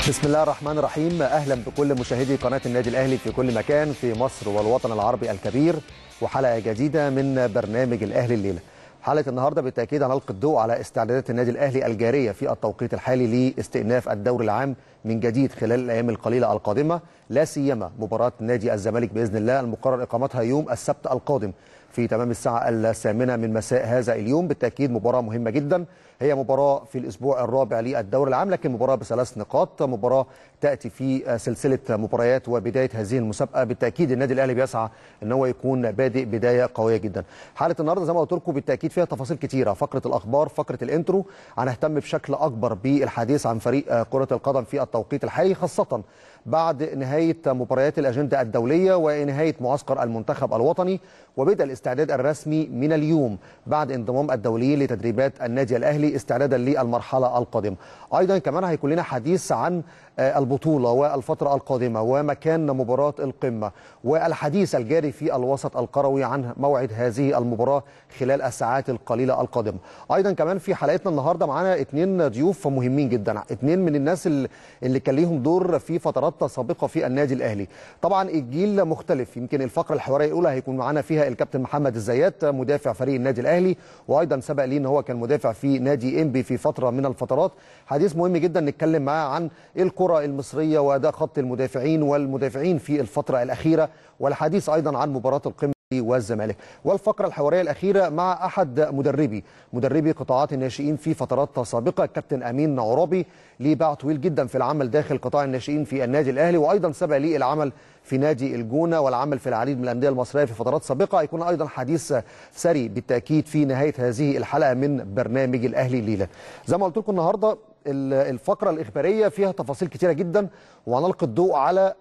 بسم الله الرحمن الرحيم اهلا بكل مشاهدي قناه النادي الاهلي في كل مكان في مصر والوطن العربي الكبير وحلقه جديده من برنامج الاهلي الليله. حلقه النهارده بالتاكيد هنلقي الضوء على استعدادات النادي الاهلي الجاريه في التوقيت الحالي لاستئناف الدوري العام من جديد خلال الايام القليله القادمه لا سيما مباراه نادي الزمالك باذن الله المقرر اقامتها يوم السبت القادم في تمام الساعه الثامنه من مساء هذا اليوم بالتاكيد مباراه مهمه جدا هي مباراه في الاسبوع الرابع للدوري العام لكن مباراه بثلاث نقاط مباراه تاتي في سلسله مباريات وبدايه هذه المسابقه بالتاكيد النادي الاهلي بيسعى ان هو يكون بادئ بدايه قويه جدا حاله النهارده زي ما قلت لكم بالتاكيد فيها تفاصيل كتيره فقره الاخبار فقره الانترو هنهتم بشكل اكبر بالحديث عن فريق كره القدم في التوقيت الحالي خاصه بعد نهايه مباريات الاجنده الدوليه ونهايه معسكر المنتخب الوطني وبدء الاستعداد الرسمي من اليوم بعد انضمام الدوليين لتدريبات النادي الاهلي استعدادا للمرحله القادمه. ايضا كمان هيكون لنا حديث عن البطوله والفتره القادمه ومكان مباراه القمه والحديث الجاري في الوسط القروي عن موعد هذه المباراه خلال الساعات القليله القادمه. ايضا كمان في حلقتنا النهارده معانا اثنين ضيوف مهمين جدا، اثنين من الناس اللي كان ليهم دور في فترات سابقه في النادي الاهلي. طبعا الجيل مختلف يمكن الفقره الحواريه الاولى هيكون معانا فيها الكابتن محمد الزيات مدافع فريق النادي الاهلي وايضا سبق ليه ان هو كان مدافع في نادي انبي في فتره من الفترات. حديث مهم جدا نتكلم معاه عن الكره المصريه واداء خط المدافعين والمدافعين في الفتره الاخيره والحديث ايضا عن مباراه القمه والزمالك والفقره الحواريه الاخيره مع احد مدربي مدربي قطاعات الناشئين في فترات سابقه الكابتن امين عرابي ليه باع طويل جدا في العمل داخل قطاع الناشئين في النادي الاهلي وايضا سبق ليه العمل في نادي الجونه والعمل في العديد من الانديه المصريه في فترات سابقه هيكون ايضا حديث سري بالتاكيد في نهايه هذه الحلقه من برنامج الاهلي الليله زي ما قلت لكم النهارده الفقره الاخباريه فيها تفاصيل كثيره جدا وهنلقي الضوء على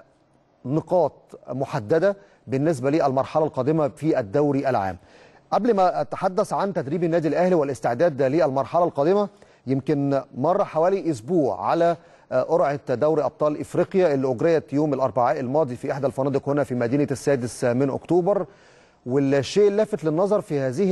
نقاط محدده بالنسبه للمرحله القادمه في الدوري العام. قبل ما اتحدث عن تدريب النادي الاهلي والاستعداد للمرحله القادمه يمكن مر حوالي اسبوع على قرعه دوري ابطال افريقيا اللي اجريت يوم الاربعاء الماضي في احدى الفنادق هنا في مدينه السادس من اكتوبر والشيء اللافت للنظر في هذه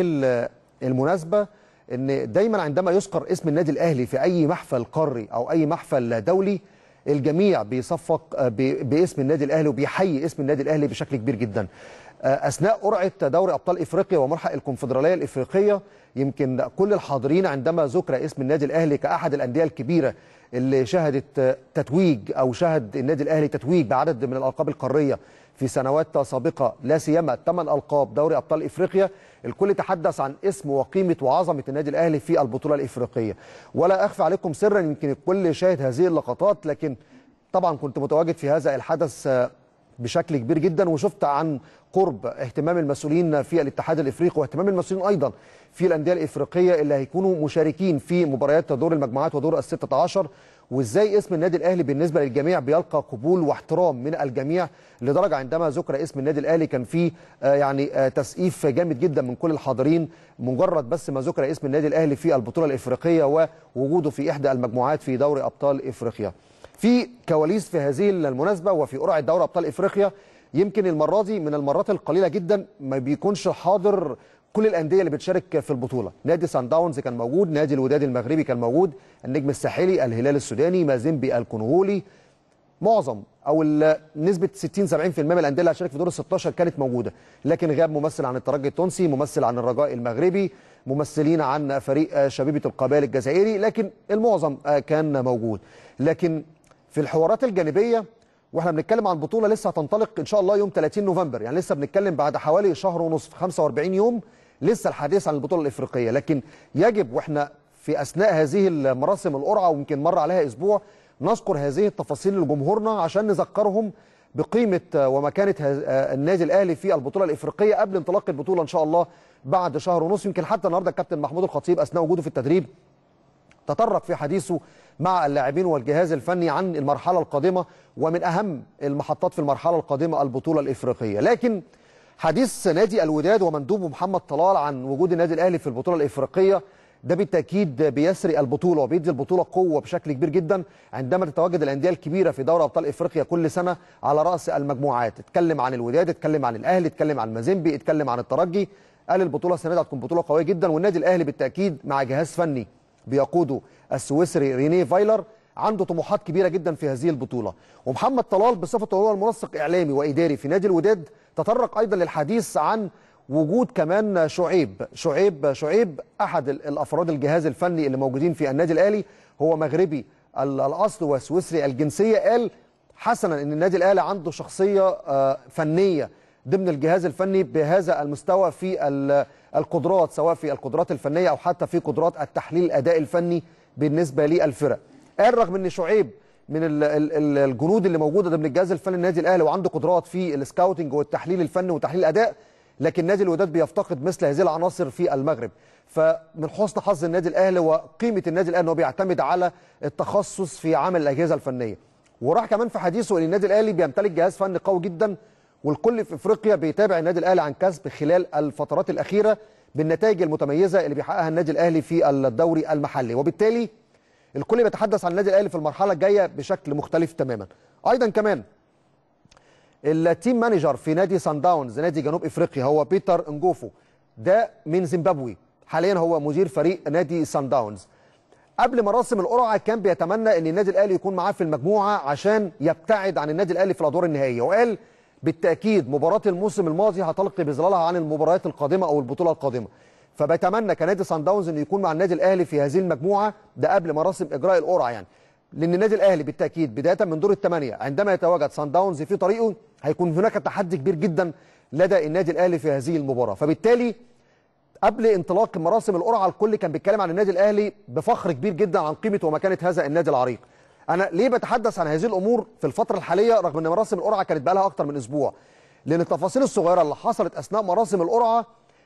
المناسبه ان دايما عندما يذكر اسم النادي الاهلي في اي محفل قاري او اي محفل دولي الجميع بيصفق باسم النادي الاهلي وبيحيي اسم النادي الاهلي بشكل كبير جدا اثناء قرعه دوري ابطال افريقيا وملحق الكونفدراليه الافريقيه يمكن كل الحاضرين عندما ذكر اسم النادي الاهلي كاحد الانديه الكبيره اللي شهدت تتويج او شهد النادي الاهلي تتويج بعدد من الالقاب القاريه في سنوات سابقه لا سيما ثمان القاب دوري ابطال افريقيا الكل تحدث عن اسم وقيمه وعظمه النادي الاهلي في البطوله الافريقيه ولا اخفي عليكم سرا يمكن الكل شاهد هذه اللقطات لكن طبعا كنت متواجد في هذا الحدث بشكل كبير جدا وشفت عن قرب اهتمام المسؤولين في الاتحاد الافريقي واهتمام المسؤولين ايضا في الانديه الافريقيه اللي هيكونوا مشاركين في مباريات دور المجموعات ودور ال 16 وازاي اسم النادي الاهلي بالنسبه للجميع بيلقى قبول واحترام من الجميع لدرجه عندما ذكر اسم النادي الاهلي كان في يعني تسقيف جامد جدا من كل الحاضرين مجرد بس ما ذكر اسم النادي الاهلي في البطوله الافريقيه ووجوده في احدى المجموعات في دوري ابطال افريقيا. في كواليس في هذه المناسبه وفي قرعه دوري ابطال افريقيا يمكن المره دي من المرات القليله جدا ما بيكونش حاضر كل الانديه اللي بتشارك في البطوله نادي سان داونز كان موجود نادي الوداد المغربي كان موجود النجم الساحلي الهلال السوداني مازيمبي الكونغولي معظم او نسبه 60 70% من الانديه اللي هتشارك في دور ال 16 كانت موجوده لكن غاب ممثل عن الترجي التونسي ممثل عن الرجاء المغربي ممثلين عن فريق شبيبه القبائل الجزائري لكن المعظم كان موجود لكن في الحوارات الجانبيه واحنا بنتكلم عن بطوله لسه هتنطلق ان شاء الله يوم 30 نوفمبر يعني لسه بنتكلم بعد حوالي شهر ونصف 45 يوم لسه الحديث عن البطوله الافريقيه لكن يجب واحنا في اثناء هذه المراسم القرعه ويمكن مر عليها اسبوع نذكر هذه التفاصيل لجمهورنا عشان نذكرهم بقيمه ومكانه النادي الاهلي في البطوله الافريقيه قبل انطلاق البطوله ان شاء الله بعد شهر ونص يمكن حتى النهارده الكابتن محمود الخطيب اثناء وجوده في التدريب تطرق في حديثه مع اللاعبين والجهاز الفني عن المرحله القادمه ومن اهم المحطات في المرحله القادمه البطوله الافريقيه لكن حديث نادي الوداد ومندوبه محمد طلال عن وجود النادي الاهلي في البطوله الافريقيه ده بالتاكيد بيسري البطوله وبيدي البطوله قوه بشكل كبير جدا عندما تتواجد الانديه الكبيره في دوري ابطال افريقيا كل سنه على راس المجموعات اتكلم عن الوداد اتكلم عن الاهلي اتكلم عن مازيمبي اتكلم عن الترجي قال البطوله السنه دي هتكون بطوله قويه جدا والنادي الاهلي بالتاكيد مع جهاز فني بيقوده السويسري ريني فايلر عنده طموحات كبيره جدا في هذه البطوله ومحمد طلال بصفته هو المنسق اعلامي واداري في نادي الوداد تطرق ايضا للحديث عن وجود كمان شعيب شعيب شعيب احد الافراد الجهاز الفني اللي موجودين في النادي الاهلي هو مغربي الاصل وسويسري الجنسيه قال حسنا ان النادي الاهلي عنده شخصيه فنيه ضمن الجهاز الفني بهذا المستوى في القدرات سواء في القدرات الفنيه او حتى في قدرات التحليل الاداء الفني بالنسبه للفرق قال رغم ان شعيب من الجنود اللي موجوده ضمن الجهاز الفني النادي الاهلي وعنده قدرات في السكاوتنج والتحليل الفني وتحليل الاداء لكن نادي الوداد بيفتقد مثل هذه العناصر في المغرب فمن حسن حظ النادي الاهلي وقيمه النادي الاهلي انه بيعتمد على التخصص في عمل الاجهزه الفنيه وراح كمان في حديثه ان النادي الاهلي بيمتلك جهاز فني قوي جدا والكل في افريقيا بيتابع النادي الاهلي عن كسب خلال الفترات الاخيره بالنتائج المتميزه اللي بيحققها النادي الاهلي في الدوري المحلي وبالتالي الكل بيتحدث عن النادي الاهلي في المرحله الجايه بشكل مختلف تماما ايضا كمان التيم مانجر في نادي سان داونز نادي جنوب افريقيا هو بيتر انجوفو ده من زيمبابوي حاليا هو مدير فريق نادي سان داونز قبل مراسم القرعه كان بيتمنى ان النادي الاهلي يكون معاه في المجموعه عشان يبتعد عن النادي الاهلي في الادوار النهائيه وقال بالتاكيد مباراه الموسم الماضي هتلقي بظلالها عن المباريات القادمه او البطوله القادمه فبيتمنى كنادي سان داونز انه يكون مع النادي الاهلي في هذه المجموعه ده قبل مراسم اجراء القرعه يعني لان النادي الاهلي بالتاكيد بدايه من دور الثمانيه عندما يتواجد سان داونز في طريقه هيكون هناك تحدي كبير جدا لدى النادي الاهلي في هذه المباراه فبالتالي قبل انطلاق مراسم القرعه الكل كان بيتكلم عن النادي الاهلي بفخر كبير جدا عن قيمه ومكانه هذا النادي العريق انا ليه بتحدث عن هذه الامور في الفتره الحاليه رغم ان مراسم القرعه كانت بقى لها اكتر من اسبوع لان التفاصيل الصغيره اللي حصلت اثناء مراسم القرعه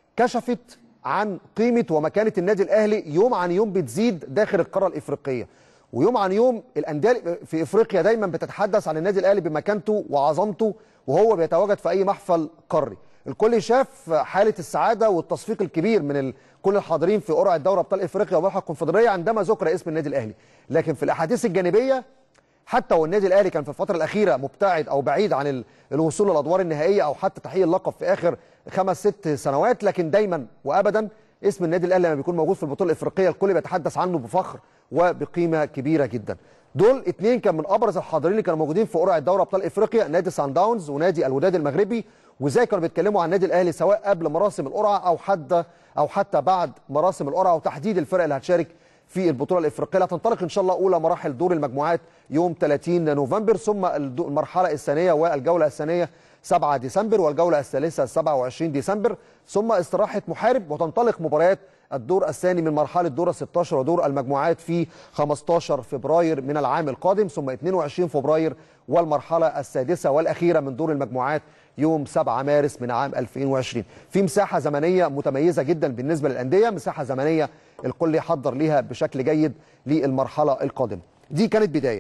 كشفت عن قيمه ومكانه النادي الاهلي يوم عن يوم بتزيد داخل القاره الافريقيه ويوم عن يوم الانديه في افريقيا دايما بتتحدث عن النادي الاهلي بمكانته وعظمته وهو بيتواجد في اي محفل قاري الكل شاف حاله السعاده والتصفيق الكبير من ال... كل الحاضرين في قرعه دوري ابطال افريقيا وملحق الكونفدراليه عندما ذكر اسم النادي الاهلي لكن في الاحاديث الجانبيه حتى والنادي الاهلي كان في الفتره الاخيره مبتعد او بعيد عن ال... الوصول للادوار النهائيه او حتى تحقيق اللقب في اخر خمس ست سنوات لكن دايما وابدا اسم النادي الاهلي لما بيكون موجود في البطوله الافريقيه الكل بيتحدث عنه بفخر وبقيمه كبيره جدا دول اثنين كان من ابرز الحاضرين اللي كانوا موجودين في قرعه دوري ابطال افريقيا نادي سان داونز ونادي الوداد المغربي وازاي كانوا بيتكلموا عن النادي الاهلي سواء قبل مراسم القرعه او حتى او حتى بعد مراسم القرعه وتحديد الفرق اللي هتشارك في البطوله الافريقيه اللي هتنطلق ان شاء الله اولى مراحل دور المجموعات يوم 30 نوفمبر ثم المرحله الثانيه والجوله الثانيه 7 ديسمبر والجوله الثالثه 27 ديسمبر ثم استراحه محارب وتنطلق مباريات الدور الثاني من مرحله دور 16 ودور المجموعات في 15 فبراير من العام القادم ثم 22 فبراير والمرحله السادسه والاخيره من دور المجموعات يوم 7 مارس من عام 2020 في مساحه زمنيه متميزه جدا بالنسبه للانديه مساحه زمنيه الكل يحضر ليها بشكل جيد للمرحله القادمه دي كانت بدايه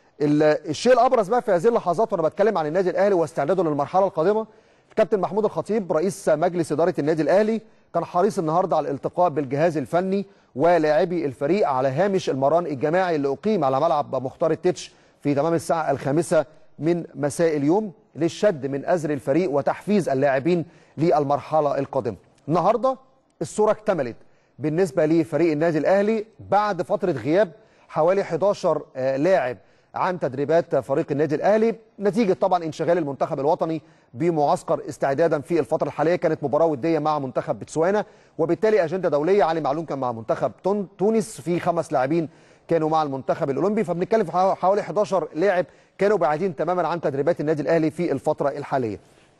الشيء الابرز بقى في هذه اللحظات وانا بتكلم عن النادي الاهلي واستعداده للمرحله القادمه الكابتن محمود الخطيب رئيس مجلس اداره النادي الاهلي كان حريص النهارده على الالتقاء بالجهاز الفني ولاعبي الفريق على هامش المران الجماعي اللي اقيم على ملعب مختار التتش في تمام الساعه الخامسه من مساء اليوم للشد من ازر الفريق وتحفيز اللاعبين للمرحله القادمه. النهارده الصوره اكتملت بالنسبه لفريق النادي الاهلي بعد فتره غياب حوالي 11 لاعب عن تدريبات فريق النادي الاهلي نتيجه طبعا انشغال المنتخب الوطني بمعسكر استعدادا في الفتره الحاليه كانت مباراه وديه مع منتخب بتسوانا وبالتالي اجنده دوليه علي معلوم كان مع منتخب تونس في خمس لاعبين كانوا مع المنتخب الاولمبي فبنتكلم في حوالي 11 لاعب كانوا بعيدين تماما عن تدريبات النادي الاهلي في الفتره الحاليه.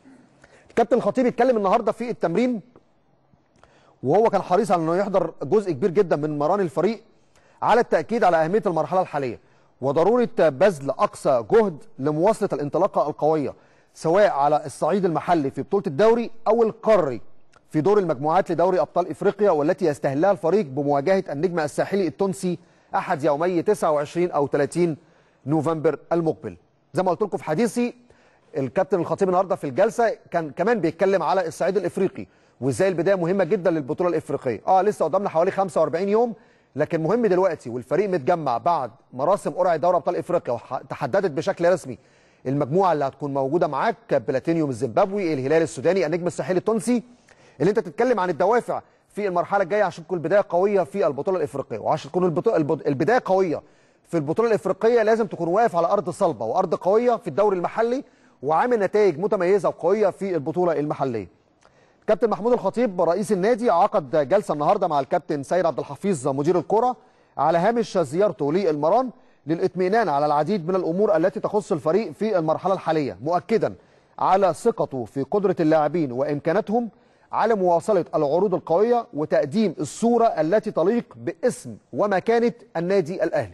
الكابتن الخطيب اتكلم النهارده في التمرين وهو كان حريص على انه يحضر جزء كبير جدا من مران الفريق على التاكيد على اهميه المرحله الحاليه وضروره بذل اقصى جهد لمواصله الانطلاقه القويه سواء على الصعيد المحلي في بطوله الدوري او القاري في دور المجموعات لدوري ابطال افريقيا والتي يستهلها الفريق بمواجهه النجم الساحلي التونسي احد يومي 29 او 30 نوفمبر المقبل. زي ما قلت لكم في حديثي الكابتن الخطيب النهارده في الجلسه كان كمان بيتكلم على الصعيد الافريقي وازاي البدايه مهمه جدا للبطوله الافريقيه. اه لسه قدامنا حوالي 45 يوم لكن مهم دلوقتي والفريق متجمع بعد مراسم قرعه دوري ابطال افريقيا وتحددت بشكل رسمي المجموعه اللي هتكون موجوده معاك بلاتينيوم الزيمبابوي الهلال السوداني النجم الساحلي التونسي اللي انت تتكلم عن الدوافع في المرحله الجايه عشان تكون البدايه قويه في البطوله الافريقيه وعشان تكون البدايه قويه في البطوله الافريقيه لازم تكون واقف على ارض صلبه وارض قويه في الدوري المحلي وعامل نتائج متميزه وقويه في البطوله المحليه كابتن محمود الخطيب رئيس النادي عقد جلسه النهارده مع الكابتن سيد عبد الحفيظ مدير الكره على هامش زيارته للمران للاطمئنان على العديد من الامور التي تخص الفريق في المرحله الحاليه مؤكدا على ثقته في قدره اللاعبين وامكاناتهم على مواصله العروض القويه وتقديم الصوره التي تليق باسم ومكانه النادي الاهلي.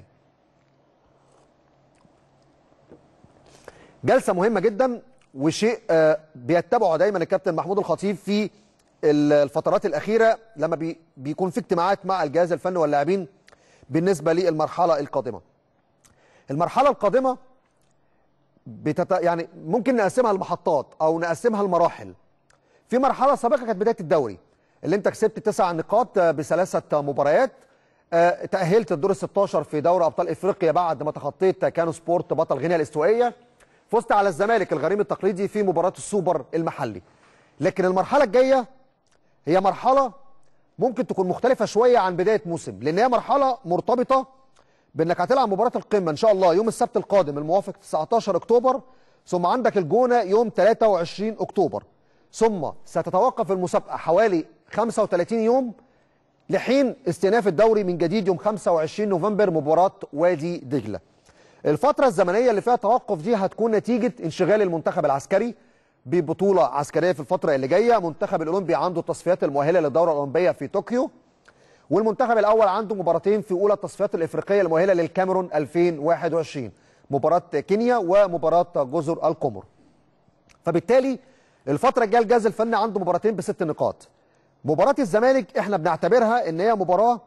جلسه مهمه جدا وشيء آه، بيتبعه دايما الكابتن محمود الخطيب في الفترات الاخيره لما بي بيكون في اجتماعات مع الجهاز الفني واللاعبين بالنسبه للمرحله القادمه. المرحله القادمه بتت... يعني ممكن نقسمها لمحطات او نقسمها لمراحل. في مرحله سابقه كانت بدايه الدوري اللي انت كسبت تسع نقاط بثلاثه مباريات آه، تاهلت الدور ال 16 في دوري ابطال افريقيا بعد ما تخطيت كانو سبورت بطل غينيا الاستوائيه فزت على الزمالك الغريم التقليدي في مباراه السوبر المحلي لكن المرحله الجايه هي مرحله ممكن تكون مختلفه شويه عن بدايه موسم لان هي مرحله مرتبطه بانك هتلعب مباراه القمه ان شاء الله يوم السبت القادم الموافق 19 اكتوبر ثم عندك الجونه يوم 23 اكتوبر ثم ستتوقف المسابقه حوالي 35 يوم لحين استئناف الدوري من جديد يوم 25 نوفمبر مباراه وادي دجله. الفتره الزمنيه اللي فيها توقف دي هتكون نتيجه انشغال المنتخب العسكري ببطوله عسكريه في الفتره اللي جايه، منتخب الاولمبي عنده التصفيات المؤهله للدوره الاولمبيه في طوكيو. والمنتخب الاول عنده مباراتين في اولى التصفيات الافريقيه المؤهله للكاميرون 2021 مباراه كينيا ومباراه جزر القمر. فبالتالي الفتره الجايه الجهاز الفني عنده مباراتين بست نقاط. مباراه الزمالك احنا بنعتبرها ان هي مباراه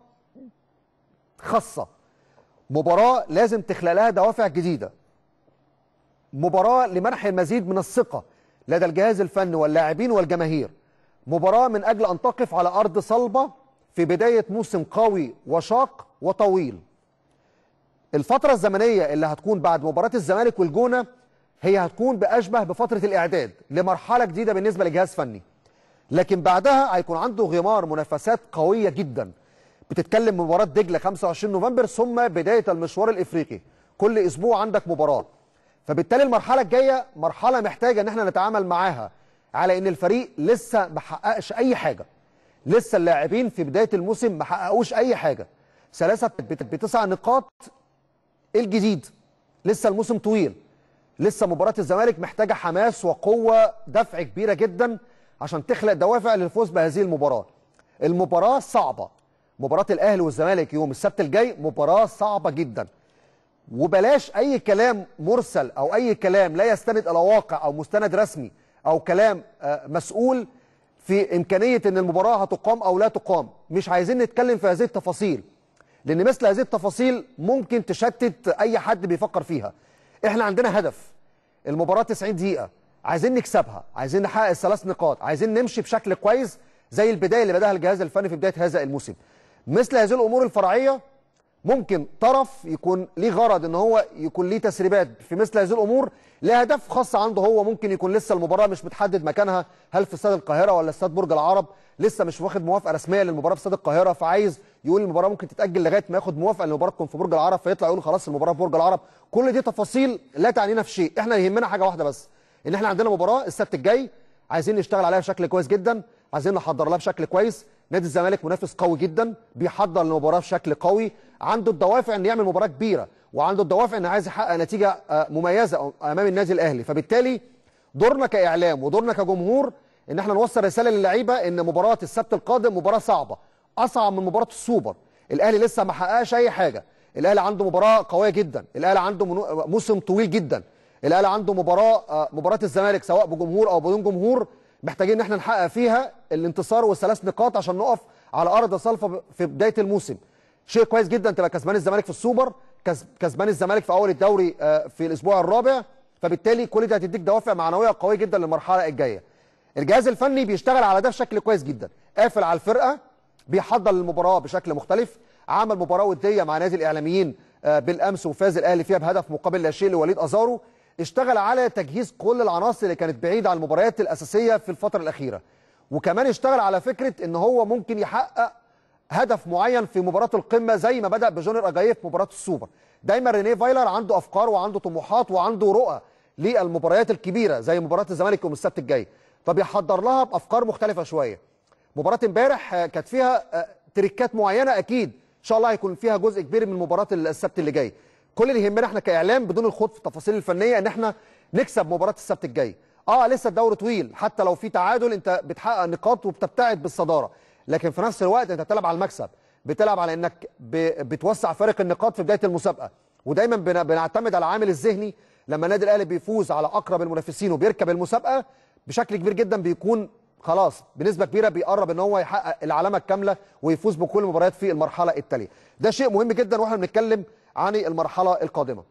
خاصه. مباراه لازم تخلق لها دوافع جديده. مباراه لمنح المزيد من الثقه لدى الجهاز الفني واللاعبين والجماهير. مباراه من اجل ان تقف على ارض صلبه في بدايه موسم قوي وشاق وطويل. الفتره الزمنيه اللي هتكون بعد مباراه الزمالك والجونه هي هتكون باشبه بفتره الاعداد لمرحله جديده بالنسبه لجهاز فني. لكن بعدها هيكون عنده غمار منافسات قويه جدا. بتتكلم مباراه دجله 25 نوفمبر ثم بدايه المشوار الافريقي. كل اسبوع عندك مباراه. فبالتالي المرحله الجايه مرحله محتاجه ان احنا نتعامل معاها على ان الفريق لسه ما حققش اي حاجه. لسه اللاعبين في بدايه الموسم ما حققوش اي حاجه. ثلاثه بتسع نقاط الجديد. لسه الموسم طويل. لسه مباراه الزمالك محتاجه حماس وقوه دفع كبيره جدا عشان تخلق دوافع للفوز بهذه المباراه. المباراه صعبه. مباراه الاهلي والزمالك يوم السبت الجاي مباراه صعبه جدا. وبلاش اي كلام مرسل او اي كلام لا يستند الى واقع او مستند رسمي او كلام آه، مسؤول في امكانيه ان المباراه هتقام او لا تقام. مش عايزين نتكلم في هذه التفاصيل. لان مثل هذه التفاصيل ممكن تشتت اي حد بيفكر فيها. احنا عندنا هدف المباراه 90 دقيقه عايزين نكسبها عايزين نحقق الثلاث نقاط عايزين نمشي بشكل كويس زي البدايه اللي بداها الجهاز الفني في بدايه هذا الموسم مثل هذه الامور الفرعيه ممكن طرف يكون ليه غرض ان هو يكون ليه تسريبات في مثل هذه الامور لاهداف خاصه عنده هو ممكن يكون لسه المباراه مش متحدد مكانها هل في استاد القاهره ولا استاد برج العرب لسه مش واخد موافقه رسميه للمباراه في استاد القاهره فعايز يقول المباراه ممكن تتاجل لغايه ما ياخد موافقه ان المباراه تكون في برج العرب فيطلع يقول خلاص المباراه في برج العرب كل دي تفاصيل لا تعنينا في شيء احنا يهمنا حاجه واحده بس ان احنا عندنا مباراه السبت الجاي عايزين نشتغل عليها بشكل كويس جدا عايزين نحضر لها بشكل كويس نادي الزمالك منافس قوي جدا بيحضر المباراه بشكل قوي عنده الدوافع ان يعمل مباراه كبيره وعنده الدوافع ان عايز يحقق نتيجه آه، مميزه امام النادي الاهلي فبالتالي دورنا كاعلام ودورنا كجمهور ان احنا نوصل رساله للعيبه ان مباراه السبت القادم مباراه صعبه اصعب من مباراه السوبر الاهلي لسه ما حققش اي حاجه الاهلي عنده مباراه قويه جدا الاهلي عنده منو- موسم طويل جدا الاهلي عنده مباراه آه، مباراه الزمالك سواء بجمهور او بدون جمهور محتاجين ان احنا نحقق فيها الانتصار والثلاث نقاط عشان نقف على ارض صلفه في بدايه الموسم شيء كويس جدا تبقى كسبان الزمالك في السوبر كس- كسبان الزمالك في اول الدوري آه، في الاسبوع الرابع فبالتالي كل ده هتديك دوافع معنويه قويه جدا للمرحله الجايه الجهاز الفني بيشتغل على ده بشكل كويس جدا قافل على الفرقه بيحضر للمباراه بشكل مختلف عمل مباراه وديه مع نادي الاعلاميين آه، بالامس وفاز الاهلي فيها بهدف مقابل لا شيء لوليد ازارو اشتغل على تجهيز كل العناصر اللي كانت بعيده عن المباريات الاساسيه في الفتره الاخيره وكمان اشتغل على فكره ان هو ممكن يحقق هدف معين في مباراه القمه زي ما بدا بجونيور اجاييه في مباراه السوبر دايما رينيه فايلر عنده افكار وعنده طموحات وعنده رؤى للمباريات الكبيره زي مباراه الزمالك يوم السبت الجاي فبيحضر لها بافكار مختلفه شويه مباراه امبارح آه، كانت فيها آه، تريكات معينه اكيد ان شاء الله هيكون فيها جزء كبير من مباراه السبت اللي جاي كل اللي يهمنا احنا كاعلام بدون الخوض في التفاصيل الفنيه ان احنا نكسب مباراه السبت الجاي اه لسه الدوري طويل حتى لو في تعادل انت بتحقق نقاط وبتبتعد بالصداره لكن في نفس الوقت انت بتلعب على المكسب بتلعب على انك ب- بتوسع فارق النقاط في بدايه المسابقه ودايما بن- بنعتمد على العامل الذهني لما النادي الاهلي بيفوز على اقرب المنافسين وبيركب المسابقه بشكل كبير جدا بيكون خلاص بنسبه كبيره بيقرب ان هو يحقق العلامه الكامله ويفوز بكل المباريات في المرحله التاليه ده شيء مهم جدا واحنا بنتكلم عن المرحله القادمه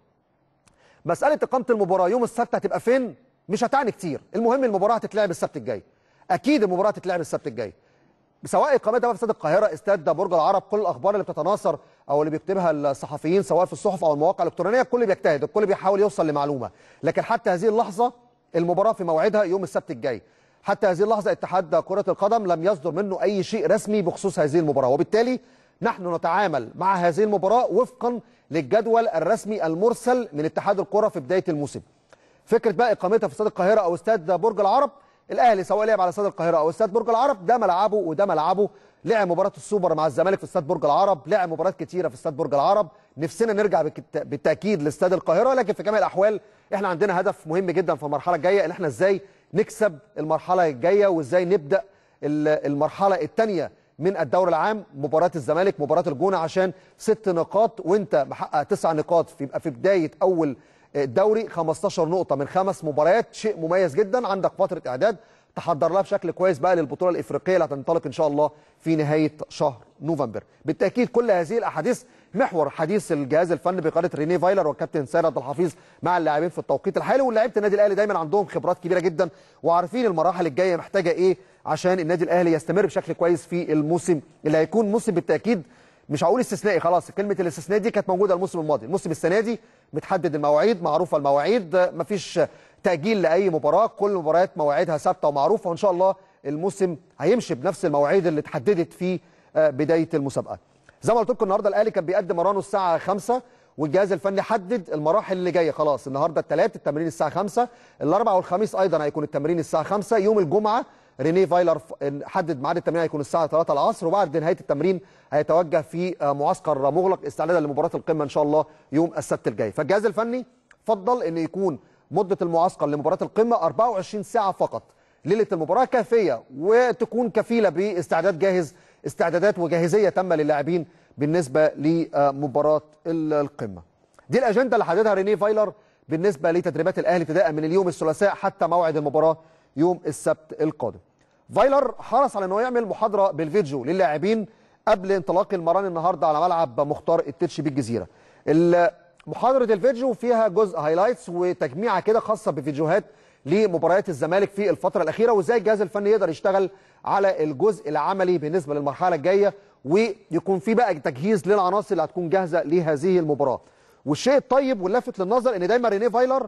مساله اقامه المباراه يوم السبت هتبقى فين مش هتعني كتير المهم المباراه هتتلعب السبت الجاي اكيد المباراه هتتلعب السبت الجاي سواء اقامتها بقى في استاد القاهره استاد برج العرب كل الاخبار اللي بتتناثر او اللي بيكتبها الصحفيين سواء في الصحف او المواقع الالكترونيه الكل بيجتهد الكل بيحاول يوصل لمعلومه لكن حتى هذه اللحظه المباراه في موعدها يوم السبت الجاي حتى هذه اللحظه اتحاد كره القدم لم يصدر منه اي شيء رسمي بخصوص هذه المباراه وبالتالي نحن نتعامل مع هذه المباراه وفقا للجدول الرسمي المرسل من اتحاد الكره في بدايه الموسم فكره بقى اقامتها في استاد القاهره او استاد برج العرب الاهلي سواء لعب على استاد القاهره او استاد برج العرب ده ملعبه وده ملعبه لعب مباراه السوبر مع الزمالك في استاد برج العرب لعب مباريات كتيره في استاد برج العرب نفسنا نرجع بالكت- بالتاكيد لاستاد القاهره لكن في جميع الاحوال احنا عندنا هدف مهم جدا في المرحله الجايه ان احنا ازاي نكسب المرحله الجايه وازاي نبدا ال- المرحله الثانيه من الدوري العام مباراه الزمالك مباراه الجونه عشان ست نقاط وانت محقق تسع نقاط في- يبقى في بدايه اول الدوري 15 نقطه من خمس مباريات شيء مميز جدا عندك فتره اعداد تحضر لها بشكل كويس بقى للبطوله الافريقيه اللي هتنطلق ان شاء الله في نهايه شهر نوفمبر بالتاكيد كل هذه الاحاديث محور حديث الجهاز الفني بقياده ريني فايلر والكابتن سيد عبد الحفيظ مع اللاعبين في التوقيت الحالي ولاعيبه النادي الاهلي دايما عندهم خبرات كبيره جدا وعارفين المراحل الجايه محتاجه ايه عشان النادي الاهلي يستمر بشكل كويس في الموسم اللي هيكون موسم بالتاكيد مش هقول استثنائي خلاص كلمه الاستثناء دي كانت موجوده الموسم الماضي الموسم السنه دي متحدد المواعيد معروفه المواعيد مفيش تاجيل لاي مباراه كل المباريات مواعيدها ثابته ومعروفه وان شاء الله الموسم هيمشي بنفس المواعيد اللي اتحددت في آه، بدايه المسابقه زي ما قلت لكم النهارده الاهلي كان بيقدم مرانه الساعه 5 والجهاز الفني حدد المراحل اللي جايه خلاص النهارده الثلاث التمرين الساعه 5 الاربعاء والخميس ايضا هيكون التمرين الساعه 5 يوم الجمعه رينيه فايلر ف- حدد ميعاد التمرين هيكون الساعه 3 العصر وبعد نهايه التمرين هيتوجه في آه، معسكر مغلق استعدادا لمباراه القمه ان شاء الله يوم السبت الجاي فالجهاز الفني فضل ان يكون مده المعسكر لمباراه القمه 24 ساعه فقط ليله المباراه كافيه وتكون كفيله باستعداد جاهز استعدادات وجاهزيه تامه للاعبين بالنسبه لمباراه ال- القمه دي الاجنده اللي حددها رينيه فايلر بالنسبه لتدريبات الاهلي ابتداء من اليوم الثلاثاء حتى موعد المباراه يوم السبت القادم فايلر حرص على انه يعمل محاضره بالفيديو للاعبين قبل انطلاق المران النهارده على ملعب مختار التتش بالجزيره ال- محاضره الفيديو فيها جزء هايلايتس وتجميعه كده خاصه بفيديوهات لمباريات الزمالك في الفتره الاخيره وازاي الجهاز الفني يقدر يشتغل على الجزء العملي بالنسبه للمرحله الجايه ويكون في بقى تجهيز للعناصر اللي هتكون جاهزه لهذه المباراه والشيء الطيب واللافت للنظر ان دايما رينيه فايلر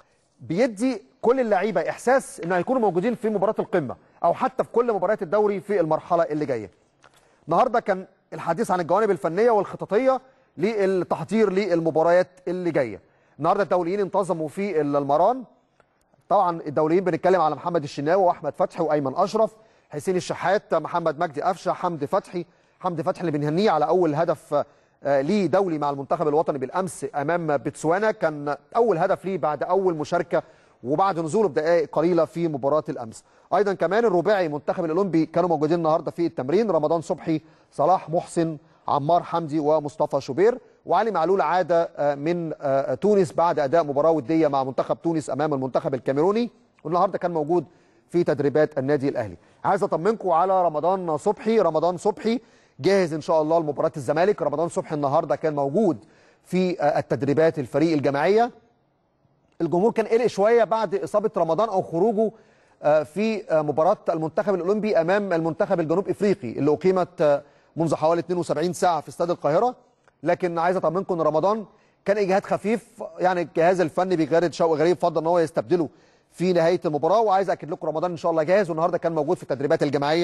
بيدي كل اللعيبه احساس انه هيكونوا موجودين في مباراه القمه او حتى في كل مباريات الدوري في المرحله اللي جايه النهارده كان الحديث عن الجوانب الفنيه والخططيه للتحضير للمباريات اللي جايه النهارده الدوليين انتظموا في المران طبعا الدوليين بنتكلم على محمد الشناوي واحمد فتحي وايمن اشرف حسين الشحات محمد مجدي قفشه حمدي فتحي حمدي فتحي اللي بنهنيه على اول هدف آه، ليه دولي مع المنتخب الوطني بالامس امام بتسوانا كان اول هدف ليه بعد اول مشاركه وبعد نزوله بدقائق قليله في مباراه الامس ايضا كمان الرباعي منتخب الاولمبي كانوا موجودين النهارده في التمرين رمضان صبحي صلاح محسن عمار حمدي ومصطفى شوبير وعلي معلول عاد آه، من آه، تونس بعد اداء مباراه وديه مع منتخب تونس امام المنتخب الكاميروني والنهارده كان موجود في تدريبات النادي الاهلي عايز اطمنكم على رمضان صبحي رمضان صبحي جاهز ان شاء الله لمباراه الزمالك رمضان صبحي النهارده كان موجود في آه، التدريبات الفريق الجماعيه الجمهور كان قلق شويه بعد اصابه رمضان او خروجه آه، في آه، مباراه المنتخب الاولمبي امام المنتخب الجنوب افريقي اللي اقيمت آه، منذ حوالي 72 ساعه في استاد القاهره لكن عايز اطمنكم ان رمضان كان اجهاد خفيف يعني الجهاز الفني بقياده شوقي غريب فضل ان هو يستبدله في نهايه المباراه وعايز اكد لكم رمضان ان شاء الله جاهز والنهارده كان موجود في التدريبات الجماعيه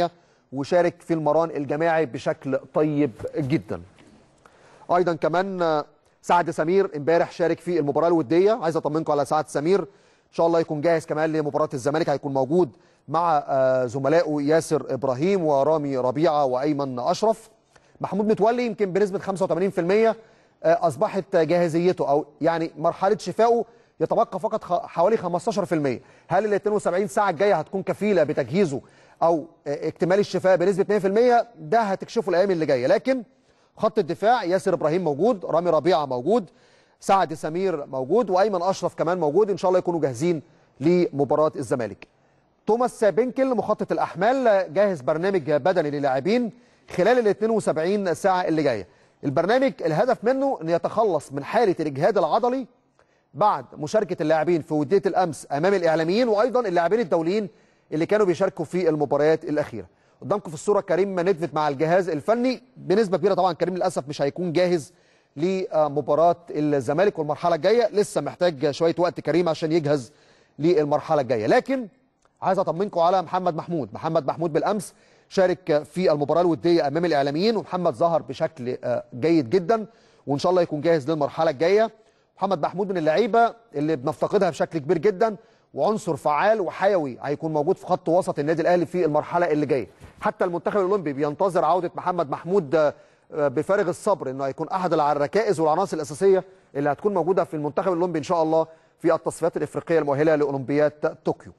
وشارك في المران الجماعي بشكل طيب جدا ايضا كمان سعد سمير امبارح شارك في المباراه الوديه عايز اطمنكم على سعد سمير ان شاء الله يكون جاهز كمان لمباراه الزمالك هيكون موجود مع زملائه ياسر ابراهيم ورامي ربيعه وايمن اشرف محمود متولي يمكن بنسبه 85% اصبحت جاهزيته او يعني مرحله شفائه يتبقى فقط حوالي 15% هل ال 72 ساعه الجايه هتكون كفيله بتجهيزه او اكتمال الشفاء بنسبه 100% ده هتكشفه الايام اللي جايه لكن خط الدفاع ياسر ابراهيم موجود رامي ربيعه موجود سعد سمير موجود وايمن اشرف كمان موجود ان شاء الله يكونوا جاهزين لمباراه الزمالك توماس بنكل مخطط الاحمال جاهز برنامج بدني للاعبين خلال ال 72 ساعه اللي جايه البرنامج الهدف منه ان يتخلص من حاله الاجهاد العضلي بعد مشاركه اللاعبين في وديه الامس امام الاعلاميين وايضا اللاعبين الدوليين اللي كانوا بيشاركوا في المباريات الاخيره قدامكم في الصوره كريم ندفت مع الجهاز الفني بنسبه كبيره طبعا كريم للاسف مش هيكون جاهز لمباراه الزمالك والمرحله الجايه لسه محتاج شويه وقت كريم عشان يجهز للمرحله الجايه لكن عايز اطمنكم على محمد محمود محمد محمود بالامس شارك في المباراه الوديه امام الاعلاميين ومحمد ظهر بشكل جيد جدا وان شاء الله يكون جاهز للمرحله الجايه محمد محمود من اللعيبه اللي بنفتقدها بشكل كبير جدا وعنصر فعال وحيوي هيكون موجود في خط وسط النادي الاهلي في المرحله اللي جايه حتى المنتخب الاولمبي بينتظر عوده محمد محمود بفارغ الصبر انه هيكون احد الركائز والعناصر الاساسيه اللي هتكون موجوده في المنتخب الاولمبي ان شاء الله في التصفيات الافريقيه المؤهله لاولمبياد طوكيو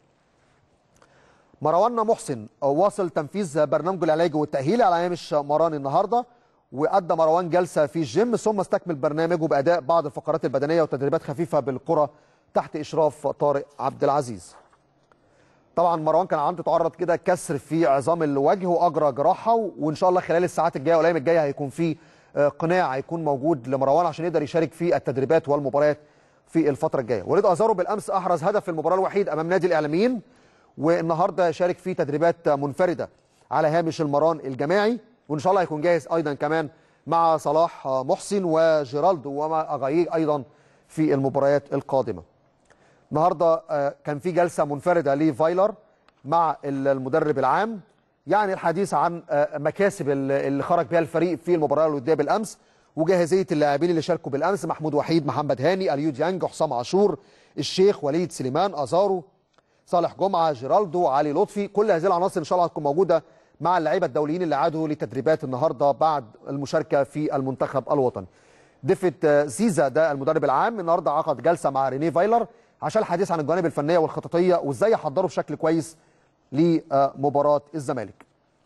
مروان محسن واصل تنفيذ برنامجه العلاجي والتاهيلي على هامش مران النهارده وادى مروان جلسه في الجيم ثم استكمل برنامجه باداء بعض الفقرات البدنيه وتدريبات خفيفه بالقرى تحت اشراف طارق عبد العزيز. طبعا مروان كان عنده تعرض كده كسر في عظام الوجه واجرى جراحه وان شاء الله خلال الساعات الجايه والايام الجايه هيكون في قناع هيكون موجود لمروان عشان يقدر يشارك في التدريبات والمباريات في الفتره الجايه. وليد ازارو بالامس احرز هدف في المباراه الوحيد امام نادي الاعلاميين والنهارده شارك في تدريبات منفرده على هامش المران الجماعي وان شاء الله هيكون جاهز ايضا كمان مع صلاح محسن وجيرالدو ومع اغايي ايضا في المباريات القادمه. النهارده كان في جلسه منفرده لفايلر مع المدرب العام يعني الحديث عن مكاسب اللي خرج بها الفريق في المباراه الوديه بالامس وجاهزيه اللاعبين اللي شاركوا بالامس محمود وحيد محمد هاني اليو ديانج حسام عاشور الشيخ وليد سليمان ازارو صالح جمعه جيرالدو علي لطفي كل هذه العناصر ان شاء الله هتكون موجوده مع اللعيبه الدوليين اللي عادوا لتدريبات النهارده بعد المشاركه في المنتخب الوطني. ديفيد زيزا ده المدرب العام النهارده عقد جلسه مع ريني فايلر عشان الحديث عن الجوانب الفنيه والخططيه وازاي يحضروا بشكل كويس لمباراه الزمالك.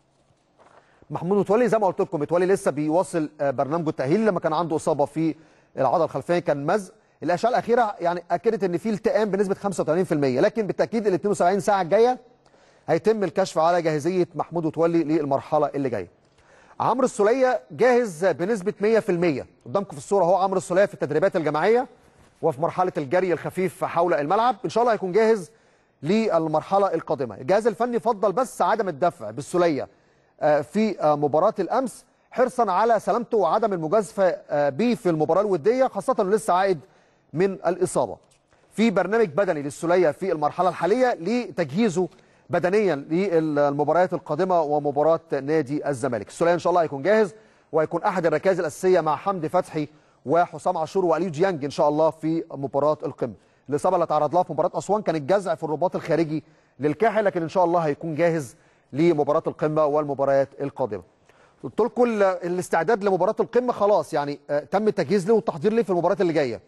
محمود متولي زي ما قلت لكم متولي لسه بيواصل برنامجه التاهيلي لما كان عنده اصابه في العضله الخلفيه كان مزق الاشعه الاخيره يعني اكدت ان في التئام بنسبه 85% لكن بالتاكيد ال 72 ساعه الجايه هيتم الكشف على جاهزيه محمود متولي للمرحله اللي جايه. عمرو السوليه جاهز بنسبه 100% قدامكم في الصوره اهو عمرو السوليه في التدريبات الجماعيه وفي مرحله الجري الخفيف حول الملعب ان شاء الله هيكون جاهز للمرحله القادمه. الجهاز الفني فضل بس عدم الدفع بالسوليه في مباراه الامس حرصا على سلامته وعدم المجازفه به في المباراه الوديه خاصه انه لسه عائد من الاصابه. في برنامج بدني للسوليه في المرحله الحاليه لتجهيزه بدنيا للمباريات القادمه ومباراه نادي الزمالك. السوليه ان شاء الله هيكون جاهز وهيكون احد الركائز الاساسيه مع حمدي فتحي وحسام عاشور واليو ديانج ان شاء الله في مباراه القمه. الاصابه اللي تعرض لها في مباراه اسوان كانت جزع في الرباط الخارجي للكاحل لكن ان شاء الله هيكون جاهز لمباراه القمه والمباريات القادمه. قلت لكم الاستعداد لمباراه القمه خلاص يعني تم التجهيز له والتحضير له في المباريات اللي جايه.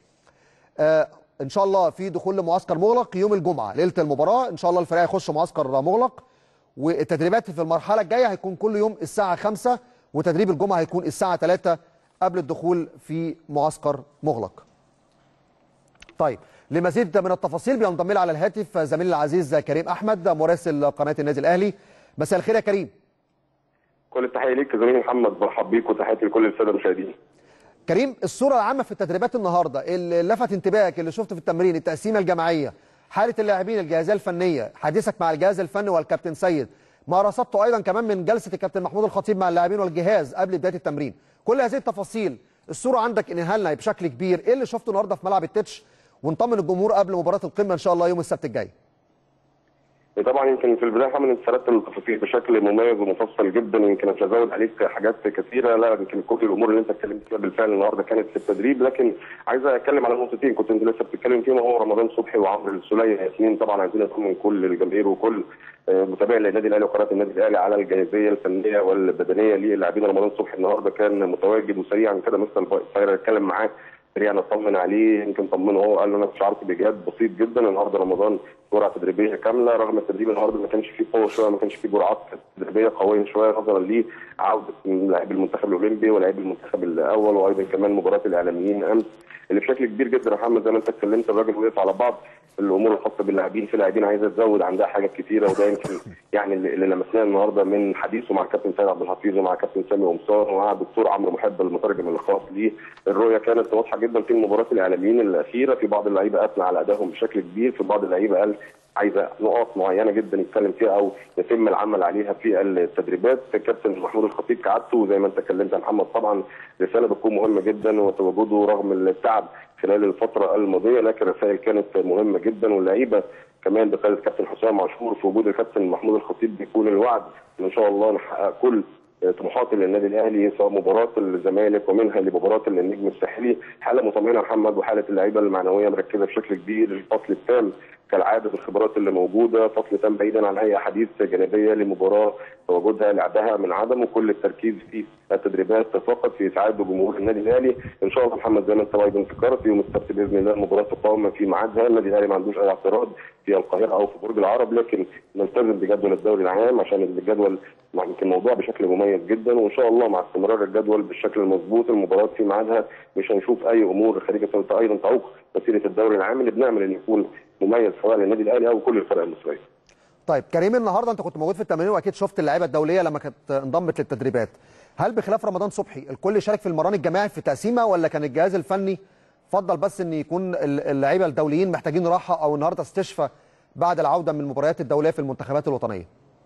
ان شاء الله في دخول لمعسكر مغلق يوم الجمعه ليله المباراه ان شاء الله الفريق هيخش معسكر مغلق والتدريبات في المرحله الجايه هيكون كل يوم الساعه 5 وتدريب الجمعه هيكون الساعه 3 قبل الدخول في معسكر مغلق. طيب لمزيد من التفاصيل بينضم لي على الهاتف زميلي العزيز كريم احمد مراسل قناه النادي الاهلي. مساء الخير يا كريم. كل التحيه ليك زميلي محمد برحب بيك وتحياتي لكل الساده المشاهدين. كريم الصوره العامه في التدريبات النهارده اللي لفت انتباهك اللي شفته في التمرين التقسيمه الجماعيه حاله اللاعبين الجاهزيه الفنيه حديثك مع الجهاز الفني والكابتن سيد ما رصدته ايضا كمان من جلسه الكابتن محمود الخطيب مع اللاعبين والجهاز قبل بدايه التمرين كل هذه التفاصيل الصوره عندك انهالنا لنا بشكل كبير ايه اللي شفته النهارده في ملعب التتش ونطمن الجمهور قبل مباراه القمه ان شاء الله يوم السبت الجاي طبعا يمكن في البدايه محمد انت سردت التفاصيل بشكل مميز ومفصل جدا يمكن مش هزود عليك حاجات كثيره لا يمكن كل الامور اللي انت اتكلمت فيها بالفعل النهارده كانت في التدريب لكن عايز اتكلم على نقطتين كنت انت لسه بتتكلم فيهم وهو رمضان صبحي وعمرو السوليه ياسمين طبعا عايزين نطمن كل الجماهير وكل متابع للنادي الاهلي وقناه النادي الاهلي على الجاهزيه الفنيه والبدنيه للاعبين رمضان صبحي النهارده كان متواجد وسريعا كده مستر فاير اتكلم معاه سريعا اطمن عليه يمكن طمنه هو قال له انا شعرت باجهاد بسيط جدا النهارده رمضان جرعه تدريبيه كامله رغم التدريب النهارده ما كانش فيه قوه شويه ما كانش فيه جرعات تدريبيه قويه شويه نظرا لعوده لاعبي المنتخب الاولمبي ولاعبي المنتخب الاول وايضا كمان مباراه الاعلاميين امس اللي بشكل كبير جدا يا محمد زي ما انت اتكلمت الراجل وقف على بعض الامور الخاصه باللاعبين في لاعبين عايزه تزود عندها حاجات كثيره وده يمكن يعني اللي لمسناه النهارده من حديثه مع كابتن سيد عبد الحفيظ ومع كابتن سامي قمصان ومع الدكتور عمرو محب المترجم الخاص ليه الرؤيه كانت واضحه جدا في مباراه الاعلاميين الاخيره في بعض اللعيبه اثنى على ادائهم بشكل كبير في بعض اللعيبه قال عايزه نقاط معينه جدا يتكلم فيها او يتم العمل عليها في التدريبات كابتن محمود الخطيب كعادته زي ما انت اتكلمت يا محمد طبعا رساله بتكون مهمه جدا وتواجده رغم التعب خلال الفتره الماضيه لكن الرسائل كانت مهمه جدا واللعيبه كمان بقياده كابتن حسام عاشور في وجود الكابتن محمود الخطيب بيكون الوعد ان شاء الله نحقق كل طموحات للنادي الاهلي سواء مباراه الزمالك ومنها لمباراه النجم الساحلي حاله مطمئنه محمد وحاله اللعيبه المعنويه مركزه بشكل كبير الفصل التام كالعاده بالخبرات اللي موجوده فصل تام بعيدا عن اي احاديث جانبيه لمباراه تواجدها لعبها من عدم وكل التركيز في التدريبات فقط في اسعاد جمهور النادي الاهلي ان شاء الله محمد زي ما انت ايضا ذكرت يوم السبت باذن الله المباراه تقام في ميعادها النادي الاهلي ما عندوش اي اعتراض في القاهره او في برج العرب لكن نلتزم بجدول الدوري العام عشان الجدول يمكن الموضوع بشكل مميز جدا وان شاء الله مع استمرار الجدول بالشكل المظبوط المباراه في ميعادها مش هنشوف اي امور خارجه ايضا تعوق مسيره الدوري العام اللي بنعمل ان يكون مميز سواء للنادي الاهلي او كل الفرق المصريه. طيب كريم النهارده انت كنت موجود في التمرين واكيد شفت اللعيبه الدوليه لما كانت انضمت للتدريبات. هل بخلاف رمضان صبحي الكل شارك في المران الجماعي في تقسيمه ولا كان الجهاز الفني فضل بس ان يكون اللعيبه الدوليين محتاجين راحه او النهارده استشفى بعد العوده من المباريات الدوليه في المنتخبات الوطنيه؟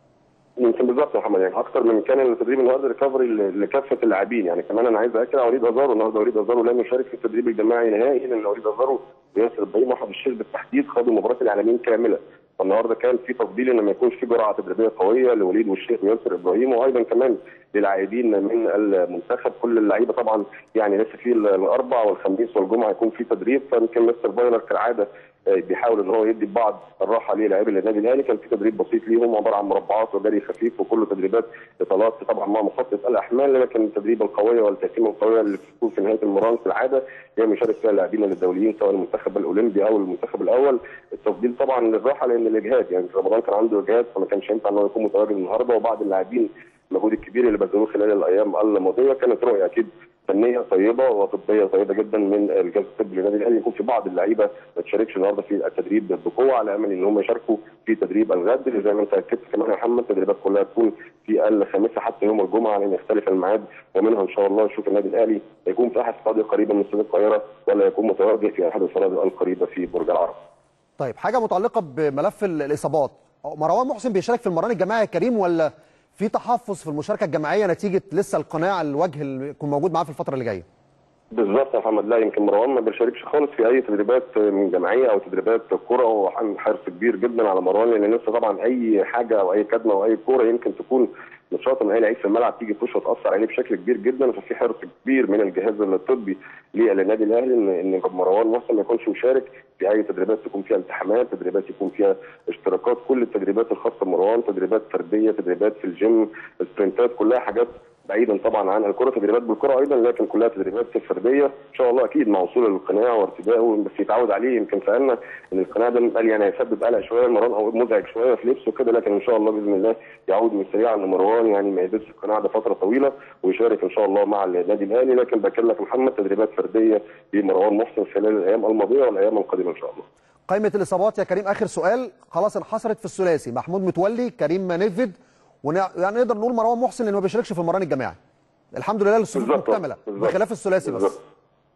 يمكن بالظبط يا محمد يعني اكثر من كان التدريب النهارده ريكفري لكافه اللاعبين يعني كمان انا عايز اكد على وليد ازارو النهارده وليد ازارو لم يشارك في التدريب الجماعي نهائي لان وليد ازارو وياسر ابراهيم واحد الشيخ بالتحديد خدوا مباراه الاعلاميين كامله فالنهارده كان في تفضيل ان ما يكونش في جرعه تدريبيه قويه لوليد والشيخ وياسر ابراهيم وايضا كمان للاعبين من المنتخب كل اللعيبه طبعا يعني لسه في الاربع والخميس والجمعه هيكون في تدريب فيمكن مستر فايلر كالعاده بيحاول ان هو يدي بعض الراحه للاعبي النادي الاهلي كان في تدريب بسيط ليهم عباره عن مربعات وجري خفيف وكله تدريبات اطالات طبعا مع مخطط الاحمال لكن التدريب القويه والتقسيمه القويه اللي بتكون في نهايه المران في العاده هي مشارك فيها اللاعبين الدوليين سواء المنتخب الاولمبي او المنتخب الاول التفضيل طبعا للراحه لان الاجهاد يعني رمضان كان عنده اجهاد فما كانش ينفع ان هو يكون متواجد النهارده وبعض اللاعبين المجهود الكبير اللي بذلوه خلال الايام الماضيه كانت رؤيه اكيد فنيه طيبه وطبيه طيبه جدا من الجهاز الطبي للنادي الاهلي يكون في بعض اللعيبه ما تشاركش النهارده في التدريب بقوه على امل ان هم يشاركوا في تدريب الغد اللي زي ما انت اكدت كمان يا محمد التدريبات كلها تكون في الخامسه حتى يوم الجمعه لان يختلف الميعاد ومنها ان شاء الله نشوف النادي الاهلي يكون في احد استاد قريبه من استاد القاهره ولا يكون متواجد في احد الفنادق القريبه في برج العرب. طيب حاجه متعلقه بملف الاصابات مروان محسن بيشارك في المران الجماعي يا كريم ولا في تحفظ في المشاركه الجماعيه نتيجه لسه القناع الوجه اللي يكون موجود معاه في الفتره اللي جايه؟ بالظبط يا محمد لا يمكن مروان ما بيشاركش خالص في اي تدريبات من جماعيه او تدريبات كوره وهو حرص كبير جدا على مروان لان لسه طبعا اي حاجه او اي كدمه او اي كوره يمكن تكون نشاط من اي لعيب في الملعب تيجي تخش وتاثر عليه بشكل كبير جدا ففي حرص كبير من الجهاز الطبي للنادي الاهلي ان ان مروان محسن ما يكونش مشارك في اي تدريبات تكون فيها التحامات تدريبات يكون فيها اشتراكات كل التدريبات الخاصه بمروان تدريبات فرديه تدريبات في الجيم سبرنتات كلها حاجات بعيدا طبعا عن الكره تدريبات بالكره ايضا لكن كلها تدريبات فرديه ان شاء الله اكيد مع وصول القناع وارتدائه بس يتعود عليه يمكن سالنا ان القناع ده قال يعني هيسبب قلق شويه لمروان او مزعج شويه في لبسه كده لكن ان شااء الله باذن الله يعود من سريعا لمروان يعني ما يلبسش القناع ده فتره طويله ويشارك ان شاء الله مع النادي الاهلي لكن بكلم لك محمد تدريبات فرديه لمروان محسن خلال الايام الماضيه والايام القادمه ان شاء الله. قائمه الاصابات يا كريم اخر سؤال خلاص انحصرت في الثلاثي محمود متولي كريم نيفيد يعني نقدر نقول مروان محسن اللي ما بيشاركش في المران الجماعي. الحمد لله الصفوف مكتمله بخلاف الثلاثي بس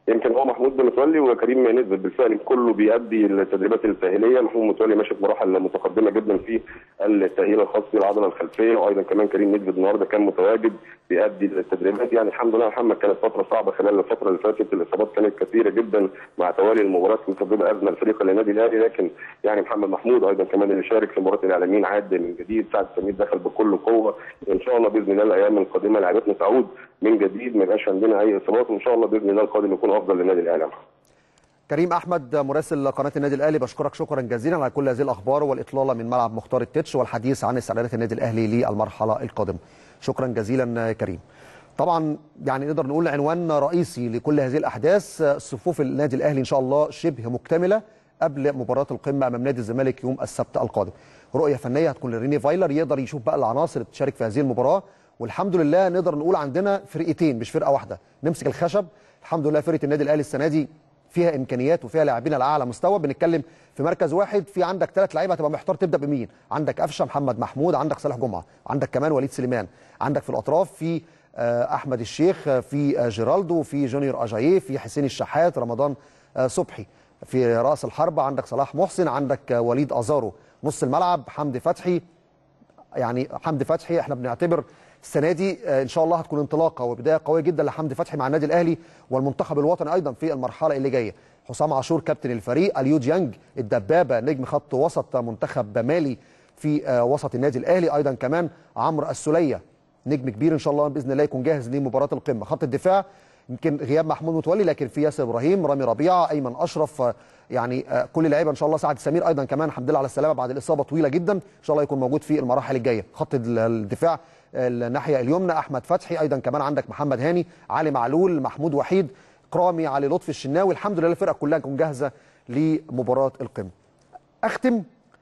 يمكن هو محمود بن متولي وكريم نزل بالفعل كله بيأدي التدريبات التأهيلية محمود متولي ماشي في مراحل متقدمة جدا في التأهيل الخاص بالعضلة الخلفية وأيضا كمان كريم نزل النهارده كان متواجد بيأدي التدريبات يعني الحمد لله يا محمد كانت فترة صعبة خلال الفترة اللي فاتت الإصابات كانت كثيرة جدا مع توالي المباريات مسببة أزمة الفريق للنادي الأهلي لكن يعني محمد محمود أيضا كمان اللي شارك في مباراة الإعلاميين عاد من جديد سعد سمير دخل بكل قوة إن شاء الله بإذن الله الأيام القادمة لعبتنا تعود من جديد ما يبقاش عندنا أي إصابات وإن شاء الله بإذن الله القادم يكون أفضل للنادي الأهلي كريم احمد مراسل قناه النادي الاهلي بشكرك شكرا جزيلا على كل هذه الاخبار والاطلاله من ملعب مختار التتش والحديث عن استعدادات النادي الاهلي للمرحله القادمه شكرا جزيلا كريم طبعا يعني نقدر نقول عنوان رئيسي لكل هذه الاحداث صفوف النادي الاهلي ان شاء الله شبه مكتمله قبل مباراه القمه امام نادي الزمالك يوم السبت القادم رؤيه فنيه هتكون لريني فايلر يقدر يشوف بقى العناصر اللي بتشارك في هذه المباراه والحمد لله نقدر نقول عندنا فرقتين مش فرقه واحده نمسك الخشب الحمد لله فرقه النادي الاهلي السنه دي فيها امكانيات وفيها لاعبين على اعلى مستوى بنتكلم في مركز واحد في عندك ثلاث لعيبه هتبقى محتار تبدا بمين عندك قفشه محمد محمود عندك صالح جمعه عندك كمان وليد سليمان عندك في الاطراف في احمد الشيخ في جيرالدو في جونيور اجاييه في حسين الشحات رمضان صبحي في راس الحربه عندك صلاح محسن عندك وليد ازارو نص الملعب حمدي فتحي يعني حمدي فتحي احنا بنعتبر السنه دي ان شاء الله هتكون انطلاقه وبدايه قويه جدا لحمدي فتحي مع النادي الاهلي والمنتخب الوطني ايضا في المرحله اللي جايه حسام عاشور كابتن الفريق اليو ديانج الدبابه نجم خط وسط منتخب مالي في وسط النادي الاهلي ايضا كمان عمرو السوليه نجم كبير ان شاء الله باذن الله يكون جاهز لمباراه القمه خط الدفاع يمكن غياب محمود متولي لكن في ياسر ابراهيم رامي ربيعه ايمن اشرف يعني كل لعيبه ان شاء الله سعد سمير ايضا كمان الحمد لله على السلامه بعد الاصابه طويله جدا ان شاء الله يكون موجود في المراحل الجايه خط الدفاع الناحيه اليمنى احمد فتحي ايضا كمان عندك محمد هاني علي معلول محمود وحيد كرامي علي لطفي الشناوي الحمد لله الفرقه كلها تكون جاهزه لمباراه القمه اختم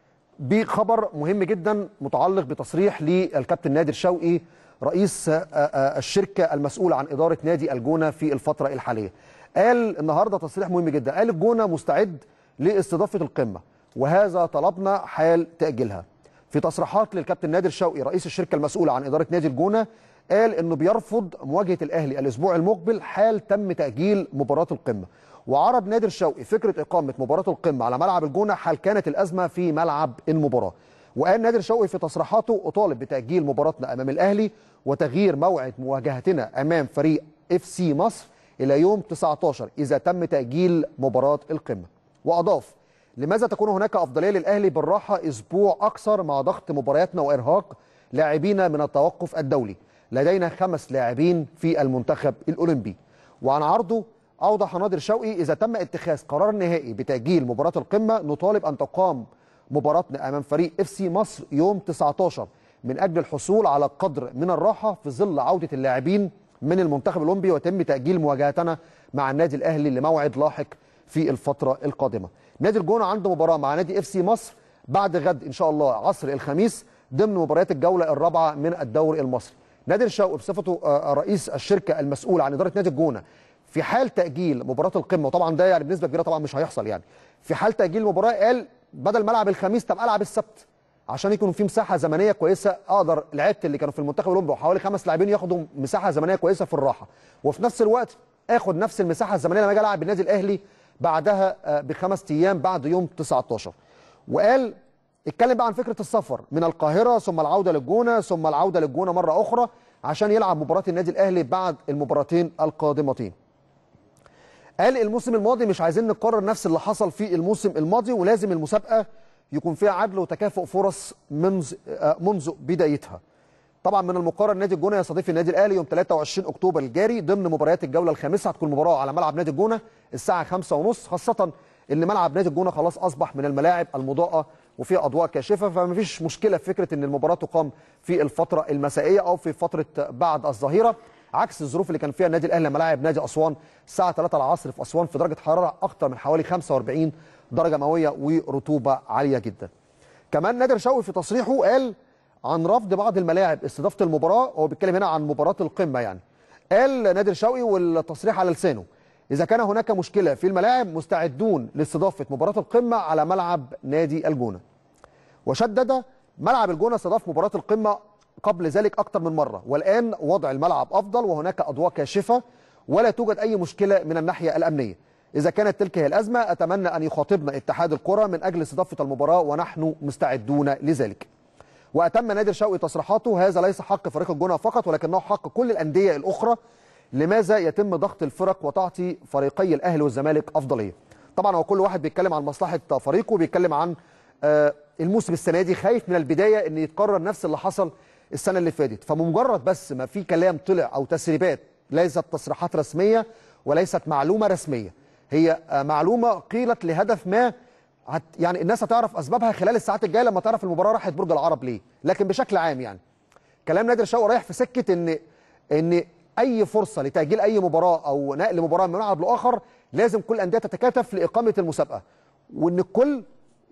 بخبر مهم جدا متعلق بتصريح للكابتن نادر شوقي رئيس الشركه المسؤوله عن اداره نادي الجونه في الفتره الحاليه قال النهارده تصريح مهم جدا قال الجونه مستعد لاستضافه القمه وهذا طلبنا حال تاجيلها في تصريحات للكابتن نادر شوقي رئيس الشركه المسؤوله عن اداره نادي الجونه قال انه بيرفض مواجهه الاهلي الاسبوع المقبل حال تم تاجيل مباراه القمه وعرض نادر شوقي فكره اقامه مباراه القمه على ملعب الجونه حال كانت الازمه في ملعب المباراه وقال نادر شوقي في تصريحاته اطالب بتاجيل مباراتنا امام الاهلي وتغيير موعد مواجهتنا امام فريق اف سي مصر الى يوم 19 اذا تم تاجيل مباراه القمه واضاف لماذا تكون هناك افضليه للاهلي بالراحه اسبوع اكثر مع ضغط مبارياتنا وارهاق لاعبينا من التوقف الدولي لدينا خمس لاعبين في المنتخب الاولمبي وعن عرضه اوضح نادر شوقي اذا تم اتخاذ قرار نهائي بتاجيل مباراه القمه نطالب ان تقام مباراتنا امام فريق اف سي مصر يوم 19 من اجل الحصول على قدر من الراحه في ظل عوده اللاعبين من المنتخب الاولمبي ويتم تاجيل مواجهتنا مع النادي الاهلي لموعد لاحق في الفتره القادمه. نادي الجونه عنده مباراه مع نادي اف سي مصر بعد غد ان شاء الله عصر الخميس ضمن مباريات الجوله الرابعه من الدوري المصري. نادر شوقي بصفته رئيس الشركه المسؤول عن اداره نادي الجونه في حال تاجيل مباراه القمه وطبعا ده يعني بنسبه كبيره طبعا مش هيحصل يعني. في حال تاجيل المباراه قال بدل ما العب الخميس طب العب السبت عشان يكون في مساحه زمنيه كويسه اقدر لعيبه اللي كانوا في المنتخب الاولمبي وحوالي خمس لاعبين ياخدوا مساحه زمنيه كويسه في الراحه وفي نفس الوقت اخد نفس المساحه الزمنيه لما اجي العب النادي الاهلي بعدها بخمس ايام بعد يوم 19 وقال اتكلم بقى عن فكره السفر من القاهره ثم العوده للجونه ثم العوده للجونه مره اخرى عشان يلعب مباراه النادي الاهلي بعد المباراتين القادمتين قال الموسم الماضي مش عايزين نكرر نفس اللي حصل في الموسم الماضي ولازم المسابقه يكون فيها عدل وتكافؤ فرص منذ منذ بدايتها. طبعا من المقرر نادي الجونه يستضيف النادي الاهلي يوم 23 اكتوبر الجاري ضمن مباريات الجوله الخامسه هتكون مباراه على ملعب نادي الجونه الساعه 5:30 خاصه ان ملعب نادي الجونه خلاص اصبح من الملاعب المضاءه وفيها اضواء كاشفه فما فيش مشكله في فكره ان المباراه تقام في الفتره المسائيه او في فتره بعد الظهيره عكس الظروف اللي كان فيها النادي الاهلي ملاعب نادي اسوان الساعه 3 العصر في اسوان في درجه حراره اكثر من حوالي 45 درجه مئويه ورطوبه عاليه جدا. كمان نادر شوقي في تصريحه قال عن رفض بعض الملاعب استضافه المباراه هو بيتكلم هنا عن مباراه القمه يعني. قال نادر شوقي والتصريح على لسانه اذا كان هناك مشكله في الملاعب مستعدون لاستضافه مباراه القمه على ملعب نادي الجونه. وشدد ملعب الجونه استضاف مباراه القمه قبل ذلك اكثر من مره والان وضع الملعب افضل وهناك اضواء كاشفه ولا توجد اي مشكله من الناحيه الامنيه اذا كانت تلك هي الازمه اتمنى ان يخاطبنا اتحاد الكره من اجل استضافه المباراه ونحن مستعدون لذلك واتم نادر شوقي تصريحاته هذا ليس حق فريق الجونه فقط ولكنه حق كل الانديه الاخرى لماذا يتم ضغط الفرق وتعطي فريقي الاهلي والزمالك افضليه طبعا هو كل واحد بيتكلم عن مصلحه فريقه وبيتكلم عن آه، الموسم السنه دي خايف من البدايه ان يتكرر نفس اللي حصل السنه اللي فاتت فمجرد بس ما في كلام طلع او تسريبات ليست تصريحات رسميه وليست معلومه رسميه هي آه، معلومه قيلت لهدف ما هت يعني الناس هتعرف اسبابها خلال الساعات الجايه لما تعرف المباراه راحت برج العرب ليه لكن بشكل عام يعني كلام نادر شوقي رايح في سكه ان ان اي فرصه لتاجيل اي مباراه او نقل مباراه من ملعب لاخر لازم كل الانديه تتكاتف لاقامه المسابقه وان الكل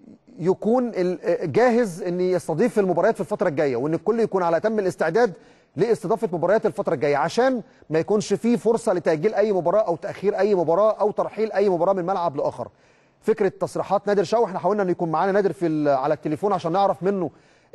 يكون ال- جاهز ان يستضيف المباريات في الفتره الجايه وان الكل يكون على تم الاستعداد لاستضافه مباريات الفتره الجايه عشان ما يكونش فيه فرصه لتاجيل اي مباراه او تاخير اي مباراه او ترحيل اي مباراه من ملعب لاخر فكره تصريحات نادر شوقي احنا حاولنا ان يكون معانا نادر في ال- على التليفون عشان نعرف منه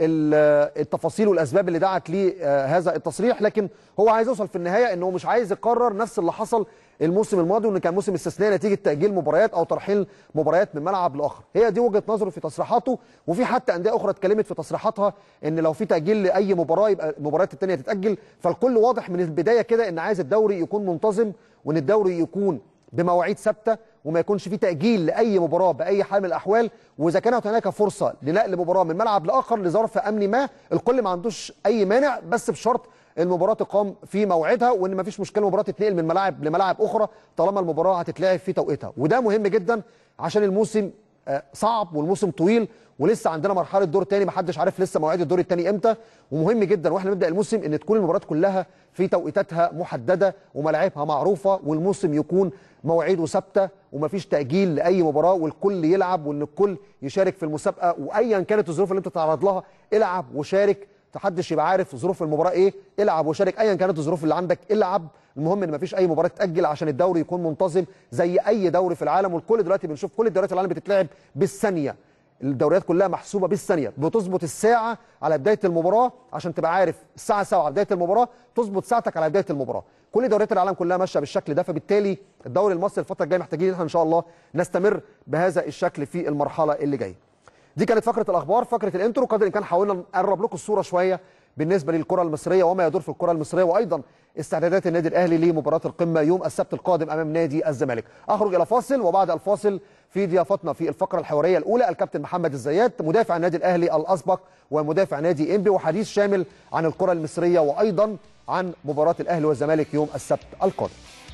ال- التفاصيل والاسباب اللي دعت ليه آه، هذا التصريح لكن هو عايز يوصل في النهايه انه مش عايز يكرر نفس اللي حصل الموسم الماضي وان كان موسم استثنائي نتيجه تاجيل مباريات او ترحيل مباريات من ملعب لاخر هي دي وجهه نظره في تصريحاته وفي حتى انديه اخرى اتكلمت في تصريحاتها ان لو في تاجيل لاي مباراه يبقى المباريات الثانيه تتاجل فالكل واضح من البدايه كده ان عايز الدوري يكون منتظم وان الدوري يكون بمواعيد ثابته وما يكونش في تاجيل لاي مباراه باي حال من الاحوال واذا كانت هناك فرصه لنقل مباراه من ملعب لاخر لظرف امني ما الكل ما عندوش اي مانع بس بشرط المباراه تقام في موعدها وان ما فيش مشكله المباراه تتنقل من ملاعب لملاعب اخرى طالما المباراه هتتلعب في توقيتها وده مهم جدا عشان الموسم آه، صعب والموسم طويل ولسه عندنا مرحله دور تاني محدش عارف لسه مواعيد الدور التاني امتى ومهم جدا واحنا نبدا الموسم ان تكون المباريات كلها في توقيتاتها محدده وملاعبها معروفه والموسم يكون مواعيده ثابته ومفيش تاجيل لاي مباراه والكل يلعب وان الكل يشارك في المسابقه وايا كانت الظروف اللي انت تتعرض لها العب وشارك محدش يبقى عارف ظروف المباراه ايه العب وشارك ايا كانت الظروف اللي عندك العب المهم ان مفيش اي مباراه تاجل عشان الدوري يكون منتظم زي اي دوري في العالم والكل دلوقتي بنشوف كل الدوريات العالم بتتلعب بالثانيه الدوريات كلها محسوبه بالثانيه بتظبط الساعه على بدايه المباراه عشان تبقى عارف الساعه 7 على بدايه المباراه تظبط ساعتك على بدايه المباراه كل دوريات العالم كلها ماشيه بالشكل ده فبالتالي الدوري المصري الفتره الجايه محتاجين ان احنا ان شاء الله نستمر بهذا الشكل في المرحله اللي جايه دي كانت فقره الاخبار فقره الانترو قدر الامكان حاولنا نقرب لكم الصوره شويه بالنسبه للكره المصريه وما يدور في الكره المصريه وايضا استعدادات النادي الاهلي لمباراه القمه يوم السبت القادم امام نادي الزمالك اخرج الى فاصل وبعد الفاصل في ضيافتنا في الفقره الحواريه الاولى الكابتن محمد الزيات مدافع النادي الاهلي الاسبق ومدافع نادي انبي وحديث شامل عن الكره المصريه وايضا عن مباراه الاهلي والزمالك يوم السبت القادم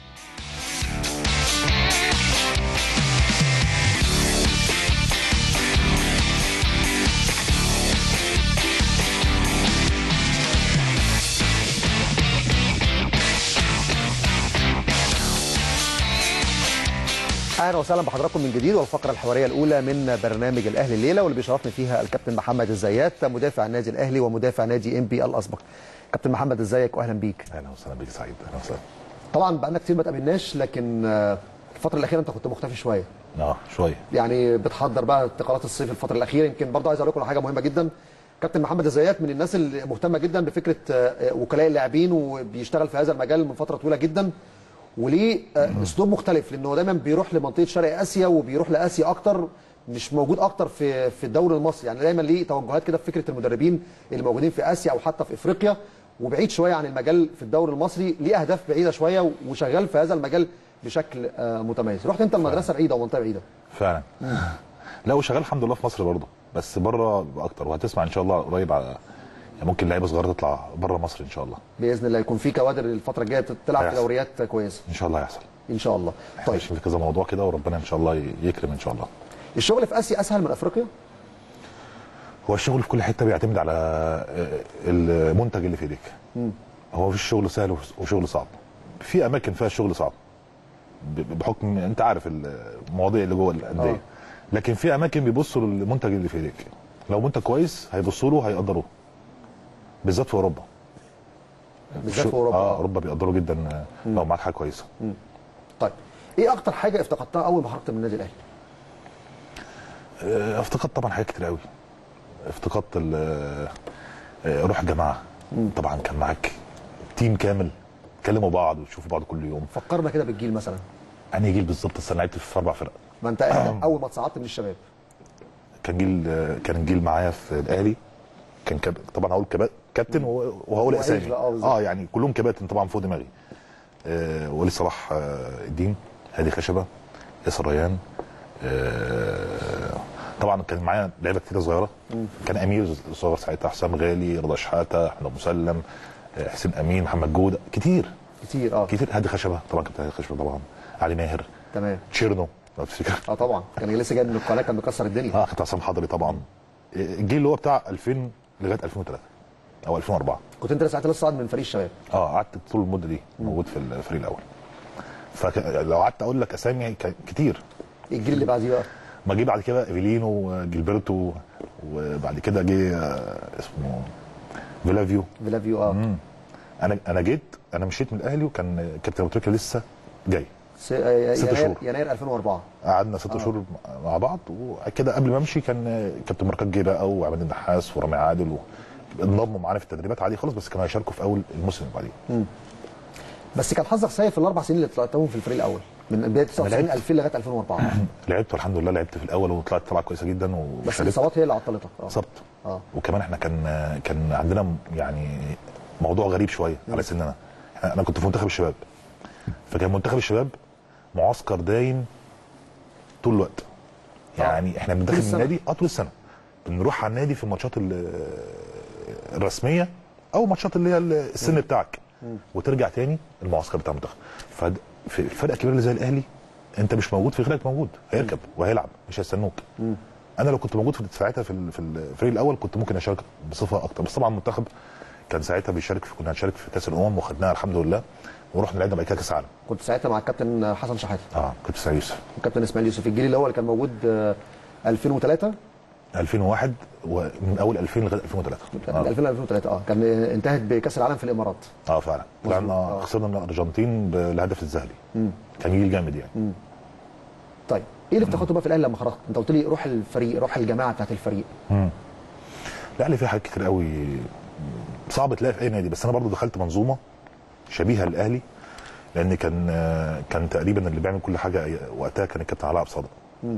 اهلا وسهلا بحضراتكم من جديد والفقره الحواريه الاولى من برنامج الاهلي الليله واللي بيشرفني فيها الكابتن محمد الزيات مدافع النادي الاهلي ومدافع نادي ام بي الاسبق كابتن محمد ازيك واهلا بيك اهلا وسهلا بيك سعيد اهلا وسهلا طبعا بقالنا كتير ما تقابلناش لكن آه، الفتره الاخيره انت كنت مختفي شويه اه شويه يعني بتحضر بقى انتقالات الصيف الفتره الاخيره يمكن برضه عايز اقول لكم على حاجه مهمه جدا كابتن محمد الزيات من الناس اللي مهتمه جدا بفكره آه، وكلاء اللاعبين وبيشتغل في هذا المجال من فتره طويله جدا وليه آه، اسلوب مختلف لانه دايما بيروح لمنطقه شرق اسيا وبيروح لاسيا اكتر مش موجود اكتر في في الدوري المصري يعني دايما ليه توجهات كده في فكره المدربين اللي موجودين في اسيا او حتى في افريقيا وبعيد شويه عن المجال في الدوري المصري ليه اهداف بعيده شويه وشغال في هذا المجال بشكل آه، متميز رحت انت المدرسه بعيده ومنطقه بعيده فعلا لا وشغال الحمد لله في مصر برضه بس بره بيبقى اكتر وهتسمع ان شاء الله قريب على يعني ممكن لعيبه صغيره تطلع بره مصر ان شاء الله باذن الله يكون في كوادر الفتره الجايه تلعب في هيحصل. دوريات كويسه ان شاء الله هيحصل ان شاء الله طيب طيب في كذا موضوع كده وربنا ان شاء الله يكرم ان شاء الله الشغل في اسيا اسهل من افريقيا هو الشغل في كل حته بيعتمد على آه، المنتج اللي في ايديك هو مفيش شغل سهل وشغل صعب في اماكن فيها الشغل صعب ب- بحكم انت عارف المواضيع اللي جوه الانديه آه. لكن في اماكن بيبصوا للمنتج اللي في ايديك لو منتج كويس هيبصوا له هيقدروه بالذات في اوروبا بالذات في شو- اوروبا اه اوروبا بيقدروا جدا آه، لو معاك حاجه كويسه طيب ايه اكتر حاجه افتقدتها اول ما خرجت من النادي الاهلي آه، افتقدت طبعا حاجات كتير قوي افتقدت ال- آه، روح جماعه طبعا كان معاك تيم كامل تكلموا بعض وتشوفوا بعض كل يوم فكرنا كده بالجيل مثلا انهي جيل بالظبط السنه لعبت في اربع فرق ما انت اول ما اتصعدت من الشباب كان جيل كان الجيل معايا في الاهلي كان كاب... طبعا هقول كبا... كابتن وه- وهقول وعيش اسامي بقى، آه، بالظبط. اه يعني كلهم كباتن طبعا فوق دماغي آه وليد صلاح آه الدين هادي خشبه ياسر ريان آه طبعا كان معايا لعيبه كتير صغيره كان امير صغير ساعتها حسام غالي رضا شحاته احمد ابو مسلم آه، حسين امين محمد جوده كتير كتير اه كتير هادي خشبه طبعا كابتن هادي خشبه طبعا علي ماهر تمام تشيرنو لو تفتكر اه طبعا كان لسه جاي من القناه كان مكسر الدنيا اه كابتن عصام حضري طبعا الجيل اللي هو بتاع 2000 لغايه 2003 او 2004 كنت انت ساعتها لسه صاعد من فريق الشباب اه قعدت طول المده دي موجود في الفريق الاول فلو قعدت اقول لك اسامي ك- كتير الجيل اللي بعديه بقى ما جه بعد كده ايفيلينو وجilberto وبعد كده جه آه، اسمه فيلافيو فيلافيو اه انا انا جيت انا مشيت من الاهلي وكان كابتن ابو تريكه لسه جاي س... آه، ست يناير شهور. يناير 2004 قعدنا ست شهور مع بعض وكده قبل ما امشي كان كابتن بركات جه بقى وعماد النحاس ورامي عادل و... انضموا معانا في التدريبات عادي خالص بس كانوا هيشاركوا في اول الموسم اللي بعديه بس كان حظك سيء في الاربع سنين اللي طلعتهم في الفريق الاول من بدايه 99 لعبت. 2000 لغايه 2004 لعبت والحمد لله لعبت في الاول وطلعت طلعه كويسه جدا بس وشاركت الاصابات هي اللي عطلتك اه اصبت اه وكمان احنا كان كان عندنا يعني موضوع غريب شويه على سننا إحنا- انا كنت في منتخب الشباب فكان منتخب الشباب معسكر دايم طول الوقت يعني احنا بندخل من السنة. النادي اه طول السنه بنروح على النادي في الماتشات ال- الرسميه او ماتشات اللي هي السن بتاعك وترجع تاني المعسكر بتاع المنتخب ففي الفرقه الكبيره اللي زي الاهلي انت مش موجود في غيرك موجود هيركب وهيلعب مش هيستنوك انا لو كنت موجود في ساعتها في ال- في الفريق الاول كنت ممكن اشارك بصفه اكتر بس طبعا المنتخب كان ساعتها بيشارك في كنا هنشارك في كاس الامم وخدناها الحمد لله ورحنا لعبنا بعد كده كاس العالم كنت ساعتها مع الكابتن حسن شحاته اه كنت سعيد يوسف والكابتن اسماعيل يوسف الجيل اللي هو اللي كان موجود آه، 2003 2001 ومن اول 2000 لغايه 2003 كان اه, 2000 2003 اه كان انتهت بكاس العالم في الامارات آه فعلا مظبوط. طلعنا آه. خسرنا من الارجنتين بالهدف الذهبي كان جيل جامد يعني طيب ايه اللي افتكرته بقى في الاهلي لما خرجت انت قلت لي روح الفريق روح الجماعه بتاعت الفريق الاهلي فيه حاجات كتير قوي صعب تلاقي في اي نادي بس انا برضو دخلت منظومه شبيهه للاهلي لان كان كان تقريبا اللي بيعمل كل حاجه وقتها كان الكابتن علاء عبد الصادق آه،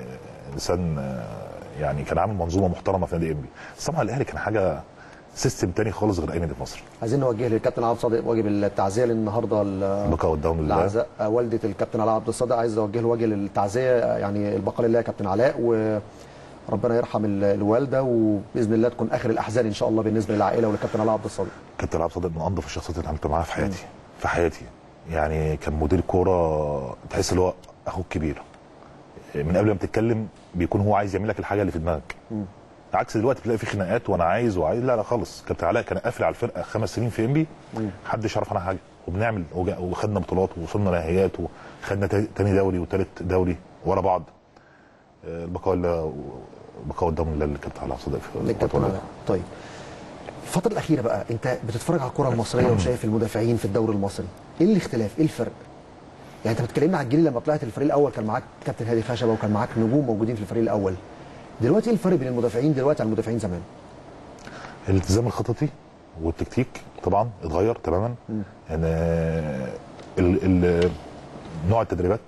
انسان آه، يعني كان عامل منظومه محترمه في نادي انبي بس طبعا الاهلي كان حاجه سيستم تاني خالص غير اي نادي في مصر عايزين نوجه للكابتن عبد الصادق واجب التعزيه النهارده بقى قدام الله العزاء والده الكابتن علاء عبد الصادق عايز اوجه له وجه التعزيه يعني البقاء لله يا كابتن علاء وربنا يرحم ال- الوالده وباذن الله تكون اخر الاحزان ان شاء الله بالنسبه للعائله وللكابتن علاء عبد الصادق كابتن عبد الصادق من انظف الشخصيات اللي عملت معاها في حياتي في حياتي يعني كان مدير كوره تحس اللي هو اخوك كبير من قبل ما تتكلم بيكون هو عايز يعمل لك الحاجه اللي في دماغك عكس دلوقتي بتلاقي في خناقات وانا عايز وعايز لا لا خالص كابتن علاء كان قافل على الفرقه خمس سنين في انبي محدش يعرف عنها حاجه وبنعمل وجا- وخدنا بطولات ووصلنا نهائيات وخدنا تا- تاني دوري وتالت دوري ورا بعض آه، البقاء لله البقاء قدام الله للكابتن علاء صدق في للكابتن الوقت علاء طيب الفتره الاخيره بقى انت بتتفرج على الكره المصريه وشايف المدافعين في الدوري المصري ايه الاختلاف ايه الفرق يعني انت بتكلمنا على الجيل لما طلعت الفريق الاول كان معاك كابتن هادي خشبه وكان معاك نجوم موجودين في الفريق الاول دلوقتي ايه الفرق بين المدافعين دلوقتي عن المدافعين زمان الالتزام الخططي والتكتيك طبعا اتغير تماما يعني ال ال نوع التدريبات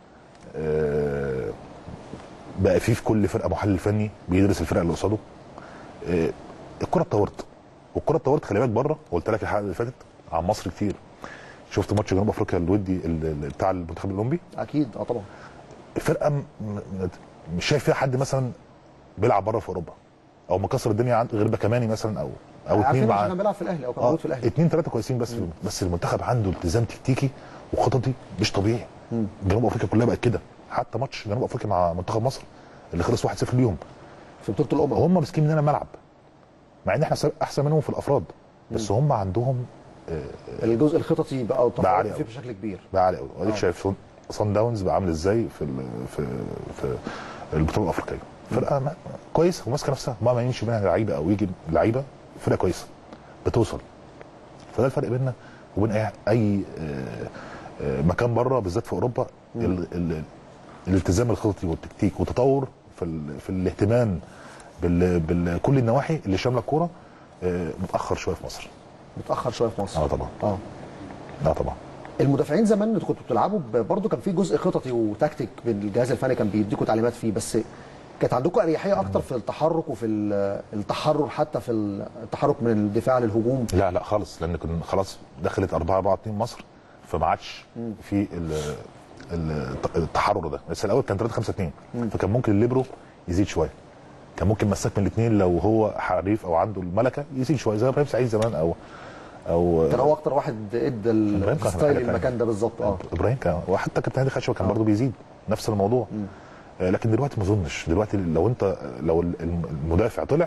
آه، بقى فيه في كل فرقه محلل فني بيدرس الفرقه اللي قصاده آه، الكره اتطورت والكره اتطورت خلي بالك بره قلت لك الحلقه اللي فاتت عن مصر كتير شفت ماتش جنوب افريقيا الودي ال- ال- بتاع المنتخب الاولمبي اكيد اه طبعا الفرقه م- م- مش شايف فيها حد مثلا بيلعب بره في اوروبا او مكسر الدنيا عند غير باكماني مثلا او او اتنين عارفين عشان مع كان بيلعب في الاهلي او كان اه موجود في الاهلي اتنين تلاته كويسين بس في بس المنتخب عنده التزام تكتيكي وخططي مش طبيعي جنوب افريقيا كلها بقت كده حتى ماتش جنوب افريقيا مع منتخب مصر اللي خلص 1-0 ليهم في بطوله الامم هم ماسكين مننا الملعب مع ان احنا احسن منهم في الافراد بس هم عندهم الجزء الخططي بقى بقى وتفوق عالي فيه أوي. بشكل كبير بقى عالي قوي واديك آه. شايف صن- صن داونز بقى عامل ازاي في ال- في في البطوله الافريقيه فرقه ما- كويسه وماسكه نفسها ما ما يمشي منها لعيبه او يجي لعيبه فرقه كويسه بتوصل فده الفرق بيننا وبين اي اي آه، آه، مكان بره بالذات في اوروبا ال ال الالتزام الخططي والتكتيك والتطور في ال في الاهتمام بال بكل النواحي اللي شامله الكوره آه، متاخر شويه في مصر متاخر شويه في مصر اه طبعا اه اه طبعا المدافعين زمان انتوا كنتوا بتلعبوا ب- برضه كان في جزء خططي وتكتيك الجهاز الفني كان بيديكوا تعليمات فيه بس كانت عندكم اريحيه اكتر في التحرك وفي ال- التحرر حتى في التحرك من الدفاع للهجوم لا لا خالص لان كنا خلاص دخلت 4 4 2 مصر فما عادش في ال- ال- التحرر ده بس الاول كان 3 5 2 فكان ممكن الليبرو يزيد شويه كان ممكن مساك من الاثنين لو هو حريف او عنده الملكه يزيد شويه زي ابراهيم سعيد زمان او او كان هو اكتر واحد ادى إبراهيم كان الستايل حاجة المكان ده بالظبط اه ابراهيم كان وحتى كابتن هادي خشبه كان برضه بيزيد نفس الموضوع آه، لكن دلوقتي ما اظنش دلوقتي لو انت لو الم- المدافع طلع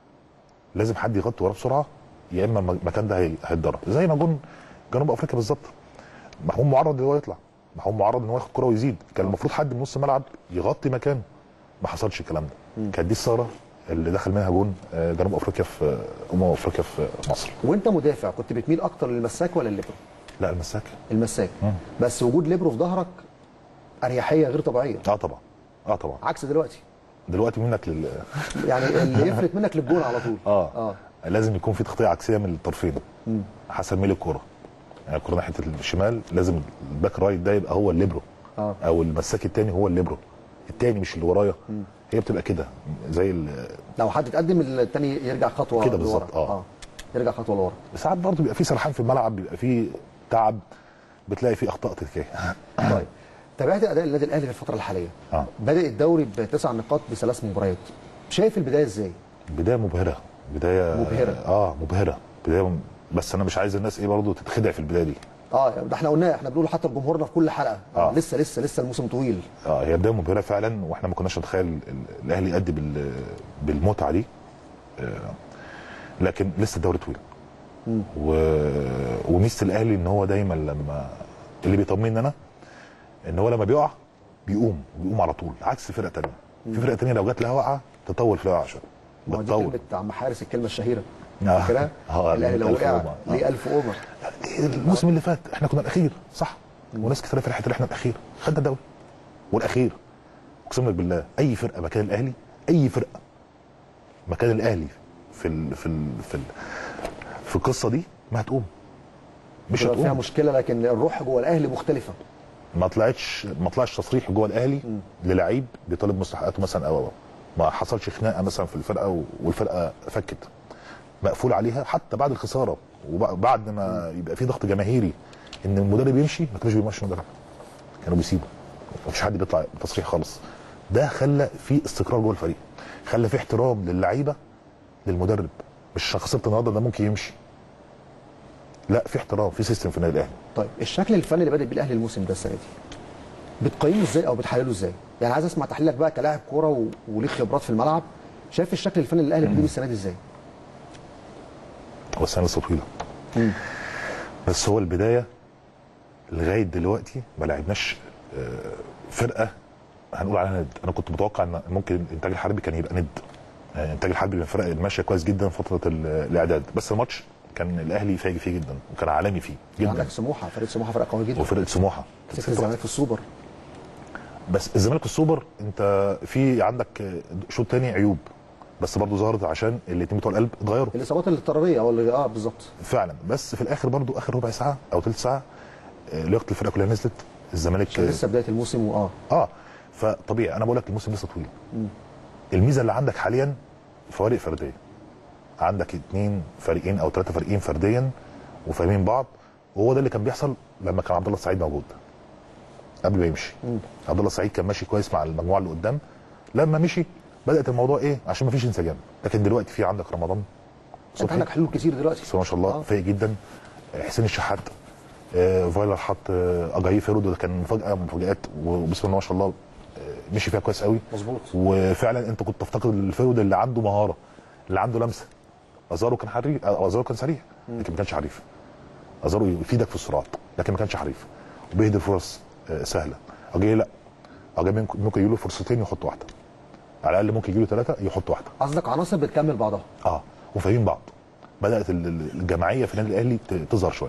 لازم حد يغطي وراه بسرعه يا اما الم- المكان ده هي- هيتضرب زي ما جون جنوب افريقيا بالظبط محمود معرض ان هو يطلع محمود معرض ان هو ياخد كره ويزيد كان المفروض حد من نص الملعب يغطي مكانه ما حصلش الكلام ده كانت دي الثغره اللي دخل منها جون آه، جنوب افريقيا في امم افريقيا في مصر وانت مدافع كنت بتميل اكتر للمساك ولا الليبرو؟ لا المساك المساك مم. بس وجود ليبرو في ظهرك اريحيه غير طبيعيه اه طبعا اه طبعا عكس دلوقتي دلوقتي منك لل يعني اللي يفلت منك للجون على طول اه, اه لازم يكون في تغطيه عكسيه من الطرفين حسب ميل الكوره يعني الكوره ناحيه الشمال لازم الباك رايت ده يبقى هو الليبرو اه او المساك التاني هو الليبرو التاني مش اللي ورايا هي بتبقى كده زي ال- لو حد اتقدم التاني يرجع خطوه كده لورا. بالظبط، آه. يرجع خطوه لورا ساعات برضه بيبقى في سرحان في الملعب بيبقى في تعب بتلاقي في اخطاء تكتيكيه طيب تابعت اداء النادي الاهلي في الفتره الحاليه اه بدا الدوري بتسع نقاط بثلاث مباريات شايف البدايه ازاي بدايه مبهره بدايه مبهرة. اه مبهره بدايه م- بس انا مش عايز الناس ايه برضه تتخدع في البدايه دي اه ده احنا قلنا احنا بنقول حتى لجمهورنا في كل حلقه آه. لسه لسه لسه الموسم طويل اه هي بدايه مبهره فعلا واحنا ما كناش نتخيل ال- الاهلي يأدي بال- بالمتعه دي آه، لكن لسه الدوري طويل و... وميزه الاهلي ان هو دايما لما اللي بيطمني انا ان هو لما بيقع بيقوم بيقوم على طول عكس فرق تانية في فرق تانية لو جات لها وقعه تطول في الوقعه شويه ما هو دي بتطول كلمه عم حارس الكلمه الشهيره آه. فاكرها؟ آه، الاهلي لو ألف وقع أومر. آه. ليه 1000 اومر الموسم اللي فات احنا كنا الاخير صح وناس كتير فرحت ان احنا الاخير خدنا الدوري والاخير اقسم لك بالله اي فرقه مكان الاهلي اي فرقه مكان الاهلي في ال في ال في ال في القصه دي ما هتقوم مش بتبقى فيها هتقوم مشكله لكن الروح جوه الاهلي مختلفه ما طلعتش ما طلعش تصريح جوه الاهلي للعيب بيطالب مستحقاته مثلا او أو. ما حصلش خناقه مثلا في الفرقه و- والفرقه فكت مقفول عليها حتى بعد الخساره وبعد ما يبقى في ضغط جماهيري ان المدرب يمشي ما كانوش بيمشوا المدرب كانوا بيسيبوا ما فيش حد بيطلع تصريح خالص ده خلى في استقرار جوه الفريق خلى في احترام للعيبه للمدرب مش خسرت النهارده ده ممكن يمشي لا في احترام في سيستم في النادي الاهلي طيب الشكل الفني اللي بادئ بيه الاهلي الموسم ده السنه دي بتقيمه ازاي او بتحلله ازاي؟ يعني عايز اسمع تحليلك بقى كلاعب كوره و... وليك خبرات في الملعب شايف الشكل الفني اللي الاهلي بادئ بيه السنه دي ازاي؟ هو السنه لسه طويله بس هو البدايه لغايه دلوقتي ما لعبناش آه، فرقه هنقول عليها ند انا كنت متوقع ان ممكن الانتاج الحربي كان يبقى ند آه، الانتاج الحربي من الفرق اللي ماشيه كويس جدا فتره ال- الاعداد بس الماتش كان الاهلي فاجئ فيه جدا وكان عالمي فيه جدا عندك سموحه فريق سموحه فرقه قوي جدا وفرقه سموحه كسبت الزمالك في السوبر بس الزمالك السوبر انت في عندك آه، شوط تاني عيوب بس برضه ظهرت عشان الاثنين بتوع القلب اتغيروا الاصابات الاضطراريه او اللي اه بالظبط فعلا بس في الاخر برضو اخر ربع ساعه او ثلث ساعه آه، لياقه الفرقه كلها نزلت الزمالك عشان لسه بدايه الموسم واه اه فطبيعي انا بقول لك الموسم لسه طويل الميزه اللي عندك حاليا فوارق فرديه عندك اثنين فريقين او ثلاثه فريقين فرديا وفاهمين بعض وهو ده اللي كان بيحصل لما كان عبد الله السعيد موجود قبل ما يمشي عبد الله السعيد كان ماشي كويس مع المجموعه اللي قدام لما مشي بدات الموضوع ايه عشان ما فيش انسجام لكن دلوقتي في عندك رمضان انت صبحي عندك حلول كتير دلوقتي بس ما شاء الله آه. فايق جدا حسين الشحات آه، فايلر حط آه، اجاي فيرود وده كان مفاجاه من المفاجات وبسم الله ما شاء الله آه، مشي فيها كويس قوي مظبوط وفعلا انت كنت تفتقد الفيرود اللي عنده مهاره اللي عنده لمسه ازارو كان حريف آه، ازارو كان سريع لكن ما كانش حريف ازارو يفيدك في السرعات لكن ما كانش حريف وبيهدي فرص آه، سهله اجاي لا اجاي ممكن ممكن يجي له فرصتين يحط واحده على الاقل ممكن يجي له ثلاثه يحط واحده قصدك عناصر بتكمل بعضها اه وفاهمين بعض بدات ال- ال- الجماعيه في النادي الاهلي ت- تظهر شويه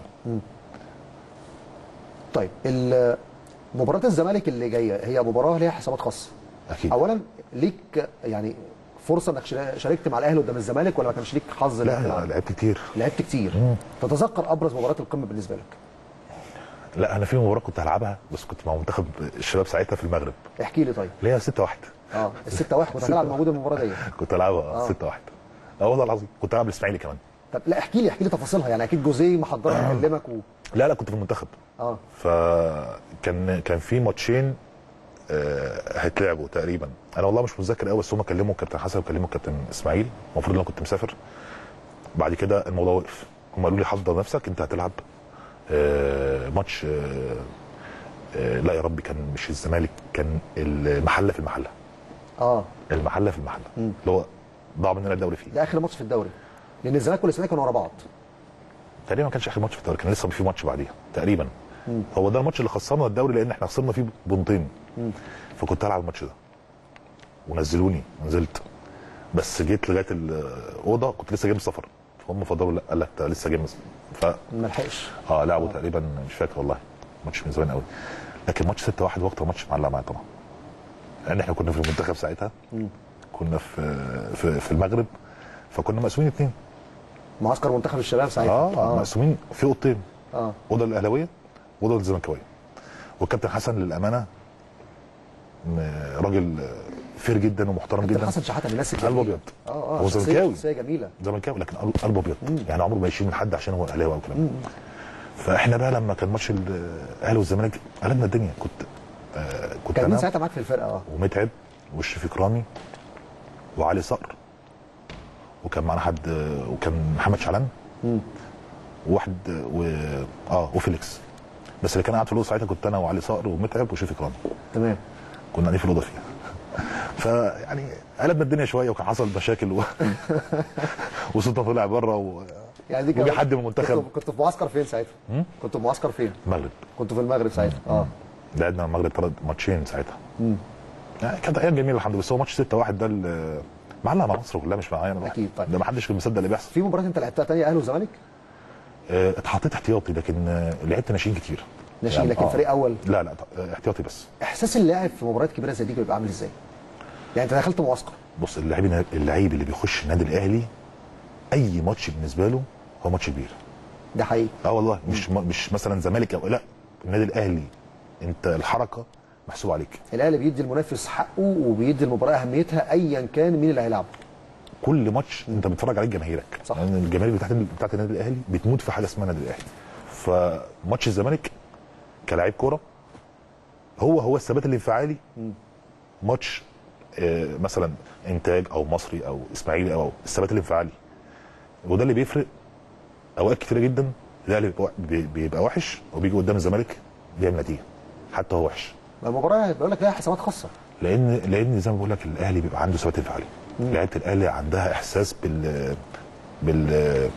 طيب ال- مباراه الزمالك اللي جايه هي مباراه ليها حسابات خاصه اكيد اولا ليك يعني فرصه انك شارك- شاركت مع الاهلي قدام الزمالك ولا ما كانش ليك حظ انك لا تلعب؟ لا لعبت كتير لعبت كتير تتذكر ابرز مباريات القمه بالنسبه لك لا انا في مباراه كنت هلعبها بس كنت مع منتخب الشباب ساعتها في المغرب احكي لي طيب اللي هي 6 1 اه الستة واحد كنت هتلعب موجود المباراه دي كنت العبها 6 1 اه والله العظيم كنت العب الاسماعيلي كمان طب لا احكي لي احكي لي تفاصيلها يعني اكيد جوزيه محضرك يكلمك و... لا لا كنت في المنتخب اه فكان كان في ماتشين آه، هيتلعبوا تقريبا انا والله مش متذكر قوي بس هم كلموا الكابتن حسن وكلموا الكابتن اسماعيل المفروض ان انا كنت مسافر بعد كده الموضوع وقف هم قالوا لي حضر نفسك انت هتلعب آه، ماتش آه، آه، لا يا ربي كان مش الزمالك كان المحله في المحله اه المحله في المحله اللي هو ضاع مننا الدوري فيه ده اخر ماتش في الدوري لان الزمالك والاسماعيلي كانوا ورا بعض تقريبا ما كانش اخر ماتش في الدوري كان لسه في ماتش بعديها تقريبا هو ده الماتش اللي خسرنا الدوري لان احنا خسرنا فيه بنطين فكنت العب الماتش ده ونزلوني نزلت بس جيت لغايه الاوضه كنت لسه جاي من السفر فهم فضلوا لا قال لك أنت لسه جاي من السفر. ف ما لحقش اه لعبوا تقريبا مش فاكر والله ماتش من زمان قوي لكن ماتش 6 1 واكتر ماتش معلق معايا طبعا لان احنا كنا في المنتخب ساعتها كنا في في, في المغرب فكنا مقسومين اثنين معسكر منتخب الشباب ساعتها اه, اه, مقسومين في اوضتين آه. اوضه الاهلاويه واوضه الزملكاويه والكابتن حسن للامانه م- راجل فير جدا ومحترم كابتن جدا حسن شحاته من الناس قلبه الجميلة. ابيض اه اه هو شخصية- زملكاوي شخصيه جميله زملكاوي لكن قلبه- قلبه ابيض يعني عمره ما يشيل من حد عشان هو اهلاوي او كلام فاحنا بقى لما كان ماتش الاهلي والزمالك قلبنا الدنيا كنت آه كنت كان مين انا ساعتها معاك في الفرقه اه ومتعب والشفيق رامي وعلي صقر وكان معانا حد وكان محمد شعلان وواحد و... اه وفيليكس بس اللي كان قاعد في الاوضه ساعتها كنت انا وعلي صقر ومتعب وشفيق رامي تمام كنا قاعدين في الاوضه فيها فيعني قلبنا الدنيا شويه وكان حصل مشاكل و... وصوتنا طلع بره و... يعني دي وجه كان- حد من المنتخب كنت كنت في معسكر فين ساعتها؟ كنت في معسكر فين؟ المغرب كنت في المغرب ساعتها اه لعبنا المغرب ثلاث ماتشين ساعتها يعني كانت ايام جميله الحمد لله بس هو ماتش 6 1 ده اللي معلق مع مصر كلها مش معايا انا لوحدي. أكيد طيب. ده ما حدش كان مصدق اللي بيحصل في مباراه انت لعبتها تانية اهلي وزمالك؟ آه، اتحطيت احتياطي لكن آه، لعبت ناشئين كتير ناشئين، لكن فريق أول؟ لا لا آه، احتياطي بس احساس اللاعب في مباريات كبيره زي دي بيبقى عامل ازاي؟ يعني انت دخلت معسكر بص اللعيب اللعيب اللي بيخش النادي الاهلي اي ماتش بالنسبه له هو ماتش كبير ده حقيقي اه والله مش مش مثلا زمالك او لا النادي الاهلي انت الحركه محسوب عليك الاهلي بيدي المنافس حقه وبيدي المباراه اهميتها ايا كان مين اللي هيلعبه كل ماتش انت بتتفرج عليه جماهيرك صح. لان الجماهير بتاعت بتاعت النادي الاهلي بتموت في حاجه اسمها النادي الاهلي فماتش الزمالك كلاعب كوره هو هو الثبات الانفعالي ماتش آه، مثلا انتاج او مصري او اسماعيلي او الثبات الانفعالي وده اللي بيفرق اوقات كتيره جدا الاهلي بيبقى- بي- بيبقى وحش وبيجي قدام الزمالك بيعمل نتيجه حتى هو وحش المباراه بيقول لك لها حسابات خاصه لان لان زي ما بقول لك الاهلي بيبقى عنده ثبات انفعالي لعيبه الاهلي عندها احساس بال بال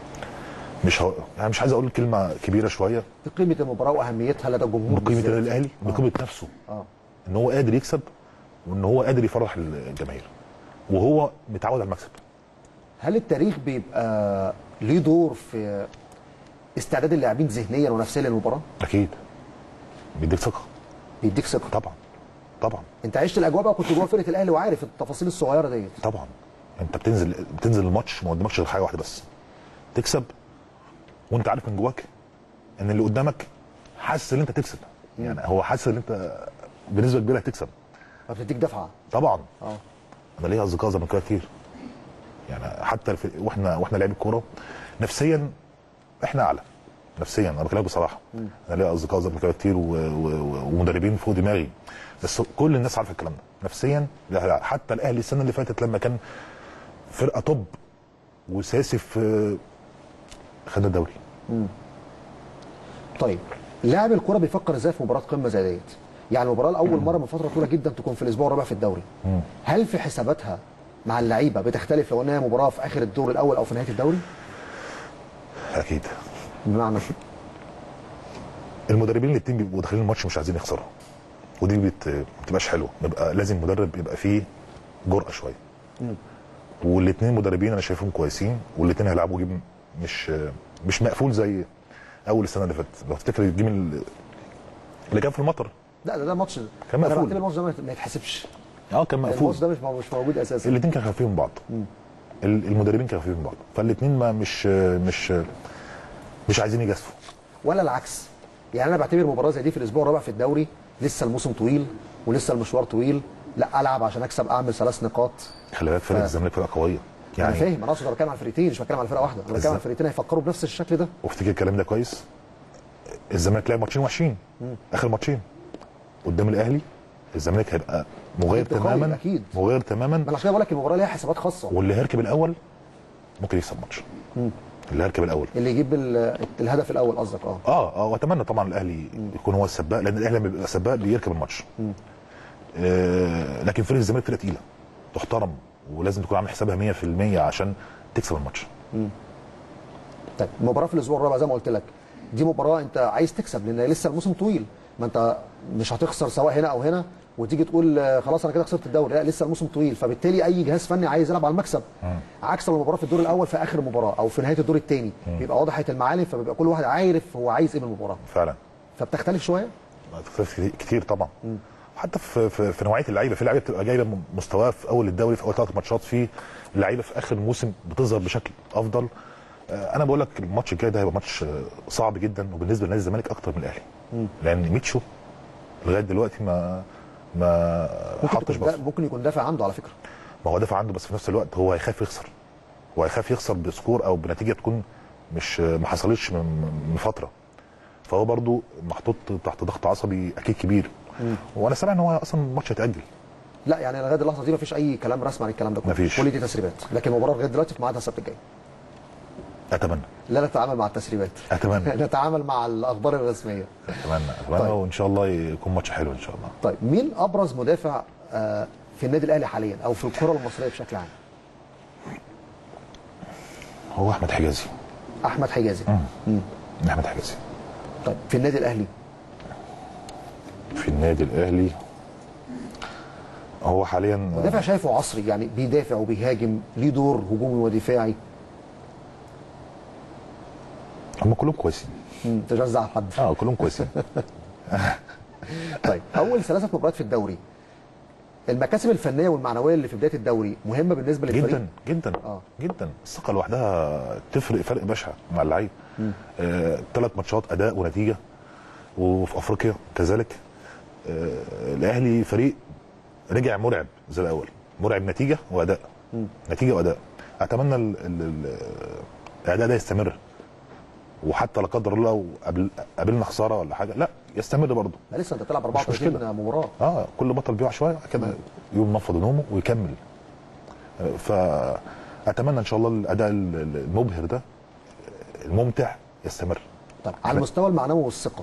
مش هو... يعني مش عايز اقول كلمه كبيره شويه بقيمه المباراه واهميتها لدى الجمهور بقيمه بالذات. النادي الاهلي بقيمه نفسه اه ان هو قادر يكسب وان هو قادر يفرح الجماهير وهو متعود على المكسب هل التاريخ بيبقى ليه دور في استعداد اللاعبين ذهنيا ونفسيا للمباراه؟ اكيد بيديك ثقه بيديك ثقه طبعا طبعا انت عشت الاجواء بقى كنت جوه فرقه الاهلي وعارف التفاصيل الصغيره ديت طبعا انت بتنزل بتنزل الماتش ما قدامكش غير حاجه واحده بس تكسب وانت عارف من جواك ان اللي قدامك حاسس ان انت تكسب يعني هو حاسس ان انت بنسبه كبيره هتكسب فبتديك دفعه طبعا اه انا ليا اصدقاء زملكاويه كتير يعني حتى في واحنا واحنا لعيب الكوره نفسيا احنا اعلى نفسيا انا بكلمك بصراحه انا ليا اصدقاء زملكاويه كتير و... و... و... ومدربين فوق دماغي بس كل الناس عارفه الكلام ده نفسيا لا، حتى الاهلي السنه اللي فاتت لما كان فرقه توب وساسي في خدنا الدوري طيب لاعب الكره بيفكر ازاي في مباراه قمه زي ديت؟ يعني المباراه لاول مره من فتره طويله جدا تكون في الاسبوع الرابع في الدوري هل في حساباتها مع اللعيبه بتختلف لو انها مباراه في اخر الدور الاول او في نهايه الدوري؟ اكيد بمعنى المدربين الاثنين بيبقوا داخلين الماتش مش عايزين يخسروا ودي بت- ما بتبقاش حلوه بيبقى لازم مدرب يبقى فيه جرأه شويه والاثنين مدربين انا شايفهم كويسين والاثنين هيلعبوا جيم مش مش مقفول زي اول السنه اللي فاتت لو تفتكر الجيم اللي اللي كان في المطر لا ده ده ماتش كان انا مقفول. بعتبر الماتش ده ما ما يتحسبش اه كان مقفول الماتش ده مش مش موجود اساسا الاثنين كانوا خايفين من بعض ال- المدربين كانوا خايفين من بعض فالاثنين ما مش مش مش عايزين يجازفوا ولا العكس يعني انا بعتبر مباراه زي دي في الاسبوع الرابع في الدوري لسه الموسم طويل ولسه المشوار طويل لا العب عشان اكسب اعمل ثلاث نقاط خلي بالك فرقه ف- الزمالك فرقه قويه يعني انا يعني فاهم انا اقصد أنا بتكلم على الفرقتين مش بتكلم على فرقه واحده انا بتكلم على بالظبط. الفرقتين هيفكروا بنفس الشكل ده وافتكر الكلام ده كويس الزمالك لعب ماتشين وحشين اخر ماتشين قدام الاهلي الزمالك هيبقى مغاير ضد قوي، تماما أكيد. مغاير تماما ما انا عشان كده بقول لك المباراه ليها حسابات خاصه واللي هيركب الاول ممكن يكسب ماتش اللي هيركب الاول اللي يجيب ال- الهدف الاول قصدك اه اه اه واتمنى طبعا الاهلي يكون هو السباق لان الاهلي لما بيبقى سباق بيركب الماتش آه لكن فرقه الزمالك فرقه تقيله تحترم ولازم تكون عامل حسابها 100% عشان تكسب الماتش طيب المباراه في الاسبوع الرابع زي ما قلت لك دي مباراه انت عايز تكسب لان لسه الموسم طويل ما انت مش هتخسر سواء هنا او هنا وتيجي تقول آه، خلاص انا كده خسرت الدوري لا لسه الموسم طويل فبالتالي اي جهاز فني عايز يلعب على المكسب عكس لو المباراه في الدور الاول في اخر المباراه او في نهايه الدور الثاني بيبقى واضحه المعالم فبيبقى كل واحد عارف هو عايز ايه من المباراه فعلا فبتختلف شويه تختلف كتير- كتير طبعا حتى في, في, في نوعيه اللعيبه في لعيبه بتبقى جايبه م- مستواها في اول الدوري في اول ثلاث ماتشات في لعيبه في اخر الموسم بتظهر بشكل افضل آه، انا بقول لك الماتش الجاي ده هيبقى ماتش آه، صعب جدا وبالنسبه لنادي الزمالك اكتر من الاهلي لان ميتشو لغايه دلوقتي ما ما ممكن حطش يكون دا بص ممكن يكون دافع عنده على فكره ما هو دافع عنده بس في نفس الوقت هو هيخاف يخسر هو هيخاف يخسر بسكور او بنتيجه تكون مش ما حصلتش من, من فتره فهو برضو محطوط تحت ضغط عصبي اكيد كبير وانا سامع ان هو اصلا الماتش هيتاجل لا يعني لغايه اللحظه دي مفيش اي كلام رسمي عن الكلام ده كله مفيش. كل دي تسريبات لكن المباراه لغايه دلوقتي في ميعادها السبت الجاي اتمنى لا نتعامل مع التسريبات اتمنى نتعامل مع الاخبار الرسميه اتمنى اتمنى طيب. وان شاء الله يكون ماتش حلو ان شاء الله طيب مين ابرز مدافع آه، في النادي الاهلي حاليا او في الكره المصريه بشكل عام هو احمد حجازي احمد حجازي احمد حجازي طيب في النادي الاهلي في النادي الاهلي هو حاليا مدافع شايفه عصري يعني بيدافع وبيهاجم ليه دور هجومي ودفاعي هم كلهم كويسين مم، تجزع حد اه كلهم كويسين طيب اول ثلاثه مباريات في الدوري المكاسب الفنيه والمعنويه اللي في بدايه الدوري مهمه بالنسبه للفريق جدا جدا آه. جدا الثقه لوحدها تفرق فرق بشع مع اللعيب آه، ثلاث ماتشات اداء ونتيجه وفي افريقيا كذلك آه، الاهلي فريق رجع مرعب زي الاول مرعب نتيجه واداء نتيجه واداء اتمنى ال- ال- ال- الاداء ده يستمر وحتى لا قدر الله لو قابل- قابلنا خساره ولا حاجه لا يستمر برضه ما لسه انت بتلعب مش 34 مشكلة. مباراه اه كل بطل بيقع شويه كده يقوم نفض نومه ويكمل آه، فاتمنى ان شاء الله الاداء ال- ال- المبهر ده آه، الممتع يستمر طب على المستوى المعنوي والثقه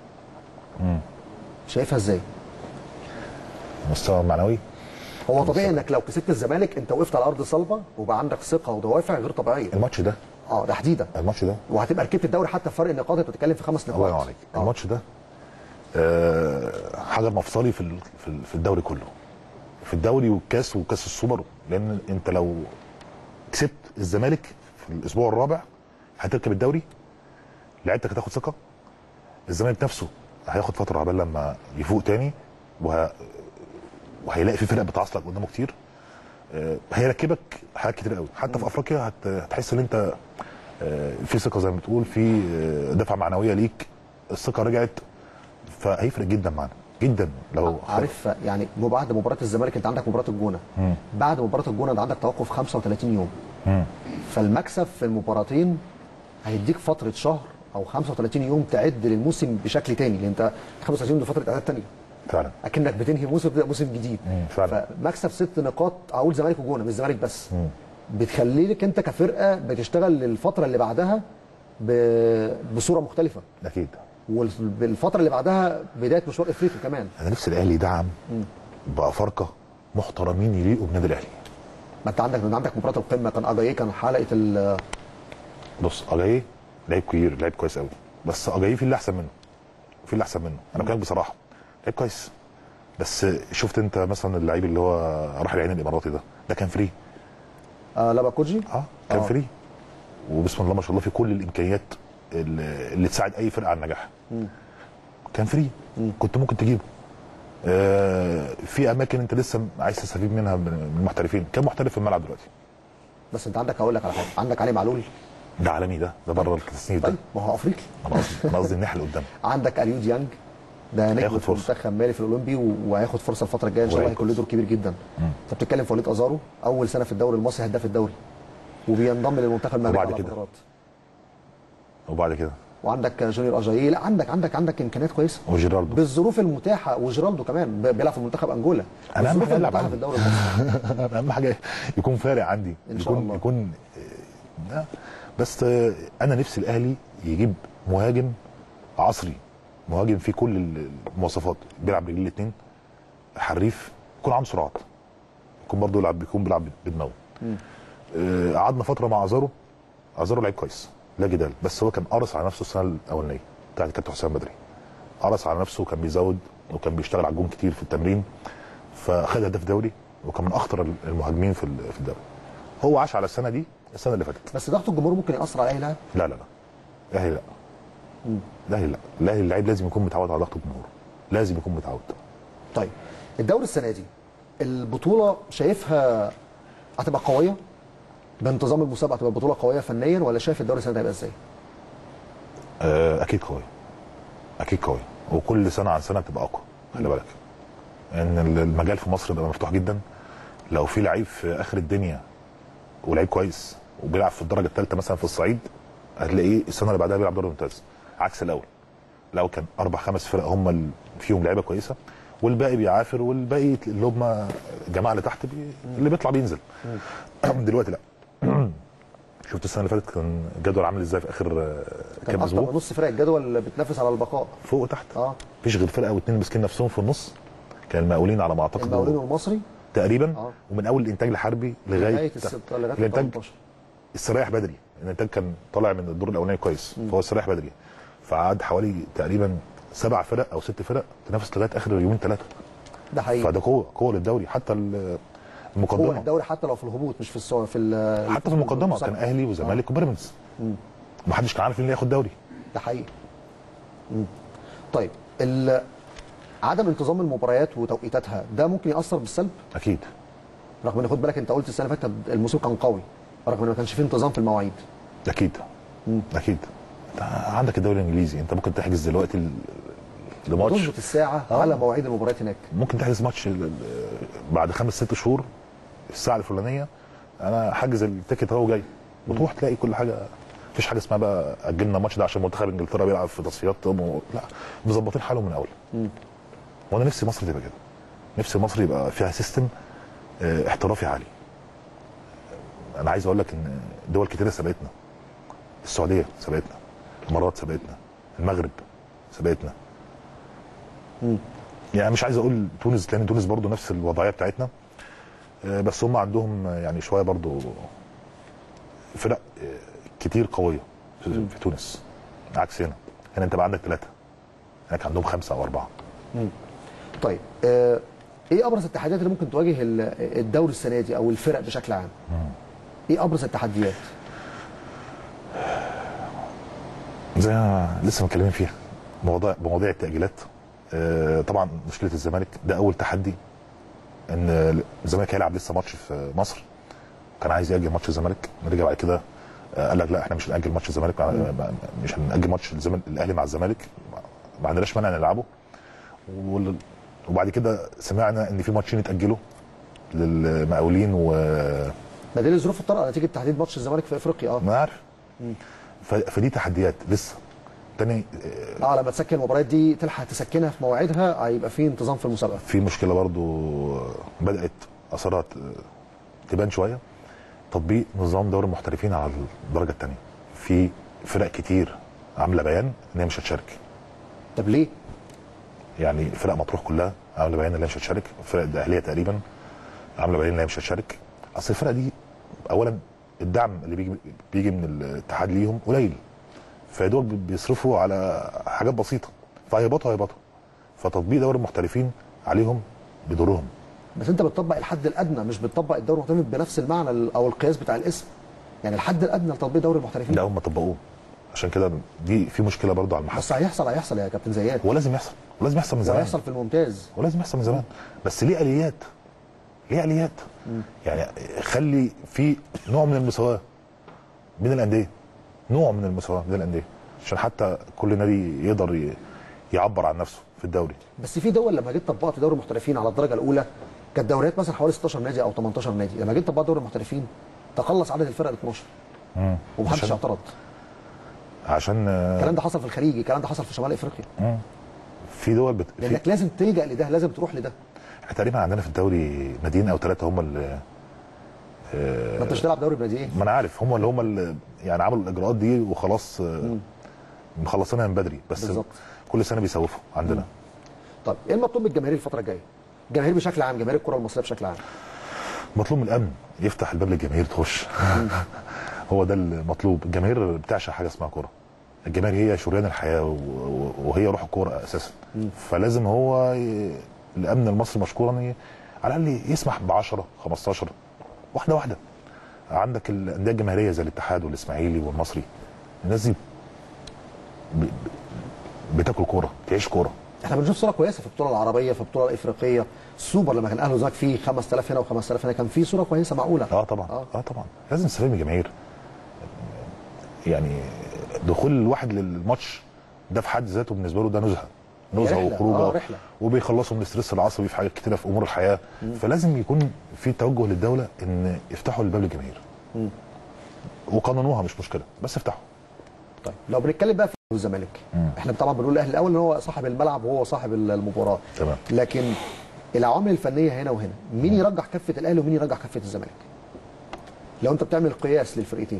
شايفها ازاي؟ المستوى المعنوي هو طبيعي انك لو كسبت الزمالك انت وقفت على ارض صلبه وبقى عندك ثقه ودوافع غير طبيعيه الماتش ده اه تحديدا الماتش ده وهتبقى ركبت الدوري حتى في فرق النقاط انت بتتكلم في خمس نقاط الله ينور عليك آه. الماتش ده آه، حجر مفصلي في ال- في ال- في الدوري كله في الدوري والكاس وكاس السوبر لان انت لو كسبت الزمالك في الاسبوع الرابع هتركب الدوري لعيبتك هتاخد ثقه الزمالك نفسه هياخد فتره عبال لما يفوق تاني وه... وهيلاقي في فرق بتعصلك قدامه كتير آه، هيركبك حاجات كتير قوي حتى في افريقيا هت... هتحس ان انت آه، في ثقه زي ما بتقول في آه، دفعه معنويه ليك الثقه رجعت فهيفرق جدا معانا جدا لو عارف يعني بعد مباراه الزمالك انت عندك مباراه الجونه بعد مباراه الجونه انت عندك توقف 35 يوم مم. فالمكسب في المباراتين هيديك فتره شهر او 35 يوم تعد للموسم بشكل تاني لان انت 35 يوم دي فتره اعداد تانيه فعلا اكنك بتنهي موسم بتبدا موسم جديد مم، فعلا. فمكسب ست نقاط اقول زمالك وجونه مش زمالك بس بتخليك انت كفرقه بتشتغل للفتره اللي بعدها ب- بصوره مختلفه اكيد والفتره اللي بعدها بدايه مشوار افريقيا كمان انا نفسي الاهلي يدعم بافارقه محترمين يليقوا بالنادي الاهلي ما انت عندك من عندك مباراه القمه كان اجاييه كان حلقه ال- بص اجاي لعيب كبير لعيب كويس قوي بس اجاي في اللي احسن منه في اللي احسن منه انا بكلمك بصراحه لعيب كويس بس شفت انت مثلا اللعيب اللي هو راح العين الاماراتي ده ده كان فري آه لاباكوجي اه كان آه. فري وبسم الله ما شاء الله في كل الامكانيات اللي, اللي تساعد اي فرقه على النجاح كان فري كنت ممكن تجيبه آه في اماكن انت لسه عايز تستفيد منها من من المحترفين كم محترف في الملعب دلوقتي بس انت عندك هقول لك على حاجه عندك علي معلول ده عالمي ده ده بره التصنيف ده طيب ما هو افريقي انا قصدي انا قصدي الناحيه اللي قدام عندك اليو ديانج ده نجم هياخد في فرصة. منتخب مالي في الاولمبي و- وهياخد فرصه الفتره الجايه ان شاء الله وهياخد. هيكون له دور كبير جدا انت بتتكلم في وليد ازارو اول سنه في الدوري المصري هداف الدوري وبينضم للمنتخب المغربي وبعد على كده؟ فترات وبعد كده وعندك جونيور اجاييه لا عندك عندك عندك امكانيات كويسه وجيراردو بالظروف المتاحه وجيرالدو كمان ب- بيلعب في منتخب انجولا أنا أهم بالظروف حاجة يلعب المتاحه عندي. في الدوري المصري اهم حاجه يكون فارق عندي إن شاء يكون الله. يكون آه، بس آه، انا نفسي الاهلي يجيب مهاجم عصري مهاجم فيه كل المواصفات بيلعب برجلين الاثنين حريف يكون عنده سرعات يكون برضه يلعب بيكون بيلعب بدماغه آه، قعدنا فتره مع ازارو ازارو لعيب كويس لا جدال بس هو كان قرص على نفسه السنه الاولانيه بتاعت كابتن حسام بدري قرص على نفسه وكان بيزود وكان بيشتغل على الجون كتير في التمرين فخد هداف دوري وكان من اخطر المهاجمين في ال- في الدوري هو عاش على السنه دي السنه اللي فاتت بس ضغط الجمهور ممكن ياثر على اي لاعب لا لا لا الاهلي لا الاهلي لا الاهلي اللعيب لازم يكون متعود على ضغط الجمهور لازم يكون متعود طيب الدوري السنه دي البطوله شايفها هتبقى قويه بانتظام المسابقه هتبقى بطوله قويه فنيا ولا شايف الدوري السنه ده هيبقى ازاي؟ آه، اكيد قوي اكيد قوي وكل سنه عن سنه بتبقى اقوى خلي بالك ان المجال في مصر بقى مفتوح جدا لو في لعيب في اخر الدنيا ولعيب كويس وبيلعب في الدرجه الثالثه مثلا في الصعيد هتلاقيه السنه اللي بعدها بيلعب دوري ممتاز عكس الاول لو كان اربع خمس فرق هم اللي فيهم لعيبه كويسه والباقي بيعافر والباقي اللي هم الجماعه اللي تحت بي... اللي بيطلع بينزل دلوقتي لا شفت السنه اللي فاتت كان الجدول عامل ازاي في اخر آه، كان كام اكتر اسبوع من نص فرق الجدول اللي بتنافس على البقاء فوق وتحت اه مفيش غير فرقه واثنين ماسكين نفسهم في النص كان المقاولين على ما اعتقد المقاولين والمصري تقريبا آه. ومن اول الانتاج الحربي لغايه لغايه الست لغايه الانتاج 18 استريح بدري الانتاج كان طالع من الدور الاولاني كويس فهو استريح بدري فقعد حوالي تقريبا سبع فرق او ست فرق تنافس لغايه اخر يومين ثلاثه ده حقيقي فده قوه قوه للدوري حتى ال- هو المقدمه الدوري حتى لو في الهبوط مش في الصور في ال- حتى في المقدمه كان المسابقة. اهلي وزمالك وبيراميدز محدش كان عارف مين اللي ياخد دوري ده حقيقي مم. طيب ال- عدم انتظام المباريات وتوقيتاتها ده ممكن ياثر بالسلب اكيد رغم ان خد بالك انت قلت السنه اللي فاتت الموسم كان قوي رغم ان ما كانش فيه انتظام في المواعيد اكيد اكيد انت عندك الدوري الانجليزي انت ممكن تحجز دلوقتي ل- لماتش تظبط الساعه آه. على مواعيد المباريات هناك ممكن تحجز ماتش ال- ال- بعد خمس ست شهور الساعه الفلانيه انا حاجز التيكت اهو جاي وتروح تلاقي كل حاجه مفيش حاجه اسمها بقى اجلنا الماتش ده عشان منتخب انجلترا بيلعب في تصفيات طب و- لا مظبطين حالهم من الاول وانا نفسي مصر تبقى كده نفسي مصر يبقى فيها سيستم اه، احترافي عالي انا عايز اقول لك ان دول كتيره سبقتنا السعوديه سبقتنا الامارات سبقتنا المغرب سبقتنا يعني مش عايز اقول تونس لان تونس برضو نفس الوضعيه بتاعتنا آه، بس هم عندهم آه، يعني شويه برضو فرق آه، كتير قويه في, في تونس عكس هنا هنا انت بقى عندك ثلاثه هناك عندهم خمسه او اربعه طيب آه ايه ابرز التحديات اللي ممكن تواجه ال- الدوري السنه دي او الفرق بشكل عام ايه ابرز التحديات زي ما لسه متكلمين فيها مواضيع مواضيع التاجيلات آه، طبعا مشكله الزمالك ده اول تحدي ان الزمالك هيلعب لسه ماتش في مصر كان عايز ياجل ماتش الزمالك رجع بعد كده آه، قال لك لا احنا مش هنأجل ماتش الزمالك مع- مع- مش هنأجل ماتش الزمالك الاهلي مع الزمالك ما عندناش مانع نلعبه وال- وبعد كده سمعنا ان في ماتشين اتأجلوا للمقاولين وما ما دي الظروف الطارئه نتيجه تحديد ماتش الزمالك في افريقيا اه عارف ف- فدي تحديات لسه تاني آه، اه لما تسكن المباريات دي تلحق تسكنها في مواعيدها هيبقى في انتظام في المسابقه في مشكله برضو بدات اثرها ت- تبان شويه تطبيق نظام دوري المحترفين على الدرجه الثانيه في فرق كتير عامله بيان ان هي مش هتشارك طب ليه؟ يعني فرق مطروح كلها عامله بيان ان هي مش هتشارك فرق الاهليه تقريبا عامله بيان ان هي مش هتشارك اصل الفرق دي اولا الدعم اللي بيجي بيجي من الاتحاد ليهم قليل فيا دوب بيصرفوا على حاجات بسيطه فهيهبطوا هيهبطوا فتطبيق دوري المحترفين عليهم بيضرهم بس انت بتطبق الحد الادنى مش بتطبق الدوري المحترف بنفس المعنى ال- او القياس بتاع الاسم يعني الحد الادنى لتطبيق دوري المحترفين لا هم طبقوه عشان كده دي في مشكله برضو على المحل بس هيحصل هيحصل يا كابتن زياد ولازم يحصل ولازم يحصل من زمان وهيحصل في الممتاز ولازم يحصل من زمان بس ليه اليات ليه اليات يعني خلي في نوع من المساواه بين الانديه نوع من المساواه بين الانديه عشان حتى كل نادي يقدر ي- يعبر عن نفسه في الدوري بس في دول لما جيت طبقت دوري المحترفين على الدرجه الاولى كانت دوريات مثلا حوالي 16 نادي او 18 نادي لما جيت طبقت دوري المحترفين تقلص عدد الفرق ل 12 ومحدش عشان- اعترض عشان آه، الكلام ده حصل في الخليج الكلام ده حصل في شمال افريقيا في دول بت... في... لانك لازم تلجا لده لازم تروح لده احنا تقريبا عندنا في الدوري ناديين او ثلاثه هم اللي ما انتش تلعب دوري بناديين ما انا عارف هم اللي هم اللي يعني عملوا الاجراءات دي وخلاص آه، مخلصينها من بدري بس بالظبط. كل سنه بيسوفوا عندنا طيب ايه المطلوب من الجماهير الفتره الجايه؟ الجماهير بشكل عام جماهير الكره المصريه بشكل عام مطلوب من الامن يفتح الباب للجماهير تخش هو ده المطلوب الجماهير بتعشق حاجه اسمها كوره الجماهير هي شريان الحياه و- و- وهي روح الكوره اساسا فلازم هو ي... الامن المصري مشكورا ي... على الاقل يسمح ب 10 15 واحده واحده عندك الانديه الجماهيريه زي الاتحاد والاسماعيلي والمصري الناس دي ب... ب- بتاكل كوره تعيش كوره احنا بنشوف صوره كويسه في البطوله العربيه في البطوله الافريقيه السوبر لما كان اهلي وزمالك فيه 5000 هنا و5000 هنا كان في صوره كويسه معقوله اه طبعا آه. اه, آه طبعا لازم نستفيد من الجماهير يعني دخول الواحد للماتش ده في حد ذاته بالنسبه له ده نزهه نزهه رحلة، وخروجه آه، رحلة. وبيخلصوا من الاسترس العصبي في حاجات كتيره في امور الحياه فلازم يكون في توجه للدوله ان يفتحوا الباب للجماهير وقانونوها مش مشكله بس افتحوا طيب لو بنتكلم بقى في الزمالك احنا طبعا بنقول الاهلي الاول ان هو صاحب الملعب وهو صاحب المباراه تمام. لكن العوامل الفنيه هنا وهنا مين يرجح كفه الاهلي ومين يرجح كفه الزمالك لو انت بتعمل قياس للفرقتين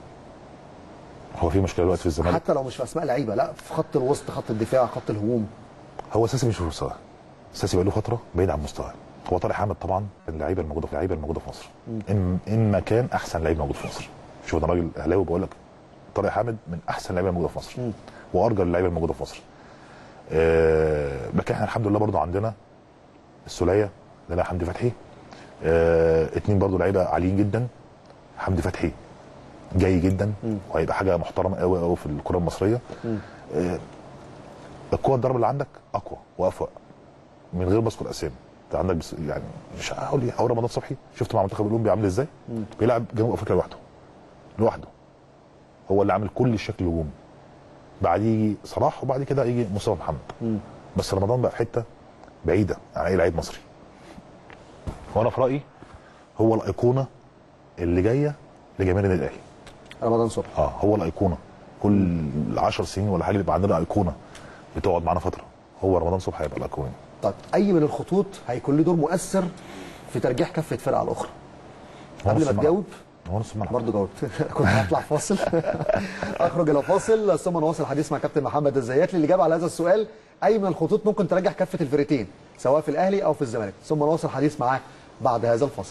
هو في مشكله دلوقتي في الزمالك حتى لو مش في اسماء لعيبه لا في خط الوسط خط الدفاع خط الهجوم هو اساسي مش في مستواه اساسي بقى له فتره بعيد عن مستواه هو طارق حامد طبعا اللعيبه الموجوده في اللعيبه الموجوده في مصر ان ان ما كان احسن لعيب موجود في مصر شوف انا راجل اهلاوي بقول لك طارق حامد من احسن اللعيبه الموجوده في مصر وارجل اللعيبه الموجوده في مصر آه لكن احنا الحمد لله برضو عندنا السوليه عندنا حمدي فتحي آه اتنين برضو لعيبه عاليين جدا حمدي فتحي جاي جدا وهيبقى حاجه محترمه قوي قوي في الكره المصريه آه القوه الضرب اللي عندك اقوى وافوق من غير ما اذكر اسامي انت عندك بس يعني مش هقول ايه هو رمضان صبحي شفت مع منتخب الاولمبي عامل ازاي بيلعب جنوب افريقيا لوحده لوحده هو اللي عامل كل الشكل الهجومي بعديه يجي صلاح وبعد كده يجي مصطفى محمد بس رمضان بقى في حته بعيده عن اي لعيب مصري وانا في رايي هو الايقونه اللي جايه لجماهير النادي الاهلي رمضان صبحي اه هو الايقونه كل 10 سنين ولا حاجه يبقى عندنا ايقونه بتقعد معانا فتره هو رمضان صبحي هيبقى الايقونه طيب اي من الخطوط هيكون له دور مؤثر في ترجيح كفه فرقه على الاخرى هو قبل نص ما الملعب. تجاوب هو نص الملعب برضه جاوبت كنت هطلع فاصل اخرج الى فاصل ثم نواصل الحديث مع كابتن محمد الزيات اللي جاب على هذا السؤال اي من الخطوط ممكن ترجح كفه الفرقتين سواء في الاهلي او في الزمالك ثم نواصل الحديث معاه بعد هذا الفاصل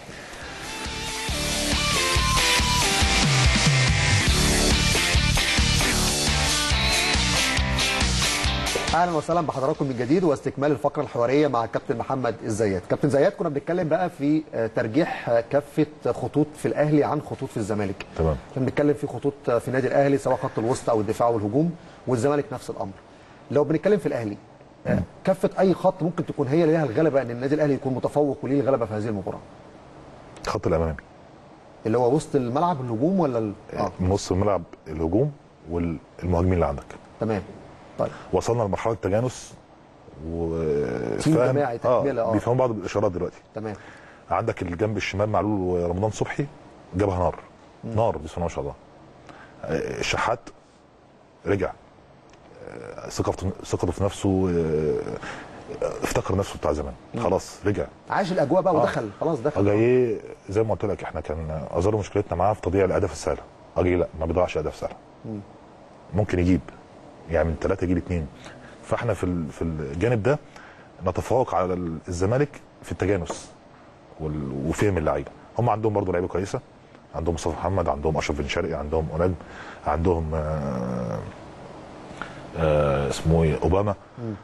اهلا وسهلا بحضراتكم من جديد واستكمال الفقره الحواريه مع الكابتن محمد الزيات كابتن زيات كنا بنتكلم بقى في آه، ترجيح آه، كفه خطوط في الاهلي عن خطوط في الزمالك تمام. احنا بنتكلم في خطوط آه، في النادي الاهلي سواء خط الوسط او الدفاع والهجوم والزمالك نفس الامر لو بنتكلم في الاهلي آه، كفه اي خط ممكن تكون هي اللي لها الغلبه ان النادي الاهلي يكون متفوق وليه الغلبه في هذه المباراه الخط الامامي اللي هو وسط الملعب الهجوم ولا ال... اه من نص الملعب الهجوم والمهاجمين اللي عندك تمام طيب وصلنا لمرحله تجانس و تيم فاهم- جماعي تكملة، آه. بيفهموا بعض بالاشارات دلوقتي تمام عندك الجنب الشمال معلول ورمضان صبحي جابها نار نار بسم الله ما شاء الله آه، الشحات رجع آه، ثقته ثقته في نفسه آه، افتكر نفسه بتاع زمان خلاص رجع عاش الاجواء بقى ودخل خلاص دخل اجاييه زي ما قلت لك احنا كان اظهر مشكلتنا معاه في تضييع الاهداف السهله اجاييه لا ما بيضيعش اهداف سهله ممكن يجيب يعني من ثلاثه يجيب اثنين فاحنا في ال- في الجانب ده نتفوق على ال- الزمالك في التجانس وال- وفهم اللعيبه هم عندهم برضو لعيبه كويسه عندهم مصطفى محمد عندهم اشرف بن شرقي عندهم اوناج عندهم آه آه اسمه ايه اوباما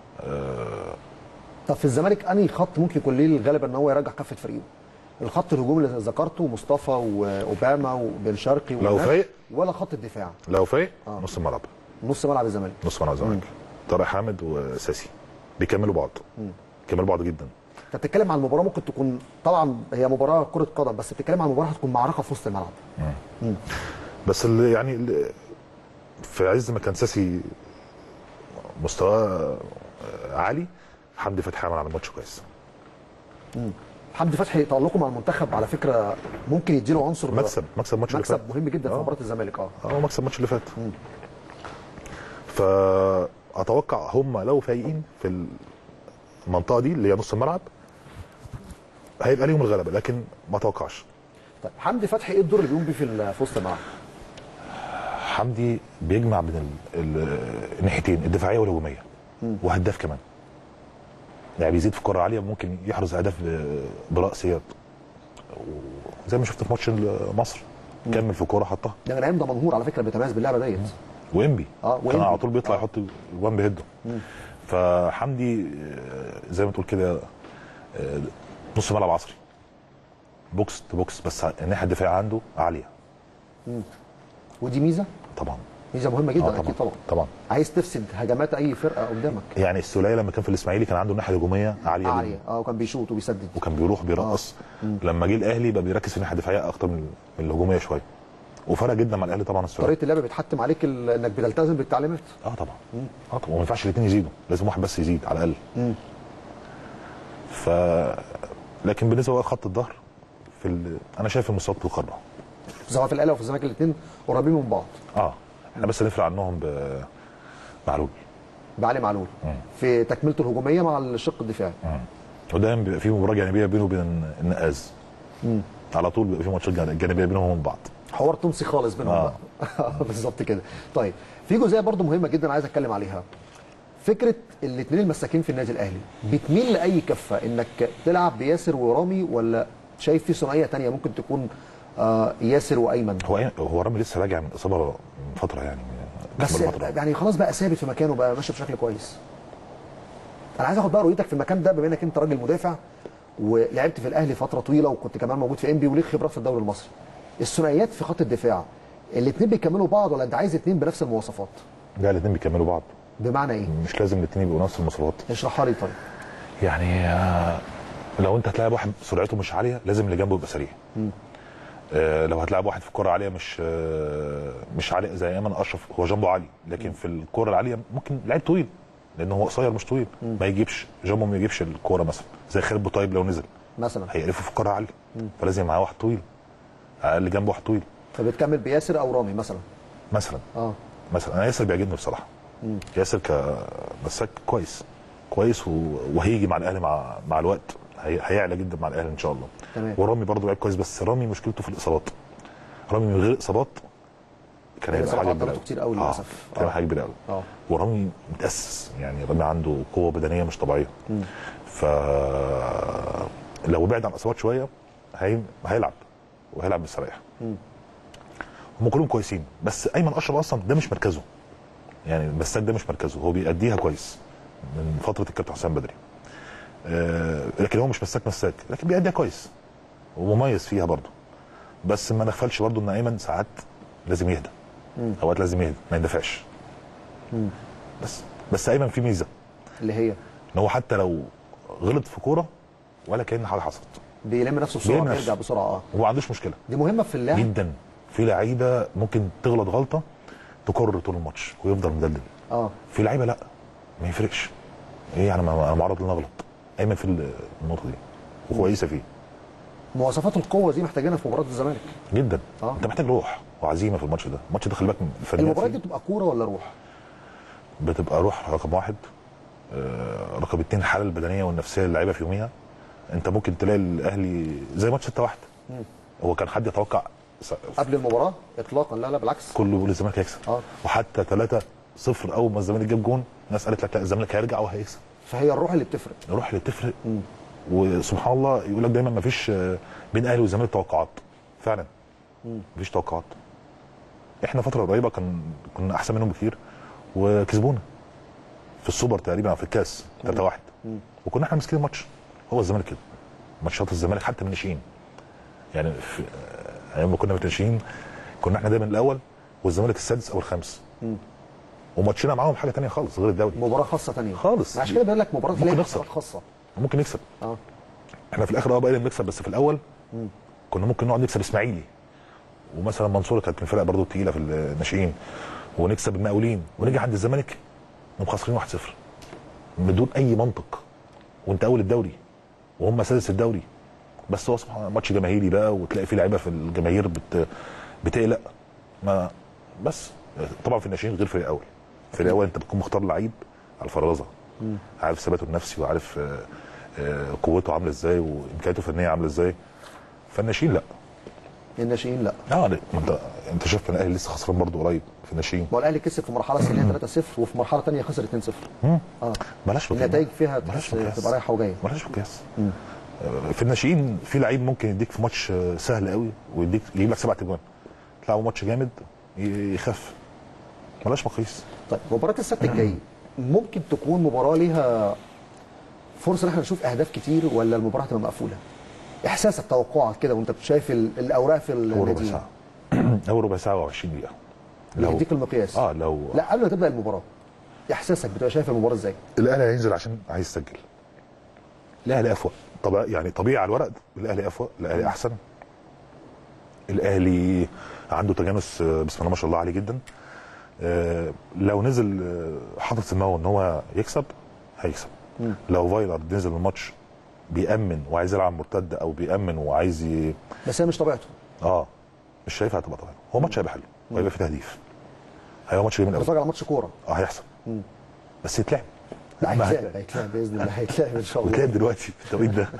طب في الزمالك انهي خط ممكن يكون ليه الغلبه ان هو يرجع كفه فريقه؟ الخط الهجوم اللي ذكرته مصطفى واوباما وبن شرقي لو وناس، فايق؟ ولا خط الدفاع لو فايق نص الملعب نص ملعب الزمالك نص ملعب الزمالك طارق حامد وساسي بيكملوا بعض بيكملوا بعض جدا انت بتتكلم عن المباراه ممكن تكون طبعا هي مباراه كره قدم بس بتتكلم عن مباراه هتكون معركه في وسط الملعب بس اللي يعني اللي في عز ما كان ساسي مستواه عالي حمدي فتحي عمل على الماتش كويس حمدي فتحي تألقه مع المنتخب على فكره ممكن يديله عنصر مكسب مكسب الماتش اللي مكسب فات مهم جدا في آه. مباراه الزمالك اه اه مكسب الماتش اللي فات فاتوقع هم لو فايقين في المنطقه دي اللي هي نص الملعب هيبقى ليهم الغلبه لكن ما اتوقعش طيب حمدي فتحي ايه الدور اللي بيقوم بيه في ال- في وسط الملعب؟ حمدي بيجمع بين ال- ال- الناحيتين الدفاعيه والهجوميه وهداف كمان يعني بيزيد في كره عاليه ممكن يحرز اهداف ب- براسيات زي ما شفت في ماتش مصر كمل في كوره حطها ده من ايام ده منهور على فكره بيتميز باللعبه ديت وانبي آه، كان وإنبي. على طول بيطلع آه. يحط الوان بيهده فحمدي آه، زي ما تقول كده آه، نص ملعب عصري بوكس تو بوكس بس الناحيه الدفاعيه عنده عاليه ودي ميزه طبعا ميزه مهمه جدا آه، اكيد طبعا طبعا عايز تفسد هجمات اي فرقه قدامك يعني السوليه لما كان في الاسماعيلي كان عنده الناحيه الهجوميه عاليه جدا عاليه اه وكان بيشوط وبيسدد وكان بيروح بيرقص لما جه الاهلي بقى بيركز في الناحيه الدفاعيه اكتر من من الهجوميه شويه وفرق جدا مع الاهلي طبعا السوليه طريقه اللعب بتحتم عليك ال- انك بتلتزم بالتعليمات اه طبعا اه طبعا وما ينفعش الاثنين يزيدوا لازم واحد بس يزيد على الاقل ف لكن بالنسبه بقى لخط الظهر في ال... انا شايف المستويات متقاربه سواء في الاهلي وفي الزمالك الاثنين قريبين من بعض اه احنا بس نفرق عنهم ب معلول بعلي معلول في تكملته الهجوميه مع الشق الدفاعي ودايما بيبقى في مباراه جانبيه بينه وبين النقاز على طول بيبقى في ماتشات جان- جانبيه بينهم وبين بعض حوار تونسي خالص بينهم آه. بقى بالظبط كده طيب في جزئيه برضو مهمه جدا عايز اتكلم عليها فكره الاثنين المساكين في النادي الاهلي بتميل لاي كفه انك تلعب بياسر ورامي ولا شايف في ثنائيه تانية ممكن تكون آه ياسر وايمن هو أي- هو رامي لسه راجع من اصابه من فتره يعني بس من فترة. يعني خلاص بقى ثابت في مكانه بقى ماشي بشكل كويس انا عايز اخد بقى رؤيتك في المكان ده بما انك انت راجل مدافع ولعبت في الاهلي فتره طويله وكنت كمان موجود في انبي وليك خبرات في الدوري المصري الثنائيات في خط الدفاع الاثنين بيكملوا بعض ولا انت عايز اثنين بنفس المواصفات لا الاثنين بيكملوا بعض بمعنى ايه مش لازم الاثنين يبقوا نفس المواصفات اشرحها لي طيب يعني آه، لو انت هتلاعب واحد سرعته مش عاليه لازم اللي جنبه يبقى سريع آه، لو هتلاعب واحد في كرة عاليه مش آه، مش عالي زي ايمن اشرف هو جنبه عالي لكن في الكرة العاليه ممكن لعيب طويل لان هو قصير مش طويل ما يجيبش جنبه ما يجيبش الكوره مثلا زي خالد بوطيب لو نزل مثلا هيقرفه في كرة عاليه فلازم معاه واحد طويل اقل جنبه واحد طويل فبتكمل بياسر او رامي مثلا مثلا اه مثلا انا ياسر بيعجبني بصراحه ياسر كمساك كويس كويس و- وهيجي مع الاهلي مع مع الوقت هي- هيعلى جدا مع الاهلي ان شاء الله تمام. ورامي برضه لعيب كويس بس رامي مشكلته في الاصابات رامي من غير اصابات كان هيبقى الإصابات حاجه كبيره عضلاته أوي. كتير أوي آه، للأسف. كان آه. حاجه كبيره قوي اه ورامي متاسس يعني رامي عنده قوه بدنيه مش طبيعيه ف لو بعد عن الاصابات شويه هي... هيلعب وهيلعب مستريح هم كلهم كويسين بس ايمن اشرف اصلا ده مش مركزه يعني المساك ده مش مركزه هو بيأديها كويس من فتره الكابتن حسام بدري آه لكن هو مش مساك مساك لكن بيأديها كويس ومميز فيها برضه بس ما نغفلش برضه ان ايمن ساعات لازم يهدى اوقات لازم يهدى ما يندفعش بس بس ايمن في ميزه اللي هي ان هو حتى لو غلط في كوره ولا كان حاجه حصلت بيلم نفسه بسرعه بيلم نفسه. بيرجع بسرعه اه هو ما عندوش مشكله دي مهمه في اللعب جدا في لعيبه ممكن تغلط غلطه تكرر طول الماتش ويفضل مدلل اه في لعيبه لا ما يفرقش ايه يعني ما- انا معرض ان أنا اغلط ايمن في النقطه دي وكويسه فيه مواصفات القوه دي محتاجينها في مباراه الزمالك جدا آه. انت محتاج روح وعزيمه في الماتش ده الماتش ده خلي بالك من الفنيات المباريات فيه. دي بتبقى كوره ولا روح بتبقى روح رقم واحد آه، رقم اتنين الحاله البدنيه والنفسيه للعيبه في يوميها انت ممكن تلاقي الاهلي زي ماتش 6 1 هو كان حد يتوقع س- قبل المباراه اطلاقا لا لا بالعكس كله بيقول الزمالك هيكسب آه. وحتى 3 0 اول ما الزمالك جاب جون الناس قالت لك لا الزمالك هيرجع وهيكسب فهي الروح اللي بتفرق الروح اللي بتفرق وسبحان الله يقول لك دايما ما فيش بين الاهلي والزمالك توقعات فعلا مفيش توقعات احنا فتره قريبه كان كنا احسن منهم بكتير وكسبونا في السوبر تقريبا او في الكاس 3 1 وكنا احنا ماسكين الماتش هو الزمالك كده ماتشات الزمالك حتى من الناشئين يعني في ايام ما كنا من الناشئين كنا احنا دايما الاول والزمالك السادس او الخامس وماتشنا معاهم حاجه تانية خالص غير الدوري مباراه خاصه ثانيه خالص. عشان كده بقول لك مباراه ممكن ليها نخسر. حسابات خاصه ممكن نكسب اه احنا في الاخر اه بقينا بنكسب بس في الاول كنا ممكن نقعد نكسب اسماعيلي ومثلا منصوره كانت من الفرق برضه الثقيله في الناشئين ونكسب المقاولين ونيجي عند الزمالك نقوم خاسرين 1-0 بدون اي منطق وانت اول الدوري وهم سادس الدوري بس هو سبحان الله ماتش جماهيري بقى وتلاقي فيه لعيبه في الجماهير بت... بتقلق ما بس طبعا في الناشئين غير فريق اول فريق اول انت بتكون مختار لعيب على الفرازه عارف ثباته النفسي وعارف آه، آه، قوته عامله ازاي وامكانياته الفنيه عامله ازاي فالناشئين لا الناشئين لا اه لا، ما انت انت شايف الاهلي لسه خسران برضه قريب في الناشئين ما هو الاهلي كسب في مرحله سنيه 3-0 وفي مرحله ثانيه خسر 2-0 اه بلاش مقياس. النتائج فيها بلاش تحس مقياس. تبقى رايحه وجايه بلاش مقياس آه، في الناشئين في لعيب ممكن يديك في ماتش آه، سهل قوي ويديك يجيب لك سبع تجوان تلعبوا ماتش جامد ي- يخف بلاش مقياس طيب مباراه السبت الجاي ممكن تكون مباراه ليها فرصه ان احنا نشوف اهداف كتير ولا المباراه هتبقى مقفوله احساسك توقعك كده وانت شايف ال- الاوراق في اول ربع النادي ساعه اول ربع ساعه و20 دقيقه لو يديك المقياس اه لو لا قبل ما تبدا المباراه احساسك بتبقى شايف المباراه ازاي الاهلي هينزل عشان عايز يسجل الاهلي افوق طبعا يعني طبيعي على الورق الاهلي افوق الاهلي احسن الاهلي عنده تجانس آه، بسم الله ما شاء الله عالي جدا آه، لو نزل آه، حاطط في دماغه ان هو يكسب هيكسب لو فايلر نزل الماتش بيأمن وعايز يلعب مرتد او بيأمن وعايز ي... بس هي مش طبيعته اه مش شايفها هتبقى طبيعي هو ماتش هيبقى حلو وهيبقى فيه تهديف هيبقى ماتش جميل قوي بتفرج على ماتش كوره اه هيحصل بس يتلعب لا ما هيتلعب هيتلعب باذن الله هيتلعب ان شاء الله ويتلعب دلوقتي في التوقيت ده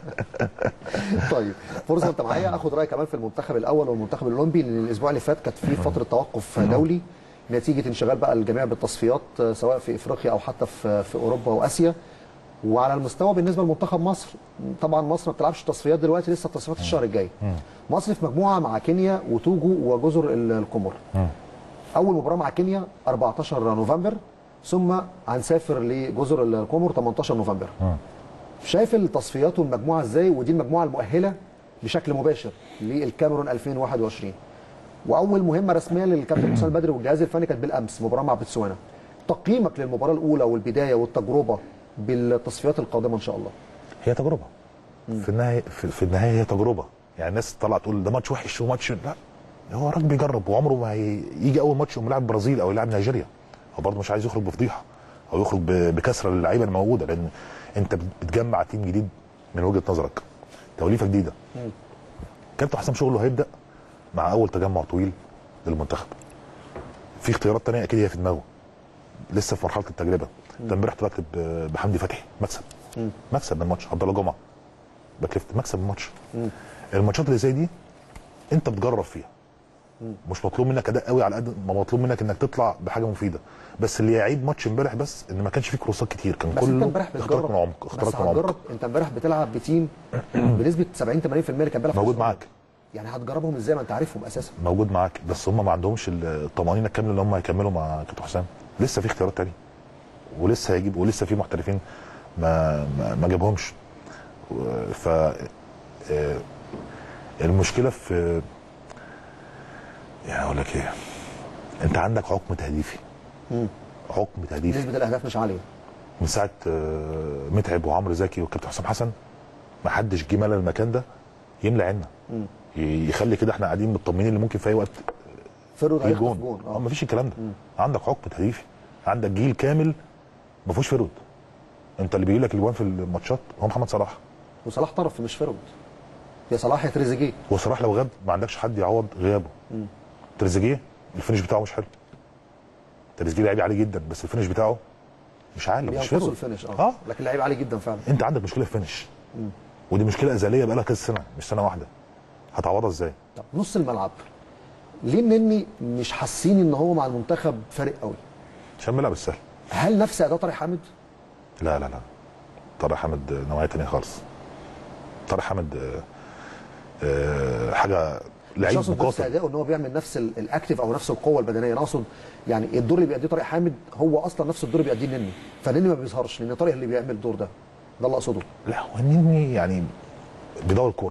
طيب فرصه انت معايا اخد رايك كمان في المنتخب الاول والمنتخب الاولمبي لان الاسبوع اللي فات كانت في فتره توقف دولي نتيجه انشغال بقى الجميع بالتصفيات آه، سواء في افريقيا او حتى في في اوروبا واسيا وعلى المستوى بالنسبه لمنتخب مصر طبعا مصر ما بتلعبش تصفيات دلوقتي لسه التصفيات الشهر الجاي مصر في مجموعه مع كينيا وتوجو وجزر ال- القمر اول مباراه مع كينيا 14 نوفمبر ثم هنسافر لجزر القمر 18 نوفمبر شايف التصفيات والمجموعه ازاي ودي المجموعه المؤهله بشكل مباشر للكاميرون 2021 واول مهمه رسميه للكابتن حسام البدري والجهاز الفني كانت بالامس مباراه مع بتسوانا تقييمك للمباراه الاولى والبدايه والتجربه بالتصفيات القادمه ان شاء الله هي تجربه في النهايه في, في النهايه هي تجربه يعني الناس طلعت تقول ده ماتش وحش وماتش لا هو راجل بيجرب وعمره ما هي- يجي اول ماتش يقوم يلعب البرازيل او يلعب نيجيريا هو برضه مش عايز يخرج بفضيحه او يخرج ب- بكسره للعيبه الموجوده لان انت بتجمع تيم جديد من وجهه نظرك توليفه جديده كابتن حسام شغله هيبدا مع اول تجمع طويل للمنتخب في اختيارات تانية اكيد هي في دماغه لسه في مرحله التجربه انت امبارح طلعت ب- بحمدي فتحي مكسب مكسب من الماتش عبد الله جمعه باك ليفت مكسب من الماتش الماتشات اللي زي دي انت بتجرب فيها مش مطلوب منك اداء قوي على قد ما مطلوب منك انك تطلع بحاجه مفيده بس اللي يعيب ماتش امبارح بس ان ما كانش فيه كروسات كتير كان بس انت كله امبارح اختراق بتجرب من عمق بس اختراق من عمق هتجرب انت امبارح بتلعب بتيم بنسبه 70 80% اللي كان بيلعب في موجود الأسبوع. معاك يعني هتجربهم ازاي ما انت عارفهم اساسا موجود معاك بس هم ما عندهمش الطمانينه الكامله اللي هم هيكملوا مع كابتن حسام لسه في اختيارات تانية ولسه هيجيب ولسه في محترفين ما ما, ما جابهمش و- ف آه، المشكله في يعني اقول لك ايه انت عندك حكم تهديفي حكم تهديفي نسبه الاهداف مش عاليه من ساعه آه، متعب وعمرو زكي والكابتن حسام حسن ما حدش جه ملى المكان ده يملى عنا ي- يخلي كده احنا قاعدين مطمنين اللي ممكن في اي وقت فرود في هيخطف جون جون اه اه مفيش الكلام ده عندك حكم تهديفي عندك جيل كامل ما فيهوش فرود انت اللي بيجي لك الجوان في الماتشات هو محمد صلاح وصلاح طرف مش فرود يا صلاح يا تريزيجيه وصلاح لو غاب ما عندكش حد يعوض غيابه تريزيجيه الفينش بتاعه مش حلو تريزيجيه لعيب عالي جدا بس الفينش بتاعه مش عالي مش بينقصوا فرود الفينش اه اه لكن لعيب عالي جدا فعلا انت عندك مشكله في الفينش ودي مشكله ازليه بقى لها كذا سنه مش سنه واحده هتعوضها ازاي؟ طب نص الملعب ليه النني مش حاسين ان هو مع المنتخب فارق قوي عشان بيلعب السهل هل نفس اداء طارق حامد لا لا لا طارق حامد نوعيه تانية خالص طارق حامد آه، آه، حاجه مش لعيب اقصد نفس مقاتل اداؤه ان هو بيعمل نفس ال- الاكتف او نفس القوه البدنيه انا اقصد يعني الدور اللي بيأديه طارق حامد هو اصلا نفس الدور اللي بيأديه النني فالنني ما بيظهرش لان طارق اللي بيعمل الدور ده ده اللي اقصده لا هو النني يعني بيدور الكوره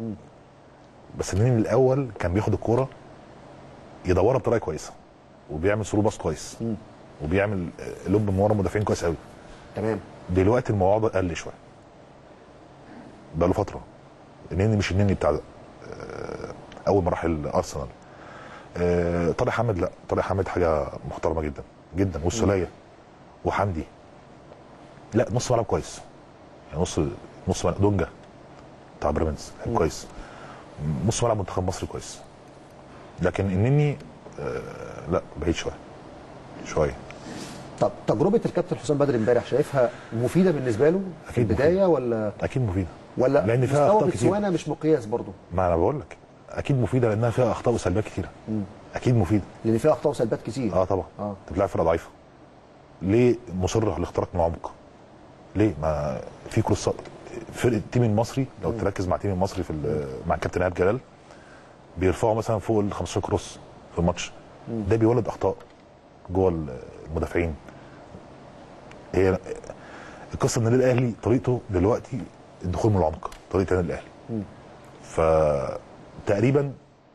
بس النني الاول كان بياخد الكوره يدورها بطريقه كويسه وبيعمل ثرو باص كويس وبيعمل آه، لوب من ورا مدافعين كويس قوي تمام دلوقتي الموضوع ده قل شويه بقى له فتره النني مش النني بتاع آه، اول مراحل ارسنال آه، طارق حامد لا طارق حامد حاجه محترمه جدا جدا والسوليه وحمدي لا نص ملعب كويس يعني نص نص ملعب دونجا بتاع بيراميدز لعيب كويس نص ملعب منتخب مصر كويس لكن انني آه لا بعيد شويه شويه طب تجربه الكابتن حسام بدري امبارح شايفها مفيده بالنسبه له في أكيد البدايه ولا اكيد مفيده ولا لان فيها مستوى اخطاء كتير بتسوانا مش مقياس برضه ما انا بقول لك اكيد مفيده لانها فيها اخطاء وسلبيات كتيره اكيد مفيده لان فيها اخطاء وسلبيات كتير اه طبعا آه. انت بتلعب فرقه ضعيفه ليه مصر على الاختراق من العمق ليه ما في كروسات فرقه التيم المصري لو تركز مع التيم المصري في ال- مع كابتن ايهاب جلال بيرفعوا مثلا فوق ال 15 كروس في الماتش ده بيولد اخطاء جوه المدافعين هي القصه ان النادي الاهلي طريقته دلوقتي الدخول من العمق طريقه النادي الاهلي فتقريبا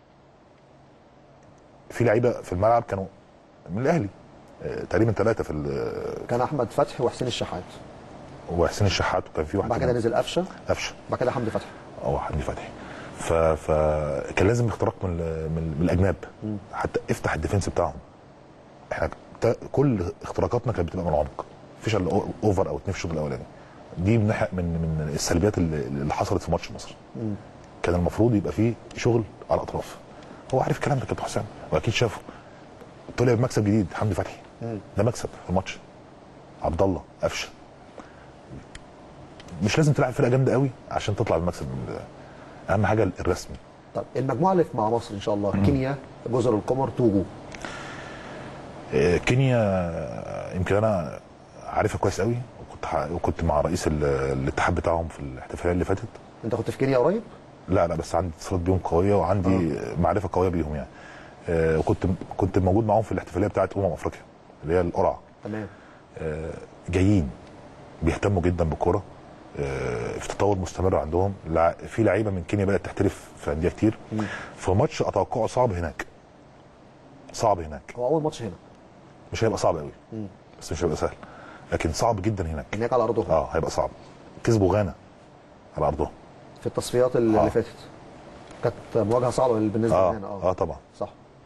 في لعيبه في الملعب كانوا من الاهلي آه، تقريبا ثلاثه في ال- كان احمد فتحي وحسين الشحات وحسين الشحات وكان في واحد بعد كده كمان نزل قفشه قفشه بعد كده حمدي فتحي او حمدي فتحي ف... فكان لازم اختراق من ال- من, من الاجناب حتى افتح الديفنس بتاعهم احنا تا- كل اختراقاتنا كانت بتبقى من العمق مفيش الا أو- اوفر او اتنين في الشوط الاولاني دي من ناحيه من من السلبيات اللي, اللي حصلت في ماتش مصر كان المفروض يبقى فيه شغل على الاطراف هو عارف الكلام ده كابتن حسام واكيد شافه طلع بمكسب جديد حمدي فتحي ده مكسب في الماتش عبد الله قفشه مش لازم تلعب فرقه جامده قوي عشان تطلع بالمكسب من ده. اهم حاجه الرسمي طب المجموعه اللي في مع مصر ان شاء الله كينيا جزر القمر توجو آه، كينيا آه، يمكن انا عارفها كويس قوي وكنت ح- وكنت مع رئيس ال- الاتحاد بتاعهم في الاحتفاليه اللي فاتت انت كنت في كينيا قريب لا لا بس عندي اتصالات بيهم قويه وعندي معرفه قويه بيهم يعني آه، وكنت كنت موجود معاهم في الاحتفاليه بتاعت امم افريقيا اللي هي القرعه تمام آه، جايين بيهتموا جدا بالكوره آه، في تطور مستمر عندهم لع- في لعيبه من كينيا بدات تحترف في انديه كتير في ماتش اتوقعه صعب هناك صعب هناك هو اول ماتش هنا مش هيبقى صعب قوي بس مش هيبقى سهل لكن صعب جدا هناك هناك على ارضهم اه هيبقى صعب كسبوا غانا على ارضهم في التصفيات اللي, آه. اللي فاتت كانت مواجهه صعبه بالنسبه اه لنا اه طبعا صح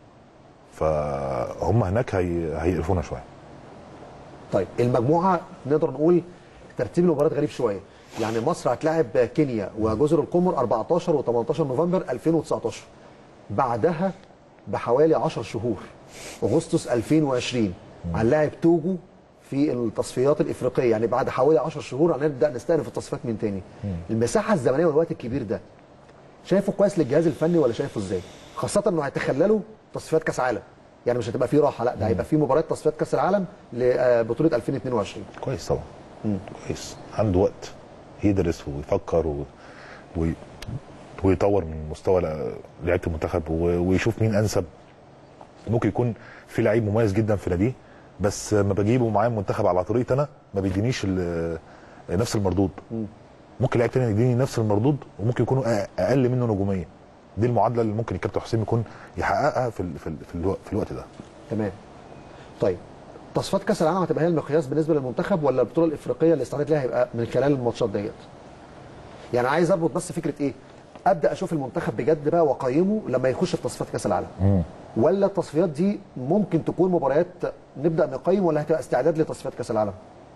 فهم هناك هي... هيقرفونا شويه طيب المجموعه نقدر نقول ترتيب المباريات غريب شويه يعني مصر هتلاعب كينيا وجزر القمر 14 و18 نوفمبر 2019 بعدها بحوالي 10 شهور اغسطس 2020 هنلاعب توجو في التصفيات الافريقيه يعني بعد حوالي 10 شهور هنبدا نستأنف التصفيات من تاني المساحه الزمنيه والوقت الكبير ده شايفه كويس للجهاز الفني ولا شايفه ازاي خاصه انه هيتخللوا تصفيات كاس عالم يعني مش هتبقى فيه راحه لا ده هيبقى فيه مباريات تصفيات كاس العالم لبطوله 2022 كويس طبعا كويس عنده وقت يدرس ويفكر و... و... ويطور من مستوى ل- لعيبه المنتخب و... ويشوف مين انسب ممكن يكون في لعيب مميز جدا في ناديه بس ما بجيبه معايا المنتخب على طريقتي انا ما بيدينيش ال... نفس المردود ممكن لعيب تاني يديني نفس المردود وممكن يكونوا أ- اقل منه نجوميه دي المعادله اللي ممكن الكابتن حسين يكون يحققها في ال... في, ال... في, الوقت... في الوقت ده تمام طيب تصفيات كاس العالم هتبقى هي المقياس بالنسبه للمنتخب ولا البطوله الافريقيه اللي استعدت ليها هيبقى من خلال الماتشات ديت يعني عايز اربط بس فكره ايه ابدا اشوف المنتخب بجد بقى واقيمه لما يخش في تصفيات كاس العالم ولا التصفيات دي ممكن تكون مباريات نبدا نقيم ولا هتبقى استعداد لتصفيات كاس العالم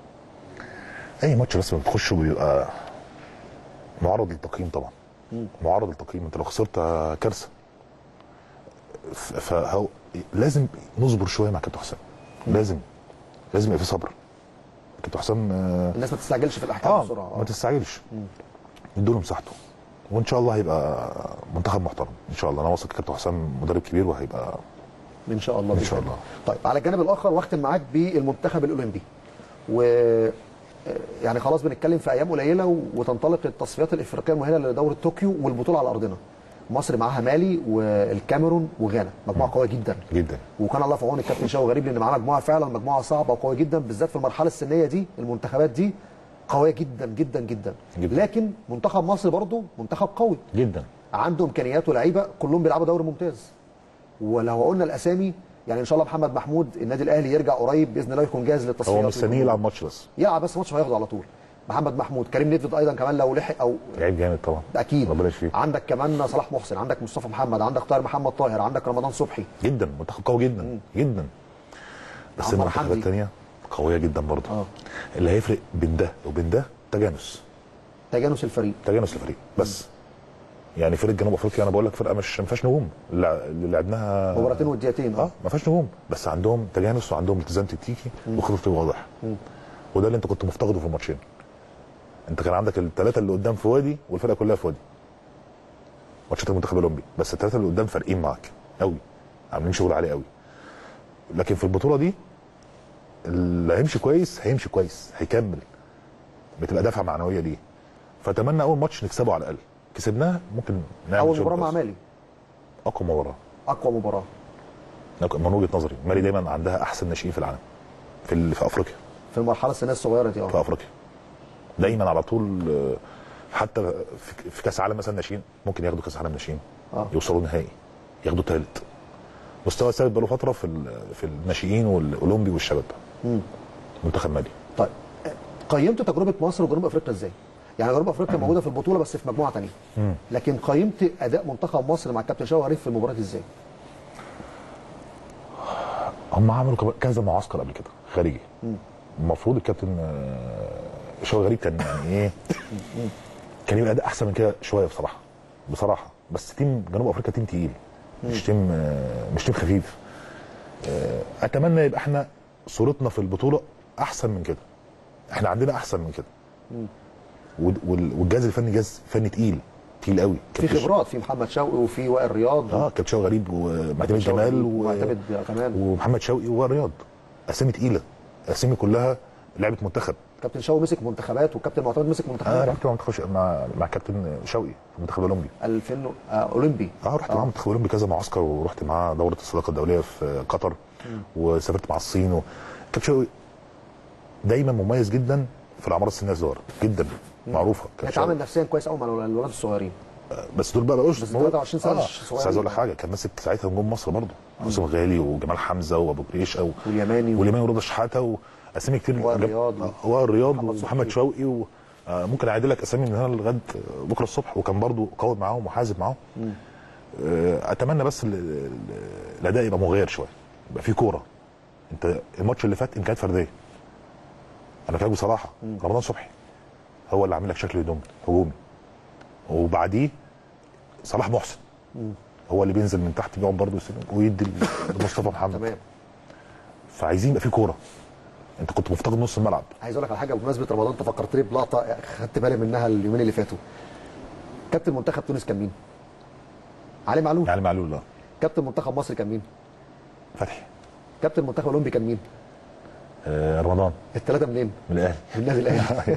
اي ماتش بس ما بتخشه بيبقى معرض للتقييم طبعا معرض للتقييم انت لو خسرت آه، كارثه ف- فهو لازم نصبر شويه مع كابتن حسام لازم لازم يبقى في صبر كابتن حسام آه، الناس ما تستعجلش في الاحكام اه بسرعه ما آه. تستعجلش ادوا مساحته وان شاء الله هيبقى منتخب محترم ان شاء الله انا واثق كابتن حسام مدرب كبير وهيبقى ان شاء الله إن بإذن شاء الله. طيب على الجانب الاخر واختم معاك بالمنتخب الاولمبي و يعني خلاص بنتكلم في ايام قليله و- وتنطلق التصفيات الافريقيه المؤهله لدوره طوكيو والبطوله على ارضنا مصر معاها مالي والكاميرون وغانا مجموعه قويه جدا جدا وكان الله في عون الكابتن شاوي غريب لان معاه مجموعه فعلا مجموعه صعبه وقويه جدا بالذات في المرحله السنيه دي المنتخبات دي قويه جدا جدا جدا, جداً. لكن منتخب مصر برضه منتخب قوي جدا عنده امكانيات ولاعيبه كلهم بيلعبوا دوري ممتاز ولو قلنا الاسامي يعني ان شاء الله محمد محمود النادي الاهلي يرجع قريب باذن الله يكون جاهز للتصفيات هو مستنيه يلعب ماتش بس يلعب بس ماتش هياخده على طول محمد محمود كريم نيدفيد ايضا كمان لو لحق او لعيب جامد طبعا ده اكيد ربنا يشفيه عندك كمان صلاح محسن عندك مصطفى محمد عندك طاهر محمد طاهر عندك رمضان صبحي جدا منتخب قوي جدا جدا بس عمر المنتخبات حمدي. الثانيه قويه جدا برضه اه. اللي هيفرق بين ده وبين ده تجانس تجانس الفريق تجانس الفريق بس يعني فرقه جنوب افريقيا انا بقول لك فرقه مش ما فيهاش نجوم اللي اللي لعبناها مباراتين وديتين اه ما فيهاش نجوم بس عندهم تجانس وعندهم التزام تكتيكي وخطط واضح وده اللي انت كنت مفتقده في الماتشين انت كان عندك الثلاثه اللي قدام في وادي والفرقه كلها في وادي ماتشات المنتخب الاولمبي بس الثلاثه اللي قدام فارقين معاك قوي عاملين شغل عالي قوي لكن في البطوله دي اللي هيمشي كويس هيمشي كويس هيكمل بتبقى دفعه معنويه ليه فاتمنى اول ماتش نكسبه على الاقل كسبناه ممكن نعمل اول شغل مباراه مع كويس. مالي اقوى مباراه اقوى مباراه من وجهه نظري مالي دايما عندها احسن ناشئين في العالم في ال- في افريقيا في المرحله السنيه الصغيره دي في اه افريقيا دايما على طول آه، حتى في- في كاس عالم مثلا ناشئين ممكن ياخدوا كاس عالم ناشئين آه. يوصلوا نهائي ياخدوا ثالث مستوى ثابت بقاله فتره في ال- في الناشئين والاولمبي والشباب منتخب مالي طيب قيمت تجربه مصر وجنوب افريقيا ازاي؟ يعني جنوب افريقيا موجوده في البطوله بس في مجموعه ثانيه لكن قيمت اداء منتخب مصر مع الكابتن شوقي غريب في المباراه ازاي؟ هم عملوا كب- كذا معسكر قبل كده خارجي المفروض الكابتن آه، شوقي غريب كان يعني ايه كان يبقى اداء احسن من كده شويه بصراحه بصراحه بس تيم جنوب افريقيا تيم تقيل مش تيم آه، مش تيم خفيف آه، اتمنى يبقى احنا صورتنا في البطوله احسن من كده احنا عندنا احسن من كده وال- وال- والجهاز الفني جهاز فني تقيل تقيل قوي في خبرات في محمد شوقي وفي وائل رياض اه كابتن شوقي غريب ومعتمد شوقي جمال و... ومعتمد كمان ومحمد شوقي ورياض اسامي تقيله اسامي كلها لعبه منتخب كابتن شوقي مسك منتخبات والكابتن معتمد مسك انا منتخبات رحت مع منتخب ش- مع مع كابتن شوقي في المنتخب الاولمبي 2000 آه، اولمبي اه رحت معاه المنتخب الاولمبي كذا معسكر ورحت معاه دوره الصداقه الدوليه في قطر وسافرت مع الصين و... كابتن شوقي دايما مميز جدا في الاعمار السنيه الصغيره جدا معروفه كابتن اتعامل شوقي. نفسيا كويس قوي مع الولاد الصغيرين بس دول بقى بقوش بس 23 سنة مش بس صغيرين. عايز اقول لك حاجه كان ماسك ساعتها نجوم مصر برضه حسام غالي وجمال حمزه وابو جريشه و... واليماني و- واليماني ورضا شحاته واسامي كتير وائل رياض و- وائل رياض محمد ومحمد شوقي و... آه، ممكن اعد لك اسامي من هنا لغايه بكره الصبح وكان برضو قوي معاهم وحازم معاهم آه، اتمنى بس ال- ال- الاداء يبقى مغاير شويه يبقى في كوره انت الماتش اللي فات امكانيات فرديه انا فاكر بصراحه رمضان صبحي هو اللي عامل لك شكل هجومي هجومي وبعديه صلاح محسن هو اللي بينزل من تحت بيقعد برضه يستلم ويدي لمصطفى محمد تمام فعايزين يبقى في كوره انت كنت مفتقد نص الملعب عايز اقول لك على حاجه بمناسبه رمضان انت فكرتني بلقطه خدت بالي منها اليومين اللي فاتوا كابتن منتخب تونس كان مين؟ علي معلول يعني معلول لا كابتن منتخب مصر كان مين؟ فتحي كابتن منتخب اولمبي كان مين؟ آه رمضان الثلاثه منين؟ من الاهلي من النادي الاهلي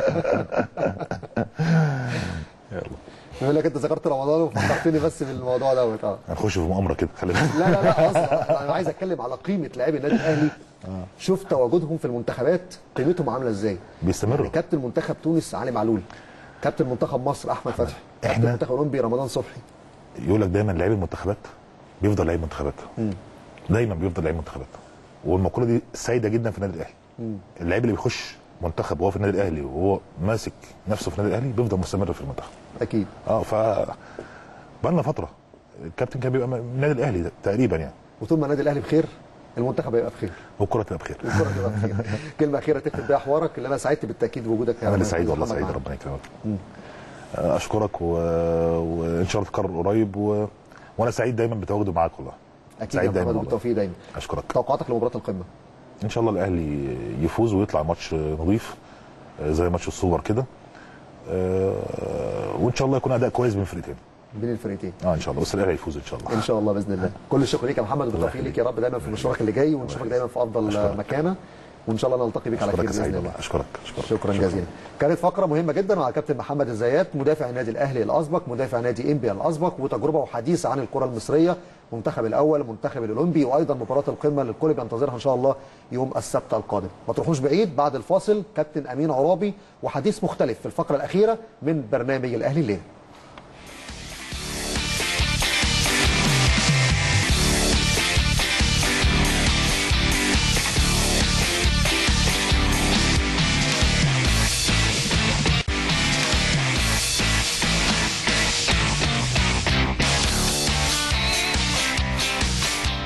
يلا بيقول لك انت ذكرت رمضان وفكرتني بس بالموضوع دوت اه هنخش في مؤامره كده خلي بالك لا لا لا اصلا انا عايز اتكلم على قيمه لاعبي النادي الاهلي شوف تواجدهم في المنتخبات قيمتهم عامله ازاي بيستمروا يعني كابتن منتخب تونس علي معلول كابتن منتخب مصر احمد فتحي كابتن إحنا- منتخب اولمبي رمضان صبحي يقول لك دايما لعيب المنتخبات بيفضل لعيب منتخبات دايما بيفضل لعيب منتخبات والمقوله دي سائده جدا في النادي الاهلي اللعيب اللي بيخش منتخب وهو في النادي الاهلي وهو ماسك نفسه في النادي الاهلي بيفضل مستمر في المنتخب اكيد اه ف بقالنا فتره الكابتن كان بيبقى من النادي الاهلي تقريبا يعني وطول ما النادي الاهلي بخير المنتخب هيبقى بخير والكره تبقى بخير الكره تبقى بخير كلمه اخيره تكتب بيها حوارك اللي انا سعدت بالتاكيد بوجودك يا انا اللي محمد سعيد والله محمد سعيد معانا. ربنا يكرمك آه، اشكرك و... وان شاء الله تكرر قريب و... وانا سعيد دايما بتواجدي معاك والله اكيد يا سعيد دايما محمد والله. بالتوفيق دايما اشكرك توقعاتك لمباراه القمه ان شاء الله الاهلي يفوز ويطلع ماتش نظيف آه، زي ماتش السوبر كده آه، وان شاء الله يكون اداء كويس بين الفرقتين بين الفريقين اه ان شاء الله بس الاهلي يفوز ان شاء الله ان شاء الله باذن الله كل الشكر ليك يا محمد وبالتوفيق يخليك. ليك يا رب دايما في مشوارك اللي جاي ونشوفك دايما في افضل أشكرك. مكانه وان شاء الله نلتقي بك على خير اشكرك يا باذن سعيد الله والله اشكرك اشكرك شكرا جزيلا كانت فقره مهمه جدا مع الكابتن محمد الزيات مدافع النادي الاهلي الاسبق مدافع نادي انبيا الاسبق وتجربه وحديث عن الكره المصريه المنتخب الاول المنتخب الاولمبي وايضا مباراه القمه اللي الكل بينتظرها ان شاء الله يوم السبت القادم ما تروحوش بعيد بعد الفاصل كابتن امين عرابي وحديث مختلف في الفقره الاخيره من برنامج الاهلي الليل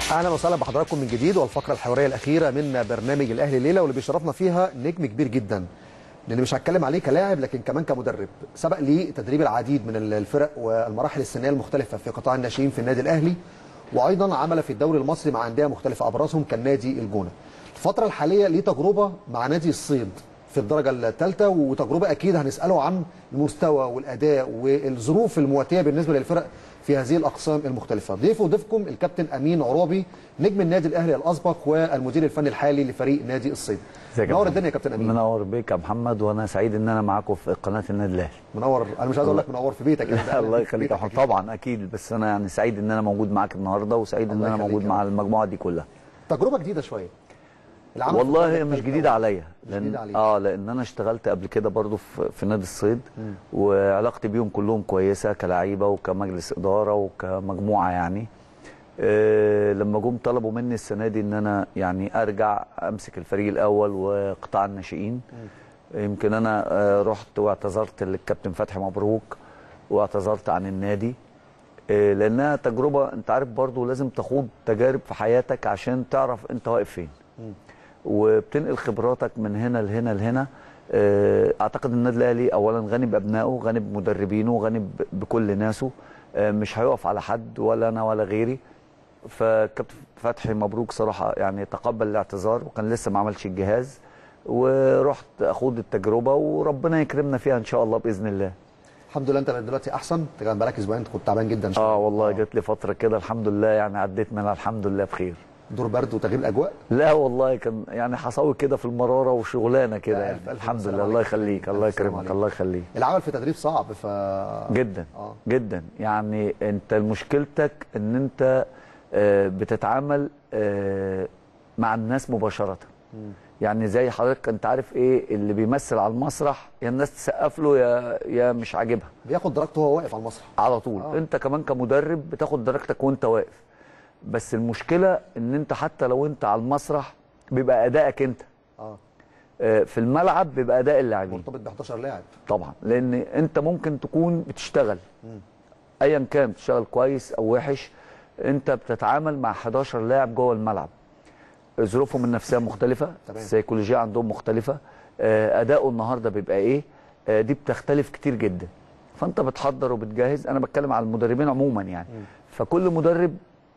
اهلا وسهلا بحضراتكم من جديد والفقره الحواريه الاخيره من برنامج الاهلي الليله واللي بيشرفنا فيها نجم كبير جدا لان مش هتكلم عليه كلاعب لكن كمان كمدرب سبق ليه تدريب العديد من الفرق والمراحل السنيه المختلفه في قطاع الناشئين في النادي الاهلي وايضا عمل في الدوري المصري مع انديه مختلفه ابرزهم كان نادي الجونه الفتره الحاليه ليه تجربه مع نادي الصيد في الدرجه الثالثه وتجربه اكيد هنساله عن المستوى والاداء والظروف المواتيه بالنسبه للفرق في هذه الاقسام المختلفه ضيفه ضيفكم الكابتن امين عرابي نجم النادي الاهلي الاسبق والمدير الفني الحالي لفريق نادي الصيد ازيك يا منور محمد؟ الدنيا يا كابتن امين منور بيك يا محمد وانا سعيد ان انا معاكم في قناه النادي الاهلي منور انا مش عايز اقول لك منور في بيتك يعني ده الله في يخليك يا بيتك محمد أكيد. طبعا اكيد بس انا يعني سعيد ان انا موجود معاك النهارده وسعيد ان الله انا يخليك موجود يا مع رب. المجموعه دي كلها تجربه جديده شويه العمل في والله الدرجة هي مش الثالثة جديده و- عليا مش لان جديدة عليك. اه لان انا اشتغلت قبل كده برضو في, في نادي الصيد وعلاقتي بيهم كلهم كويسه كلاعيبه وكمجلس اداره وكمجموعه يعني آه لما جم طلبوا مني السنه دي ان انا يعني ارجع امسك الفريق الاول وقطاع الناشئين يمكن انا آه رحت واعتذرت للكابتن فتحي مبروك واعتذرت عن النادي آه، لانها تجربه انت عارف برضو لازم تخوض تجارب في حياتك عشان تعرف انت واقف فين وبتنقل خبراتك من هنا لهنا لهنا آه، اعتقد النادي الاهلي اولا غني بابنائه غني بمدربينه غني ب- بكل ناسه آه، مش هيقف على حد ولا انا ولا غيري فكابتن فتحي مبروك صراحه يعني تقبل الاعتذار وكان لسه ما عملش الجهاز ورحت اخوض التجربه وربنا يكرمنا فيها ان شاء الله باذن الله الحمد لله انت دلوقتي احسن انت كان بقالك اسبوعين انت كنت تعبان جدا شوية. اه والله جات لي فتره كده الحمد لله يعني عديت منها الحمد لله بخير دور برد وتغيير الاجواء لا والله كان يعني حصاوي كده في المراره وشغلانه كده لا، يعني ألف- ألف الحمد سلام لله الله عليك. يخليك ألف الله سلام يكرمك عليك. الله يخليك العمل في تدريب صعب ف جدا اه جدا يعني انت مشكلتك ان انت آه، بتتعامل آه، مع الناس مباشره يعني زي حضرتك انت عارف ايه اللي بيمثل على المسرح يا الناس تسقف له يا يا مش عاجبها بياخد درجته وهو واقف على المسرح على طول آه. آه. انت كمان كمدرب بتاخد درجتك وانت واقف بس المشكله ان انت حتى لو انت على المسرح بيبقى ادائك انت اه آه، في الملعب بيبقى اداء اللاعبين مرتبط ب 11 لاعب طبعا لان انت ممكن تكون بتشتغل ايا كان بتشتغل كويس او وحش انت بتتعامل مع 11 لاعب جوه الملعب ظروفهم النفسيه مختلفه تمام. السيكولوجيه عندهم مختلفه آه، اداؤه النهارده بيبقى ايه آه، دي بتختلف كتير جدا فانت بتحضر وبتجهز انا بتكلم على المدربين عموما يعني فكل مدرب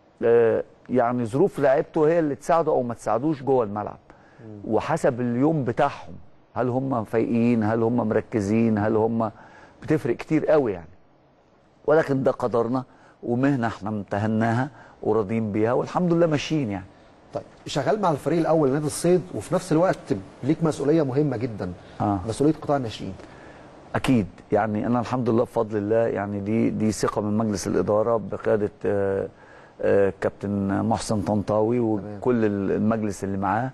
آه، يعني ظروف لعيبته هي اللي تساعده او ما تساعدوش جوه الملعب وحسب اليوم بتاعهم هل هم فايقين هل هم مركزين هل هم بتفرق كتير قوي يعني ولكن ده قدرنا ومهنه احنا امتهناها وراضيين بيها والحمد لله ماشيين يعني طيب شغال مع الفريق الاول نادي الصيد وفي نفس الوقت ليك مسؤوليه مهمه جدا آه. مسؤوليه قطاع الناشئين اكيد يعني انا الحمد لله بفضل الله يعني دي دي ثقه من مجلس الاداره بقياده آه، آه، كابتن محسن طنطاوي وكل المجلس اللي معاه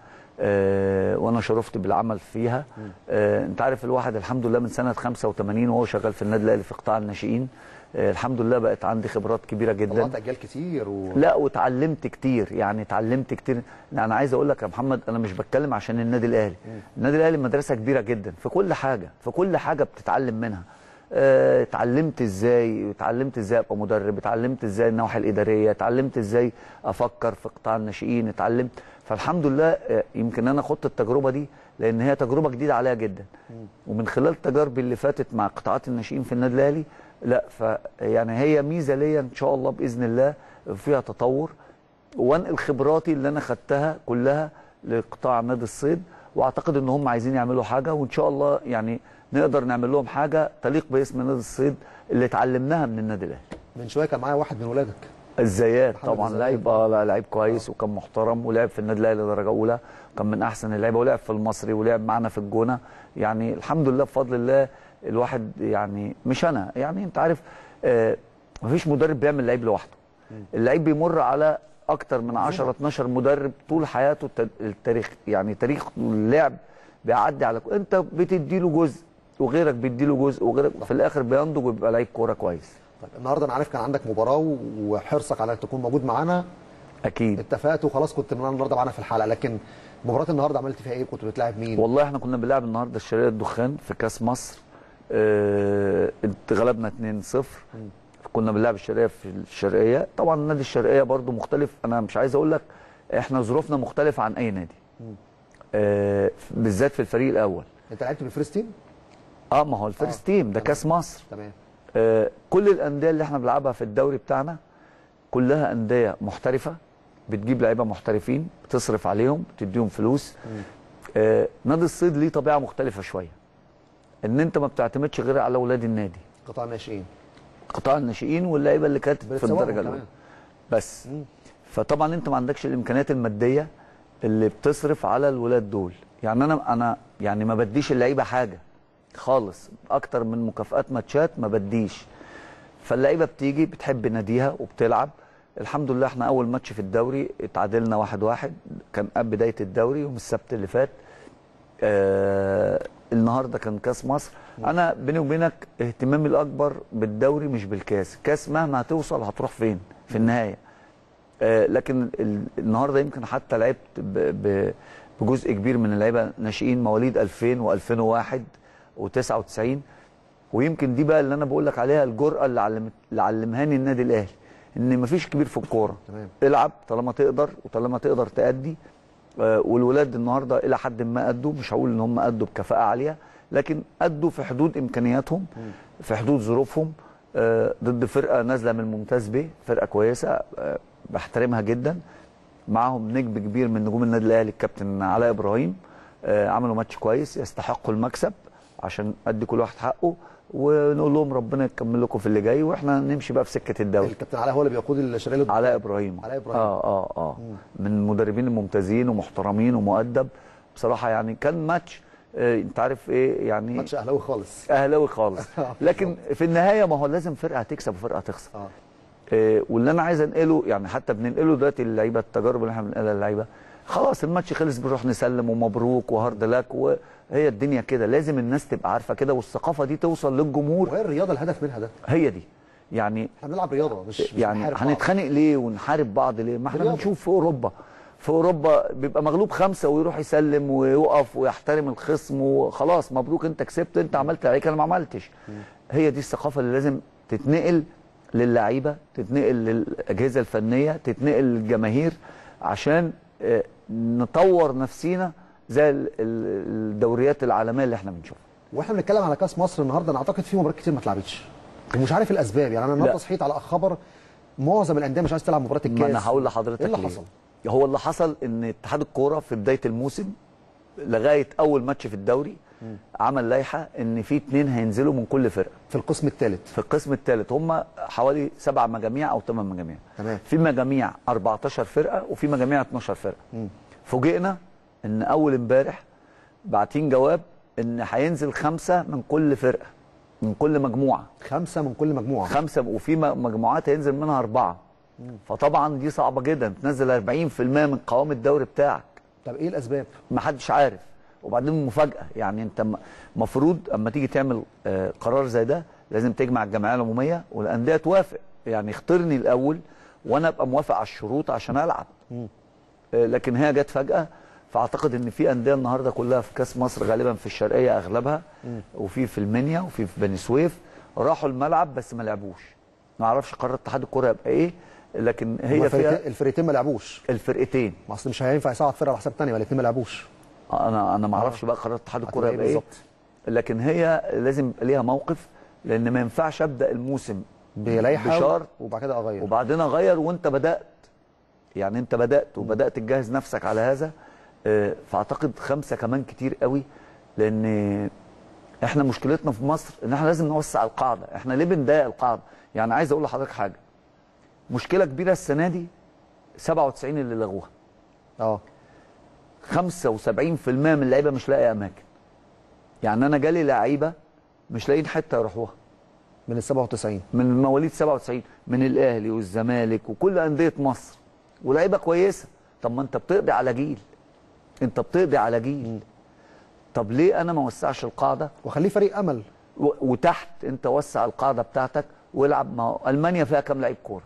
آه، وانا شرفت بالعمل فيها آه، انت عارف الواحد الحمد لله من سنه 85 وهو شغال في النادي الاهلي في قطاع الناشئين آه، الحمد لله بقت عندي خبرات كبيره جدا طلعت اجيال كتير و... لا واتعلمت كتير يعني اتعلمت كتير لا انا عايز اقول لك يا محمد انا مش بتكلم عشان النادي الاهلي النادي الاهلي مدرسه كبيره جدا في كل حاجه في كل حاجه بتتعلم منها آه، اتعلمت ازاي اتعلمت ازاي ابقى مدرب اتعلمت ازاي النواحي الاداريه اتعلمت ازاي افكر في قطاع الناشئين اتعلمت فالحمد لله آه، يمكن انا خدت التجربه دي لان هي تجربه جديده عليا جدا ومن خلال تجاربي اللي فاتت مع قطاعات الناشئين في النادي الاهلي لا ف يعني هي ميزه ليا ان شاء الله باذن الله فيها تطور وانقل خبراتي اللي انا خدتها كلها لقطاع نادي الصيد واعتقد ان هم عايزين يعملوا حاجه وان شاء الله يعني نقدر نعمل لهم حاجه تليق باسم نادي الصيد اللي اتعلمناها من النادي الاهلي من شويه كان معايا واحد من ولادك الزيات محمد طبعا الزيات. لعيب اه لا، لعيب كويس وكان محترم ولعب في النادي الاهلي درجه اولى كان من احسن اللعيبه ولعب في المصري ولعب معانا في الجونه يعني الحمد لله بفضل الله الواحد يعني مش انا يعني انت عارف آه مفيش مدرب بيعمل لعيب لوحده اللعيب بيمر على اكتر من 10 12 مدرب طول حياته الت- التاريخ يعني تاريخ اللعب بيعدي على انت بتدي له جزء وغيرك بيدي له جزء وغيرك في الاخر بينضج ويبقى لعيب كوره كويس طيب النهارده انا عارف كان عندك مباراه وحرصك على انك تكون موجود معانا اكيد اتفقت وخلاص كنت من النهارده معانا في الحلقه لكن مباراه النهارده عملت فيها ايه كنت بتلاعب مين والله احنا كنا بنلعب النهارده الشرقيه الدخان في كاس مصر اه اتغلبنا 2-0 كنا بنلعب الشرقيه في الشرقيه طبعا نادي الشرقيه برضو مختلف انا مش عايز اقول لك احنا ظروفنا مختلفه عن اي نادي آه بالذات في الفريق الاول انت لعبت بالفيرست تيم اه ما هو الفيرست تيم ده كاس مصر تمام آه، كل الانديه اللي احنا بنلعبها في الدوري بتاعنا كلها انديه محترفه بتجيب لعيبه محترفين بتصرف عليهم بتديهم فلوس آه، نادي الصيد ليه طبيعه مختلفه شويه ان انت ما بتعتمدش غير على اولاد النادي قطاع ناشئين قطاع الناشئين واللعيبه اللي كانت في بتسوقهم الدرجه كمان. الاولى بس فطبعا انت ما عندكش الامكانيات الماديه اللي بتصرف على الولاد دول يعني انا انا يعني ما بديش اللعيبه حاجه خالص اكتر من مكافآت ماتشات ما بديش فاللعيبه بتيجي بتحب ناديها وبتلعب الحمد لله احنا اول ماتش في الدوري اتعادلنا واحد واحد كان قبل بدايه الدوري يوم السبت اللي فات آه النهارده كان كاس مصر انا بيني وبينك اهتمامي الاكبر بالدوري مش بالكاس كاس مهما هتوصل هتروح فين في النهايه آه لكن ال- النهارده يمكن حتى لعبت ب- ب- بجزء كبير من اللعيبه ناشئين مواليد 2000 و2001 و99 ويمكن دي بقى اللي انا بقول لك عليها الجرأه اللي علمت اللي علمهاني النادي الاهلي ان مفيش كبير في الكوره تمام. العب طالما تقدر وطالما تقدر تأدي آه، والولاد النهارده الى حد ما ادوا مش هقول ان هم ادوا بكفاءه عاليه لكن ادوا في حدود امكانياتهم في حدود ظروفهم آه، ضد فرقه نازله من الممتاز ب فرقه كويسه آه، بحترمها جدا معاهم نجم كبير من نجوم النادي الاهلي الكابتن علاء ابراهيم آه، عملوا ماتش كويس يستحقوا المكسب عشان ادي كل واحد حقه ونقول لهم ربنا يكمل لكم في اللي جاي واحنا نمشي بقى في سكه الدوري الكابتن علاء هو اللي بيقود الشرقيه للضباط. علاء ابراهيم علاء إبراهيم. اه اه اه من المدربين الممتازين ومحترمين ومؤدب بصراحه يعني كان ماتش آه انت عارف ايه يعني ماتش اهلاوي خالص اهلاوي خالص لكن في النهايه ما هو لازم فرقه هتكسب وفرقه هتخسر اه آه واللي انا عايز انقله يعني حتى بننقله دلوقتي للعيبه التجارب اللي احنا بننقلها للعيبه خلاص الماتش خلص بنروح نسلم ومبروك وهارد لك وهي الدنيا كده لازم الناس تبقى عارفه كده والثقافه دي توصل للجمهور وهي الرياضه الهدف منها ده هي دي يعني احنا بنلعب رياضه مش مش يعني بنحارب بعض. هنتخانق ليه ونحارب بعض ليه؟ ما احنا رياضة. بنشوف في اوروبا في اوروبا بيبقى مغلوب خمسه ويروح يسلم ويقف ويحترم الخصم وخلاص مبروك انت كسبت انت عملت اللي عليك انا ما عملتش. هي دي الثقافه اللي لازم تتنقل للعيبه تتنقل للاجهزه الفنيه تتنقل للجماهير عشان آه، نطور نفسينا زي ال- ال- الدوريات العالميه اللي احنا بنشوفها. واحنا بنتكلم على كاس مصر النهارده انا اعتقد في مباريات كتير ما اتلعبتش ومش عارف الاسباب يعني انا النهارده لا. صحيت على خبر معظم الانديه مش عايز تلعب مباراه الكاس ما انا هقول لحضرتك ايه اللي ليه؟ حصل؟ هو اللي حصل ان اتحاد الكوره في بدايه الموسم لغايه اول ماتش في الدوري عمل لائحه ان في اتنين هينزلوا من كل فرقه في القسم الثالث في القسم الثالث هم حوالي سبع مجاميع او ثمان مجاميع تمام. في مجاميع 14 فرقه وفي مجاميع 12 فرقه فوجئنا ان اول امبارح باعتين جواب ان هينزل خمسه من كل فرقه من كل مجموعه خمسه من كل مجموعه خمسه وفي م- مجموعات هينزل منها اربعه فطبعا دي صعبه جدا تنزل 40% من قوام الدوري بتاعك طب ايه الاسباب؟ ما حدش عارف وبعدين مفاجاه يعني انت المفروض اما تيجي تعمل آه، قرار زي ده لازم تجمع الجمعيه العموميه والانديه توافق يعني اختارني الاول وانا ابقى موافق على الشروط عشان العب آه، لكن هي جت فجاه فاعتقد ان في انديه النهارده كلها في كاس مصر غالبا في الشرقيه اغلبها وفي في المنيا وفي في بني سويف راحوا الملعب بس ما لعبوش ما اعرفش قرار اتحاد الكوره يبقى ايه لكن هما هي الفريقين- فيها الفريقين ما لعبوش الفرقتين ما اصل مش هينفع يصعد فرقه على حساب ثانيه ولا الاثنين ما لعبوش انا انا ما اعرفش بقى قرار اتحاد الكوره هتبقى يبقى إيه ايه بالظبط؟ لكن هي لازم يبقى ليها موقف لان ما ينفعش ابدا الموسم بلائحه بشرط وبعد كده اغير وبعدين اغير وانت بدات يعني انت بدات وبدات تجهز نفسك على هذا آه، فاعتقد خمسه كمان كتير قوي لان احنا مشكلتنا في مصر ان احنا لازم نوسع القاعده احنا ليه بنضايق القاعده يعني عايز اقول لحضرتك حاجه مشكله كبيره السنه دي 97 اللي لغوها اه 75% من اللعيبه مش لاقي اماكن يعني انا جالي لعيبه مش لاقيين حته يروحوها من ال 97 من مواليد 97 من الاهلي والزمالك وكل انديه مصر ولاعيبه كويسه طب ما انت بتقضي على جيل انت بتقضي على جيل طب ليه انا ما وسعش القاعده وخليه فريق امل و- وتحت انت وسع القاعده بتاعتك والعب ما هو المانيا فيها كام لعيب كوره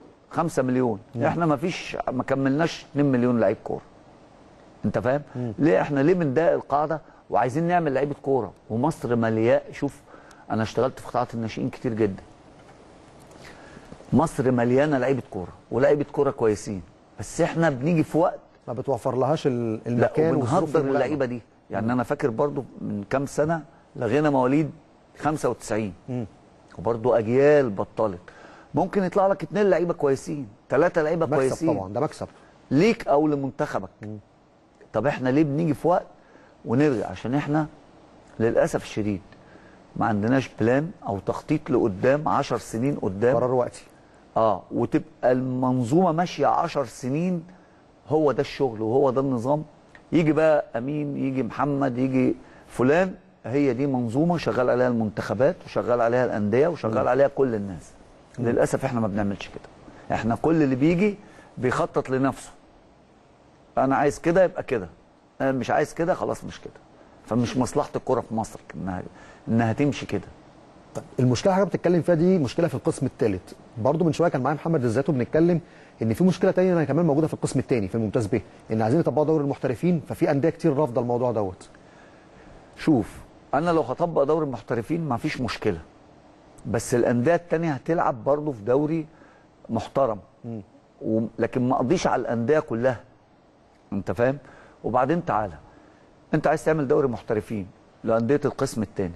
5 مليون احنا ما فيش ما كملناش 2 مليون لعيب كوره انت فاهم ليه احنا ليه بنضايق القاعده وعايزين نعمل لعيبه كوره ومصر ملياء شوف انا اشتغلت في قطاعات الناشئين كتير جدا مصر مليانه لعيبه كوره ولاعيبه كوره كويسين بس احنا بنيجي في وقت ما بتوفر لهاش ال- لا المكان والظروف وبنهدر الملائمة. اللعيبه دي يعني انا فاكر برضو من كام سنه لغينا مواليد 95 وبرضو اجيال بطلت ممكن يطلع لك اتنين لعيبه كويسين ثلاثه لعيبه مكسب كويسين طبعا ده مكسب ليك او لمنتخبك طب احنا ليه بنيجي في وقت ونرجع عشان احنا للاسف الشديد ما عندناش بلان او تخطيط لقدام 10 سنين قدام قرار وقتي اه وتبقى المنظومه ماشيه 10 سنين هو ده الشغل وهو ده النظام يجي بقى امين يجي محمد يجي فلان هي دي منظومه شغال عليها المنتخبات وشغال عليها الانديه وشغال عليها كل الناس للاسف احنا ما بنعملش كده احنا كل اللي بيجي بيخطط لنفسه انا عايز كده يبقى كده انا مش عايز كده خلاص مش كده فمش مصلحه الكره في مصر انها انها تمشي كده طيب المشكله اللي حضرتك بتتكلم فيها دي مشكله في القسم الثالث برضو من شويه كان معايا محمد الزيات وبنتكلم ان في مشكله تانية كمان موجوده في القسم الثاني في الممتاز به ان عايزين يطبقوا دوري المحترفين ففي انديه كتير رافضه الموضوع دوت شوف انا لو هطبق دوري المحترفين ما فيش مشكله بس الانديه التانية هتلعب برضه في دوري محترم و... لكن ما اقضيش على الانديه كلها انت فاهم وبعدين تعالى انت عايز تعمل دوري محترفين لانديه القسم الثاني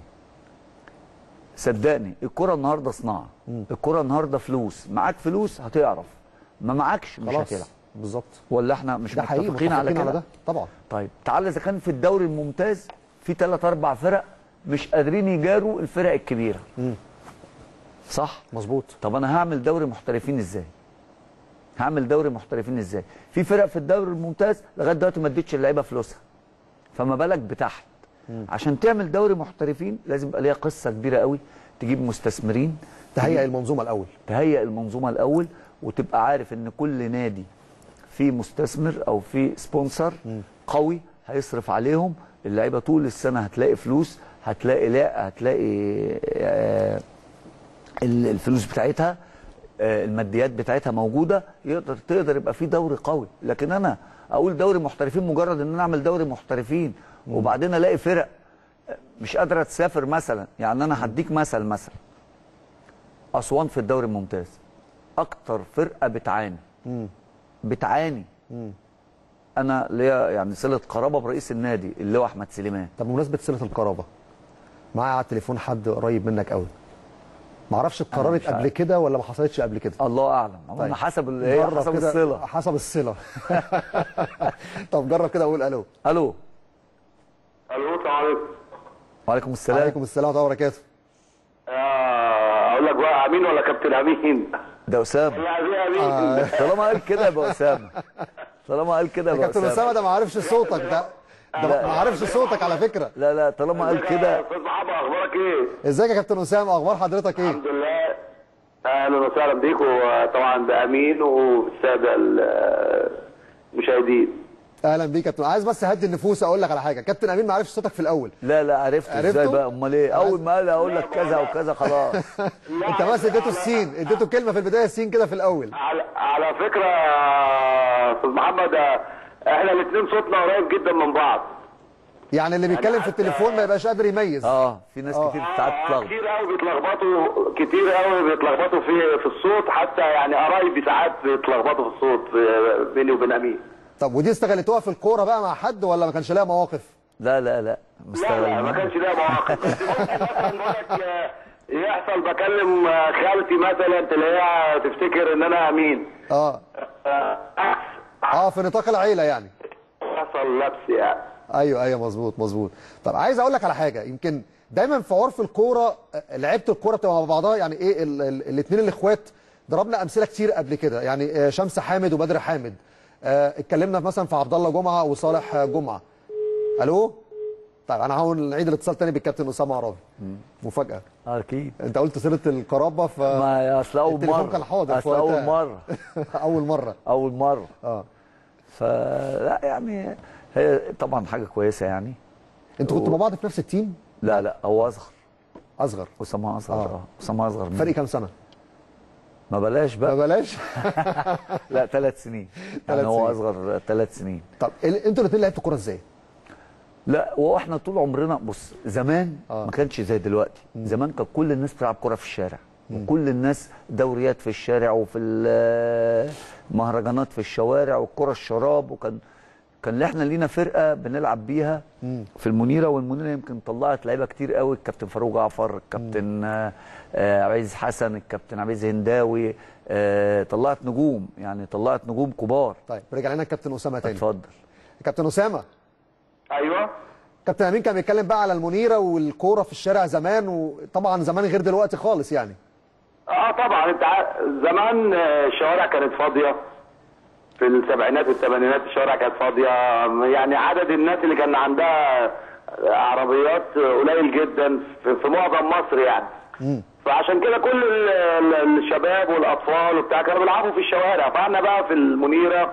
صدقني الكره النهارده صناعه الكره النهارده فلوس معاك فلوس هتعرف ما معاكش مش خلاص هتلعب بالظبط ولا احنا مش ده حقيقي متفقين على كده ده طبعا طيب تعالى اذا كان في الدوري الممتاز في ثلاث اربع فرق مش قادرين يجاروا الفرق الكبيره صح مظبوط طب انا هعمل دوري محترفين ازاي هعمل دوري محترفين ازاي في فرق في الدوري الممتاز لغايه دلوقتي ما اديتش اللعيبه فلوسها فما بالك بتحت عشان تعمل دوري محترفين لازم يبقى ليها قصه كبيره قوي تجيب مستثمرين تهيئ المنظومه الاول تهيئ المنظومه الاول وتبقى عارف ان كل نادي فيه مستثمر او فيه سبونسر قوي هيصرف عليهم اللعيبه طول السنه هتلاقي فلوس هتلاقي لا هتلاقي آه، ال- الفلوس بتاعتها آه، الماديات بتاعتها موجوده يقدر تقدر يبقى في دوري قوي لكن انا اقول دوري محترفين مجرد ان انا اعمل دوري محترفين وبعدين الاقي فرق آه، مش قادره تسافر مثلا يعني انا هديك مثل مثلا اسوان في الدوري الممتاز اكتر فرقه بتعاني بتعاني انا ليا يعني صله قرابه برئيس النادي اللي هو احمد سليمان طب بمناسبه صله القرابه معايا على التليفون حد قريب منك قوي ما اعرفش اتكررت مش قبل عارف. كده ولا ما حصلتش قبل كده الله اعلم طيب. طيب. حسب ال- إيه، جرب حسب كده- الصله حسب الصله طب جرب كده اقول الو الو الو السلام عليكم وعليكم السلام عليكم السلام ورحمه الله وبركاته آه، اقول لك بقى امين ولا كابتن امين؟ ده اسامه يا امين امين طالما قال كده يبقى اسامه طالما قال كده يا يبقى كابتن اسامه ده ما عرفش صوتك ده ده ما عرفش صوتك على فكره لا لا طالما قال كده استاذ محمد اخبارك ايه؟ ازيك يا كابتن اسامه اخبار حضرتك ايه الحمد لله اهلا وسهلا بيكم وطبعا بامين والساده ال- المشاهدين اهلا بيك يا كابتن عايز بس اهدي النفوس اقول لك على حاجه كابتن امين ما عرفش صوتك في الاول لا لا عرفت ازاي عرفته؟ بقى امال ايه اول ما قال اقول لك كذا وكذا خلاص انت بس اديته السين اديته كلمه في البدايه السين كده في الاول على, على فكره يا استاذ محمد آه، احنا الاثنين صوتنا قريب جدا من بعض يعني اللي بيتكلم في التليفون ما يبقاش قادر يميز اه في ناس كتير ساعات آه، تتلخبط كتير قوي بيتلخبطوا كتير قوي بيتلخبطوا في في الصوت حتى يعني قرايبي ساعات بيتلخبطوا في الصوت آه، بيني وبين امين طب ودي استغلتوها في الكوره بقى مع حد ولا ما كانش لها مواقف لا لا لا لا لا ما مستغل كانش ليها مواقف ممكن مثلا بقول لك آه، يحصل بكلم آه، خالتي مثلا تلاقيها تفتكر ان انا امين اه آه، اه في نطاق العيله يعني حصل لبس يعني ايوه ايوه مظبوط مظبوط طب عايز اقول لك على حاجه يمكن دايما في عرف الكوره آه، لعيبه الكوره بتبقى مع بعضها يعني ايه الاثنين الاخوات ضربنا امثله كتير قبل كده يعني آه، شمس حامد وبدر حامد آه، اتكلمنا مثلا في عبد الله جمعه وصالح آه، جمعه الو طيب انا هحاول نعيد الاتصال تاني بالكابتن اسامه عرابي مفاجاه اكيد انت قلت صله القرابه ف ما اصل اول التليفون مره كان حاضر في اصل اول وقتها. مره اول مره اول مره اه فلا يعني هي طبعا حاجه كويسه يعني انتوا كنتوا مع بعض في نفس التيم لا لا هو اصغر اصغر اسامه اصغر آه. اه اسامه اصغر مني. فرق كام سنه ما بلاش ما بقى بلاش لا ثلاث سنين يعني ثلاث هو سنين. اصغر ثلاث سنين طب ال- انتوا الاثنين لعبتوا كوره ازاي لا هو احنا طول عمرنا بص زمان آه. ما كانش زي دلوقتي زمان كان كل الناس بتلعب كوره في الشارع وكل الناس دوريات في الشارع وفي المهرجانات في الشوارع والكره الشراب وكان كان احنا لينا فرقه بنلعب بيها في المنيره والمنيره يمكن طلعت لعيبه كتير قوي الكابتن فاروق جعفر الكابتن آه، آه، عبيد حسن الكابتن عبيد هنداوي آه، طلعت نجوم يعني طلعت نجوم كبار طيب رجع لنا الكابتن اسامه تاني اتفضل كابتن اسامه ايوه كابتن امين كان بيتكلم بقى على المنيره والكوره في الشارع زمان وطبعا زمان غير دلوقتي خالص يعني اه طبعا انت ع- زمان آه، الشوارع كانت فاضيه في السبعينات والثمانينات الشوارع كانت فاضيه يعني عدد الناس اللي كان عندها عربيات قليل جدا في, في معظم مصر يعني فعشان كده كل ال- ال- الشباب والاطفال وبتاع كانوا بيلعبوا في الشوارع فاحنا بقى في المنيره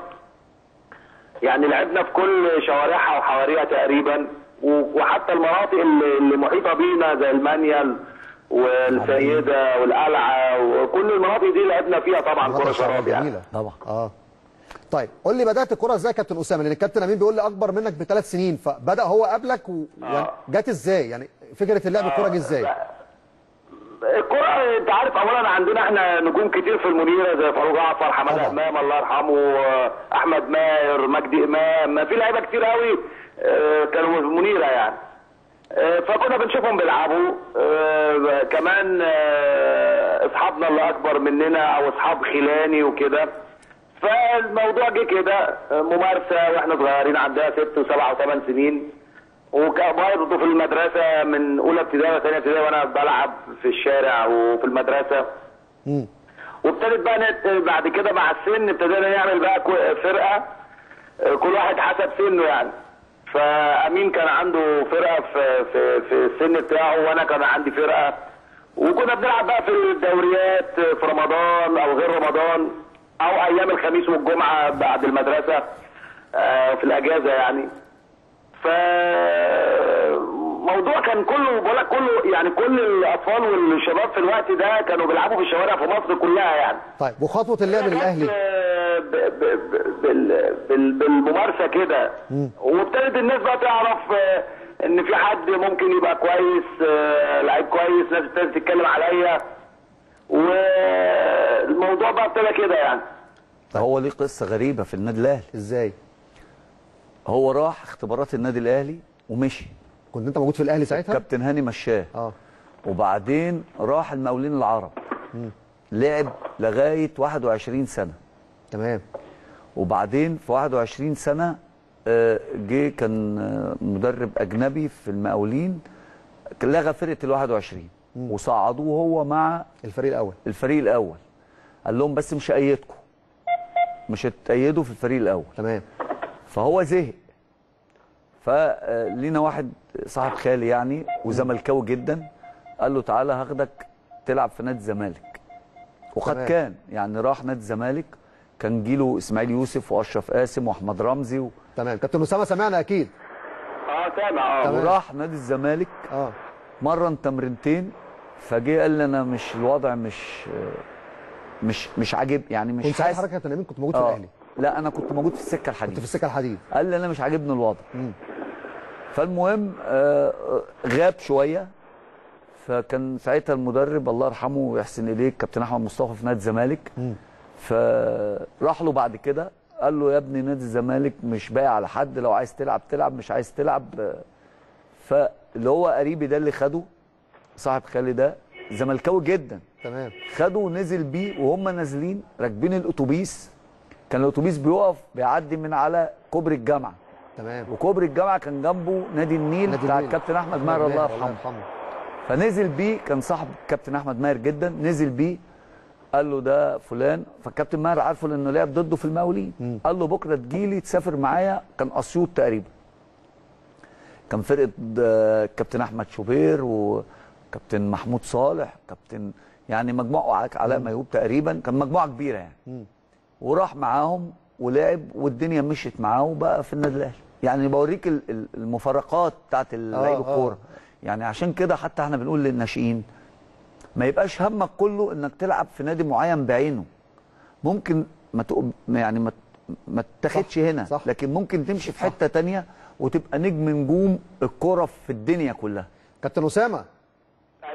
يعني لعبنا في كل شوارعها وحواريها تقريبا و- وحتى المناطق اللي اللي محيطه بينا زي المانيال والسيده والقلعه وكل المناطق دي لعبنا فيها طبعا كره شراب يعني جميله طبعا اه طيب قول لي بدات الكوره ازاي يا كابتن اسامه لان الكابتن امين بيقول لي اكبر منك بثلاث سنين فبدا هو قبلك و... يعني جت ازاي يعني فكره اللعب الكوره جه ازاي الكرة انت عارف اولا عندنا احنا نجوم كتير في المنيره زي فاروق جعفر حماده طبعا. امام الله يرحمه احمد ماهر مجدي امام ما في لعيبه كتير قوي اه، كانوا في المنيره يعني اه، فكنا بنشوفهم بيلعبوا اه، كمان اه، اصحابنا اللي اكبر مننا او اصحاب خلاني وكده فالموضوع جه كده اه، ممارسه واحنا صغيرين عندها ست وسبع وثمان سنين وكان برضه في المدرسه من اولى ابتدائي وثانيه ابتدائي وانا بلعب في الشارع وفي المدرسه مم. وابتدت بقى نت- بعد كده مع السن ابتدينا نعمل بقى كو- فرقه آه، كل واحد حسب سنه يعني فامين كان عنده فرقه في في في السن بتاعه وانا كان عندي فرقه وكنا بنلعب بقى في الدوريات في رمضان او غير رمضان او ايام الخميس والجمعه بعد المدرسه آه، في الاجازه يعني فموضوع كان كله بقول لك كله يعني كل الاطفال والشباب في الوقت ده كانوا بيلعبوا في الشوارع في مصر كلها يعني طيب وخطوه اللعب للاهلي آه، ب- ب- ب- بال- بال- بالممارسه كده وابتدت الناس بقى تعرف آه، ان في حد ممكن يبقى كويس آه، لعيب كويس ناس ابتدت تتكلم عليا والموضوع بقى ابتدى كده يعني هو ليه قصه غريبه في النادي الاهلي ازاي هو راح اختبارات النادي الاهلي ومشي كنت انت موجود في الاهلي ساعتها كابتن هاني مشاه اه وبعدين راح المقاولين العرب لعب لغايه 21 سنه تمام وبعدين في 21 سنه آه، جه كان آه، مدرب اجنبي في المقاولين كان لغى فرقه ال 21 وصعدوه هو مع الفريق الاول الفريق الاول قال لهم بس مش هأيدكم مش هتأيدوا في الفريق الاول تمام فهو زهق فلينا واحد صاحب خالي يعني وزملكاوي جدا قال له تعالى هاخدك تلعب في نادي الزمالك وقد تمام. كان يعني راح نادي الزمالك كان جيله اسماعيل يوسف واشرف قاسم واحمد رمزي و... تمام كابتن اسامه سمعنا اكيد اه سامع اه تمام. وراح نادي الزمالك اه مرن تمرينتين فجه قال لي انا مش الوضع مش مش مش عاجب يعني مش كنت ساعتها حاسس حضرتك يا كابتن امين كنت موجود في اه الاهلي لا انا كنت موجود في السكه كنت الحديد في السكه الحديد قال لي انا مش عاجبني الوضع مم. فالمهم آه، غاب شويه فكان ساعتها المدرب الله يرحمه ويحسن اليه كابتن احمد مصطفى في نادي الزمالك فراح له بعد كده قال له يا ابني نادي الزمالك مش باقي على حد لو عايز تلعب تلعب مش عايز تلعب آه، فاللي هو قريبي ده اللي خده صاحب خالي ده زملكاوي جدا تمام خده ونزل بيه وهم نازلين راكبين الاتوبيس كان الاتوبيس بيقف بيعدي من على كوبري الجامعه تمام وكوبري الجامعه كان جنبه نادي النيل نادي بتاع النيل. الكابتن احمد ماهر الله يرحمه فنزل بيه كان صاحب الكابتن احمد ماهر جدا نزل بيه قال له ده فلان فالكابتن ماهر عارفه لانه لعب ضده في المقاولين قال له بكره تجيلي تسافر معايا كان اسيوط تقريبا كان فرقه آه، كابتن احمد شوبير وكابتن محمود صالح كابتن يعني مجموعه علاء ميهوب تقريبا كان مجموعه كبيره يعني وراح معاهم ولعب والدنيا مشيت معاه وبقى في النادي الاهلي يعني بوريك ال- ال- المفارقات بتاعت لعيب آه. الكوره يعني عشان كده حتى احنا بنقول للناشئين ما يبقاش همك كله انك تلعب في نادي معين بعينه ممكن ما تق... يعني ما ما تتاخدش هنا صح. لكن ممكن تمشي في حته تانية وتبقى نجم نجوم الكوره في الدنيا كلها كابتن اسامه ايوه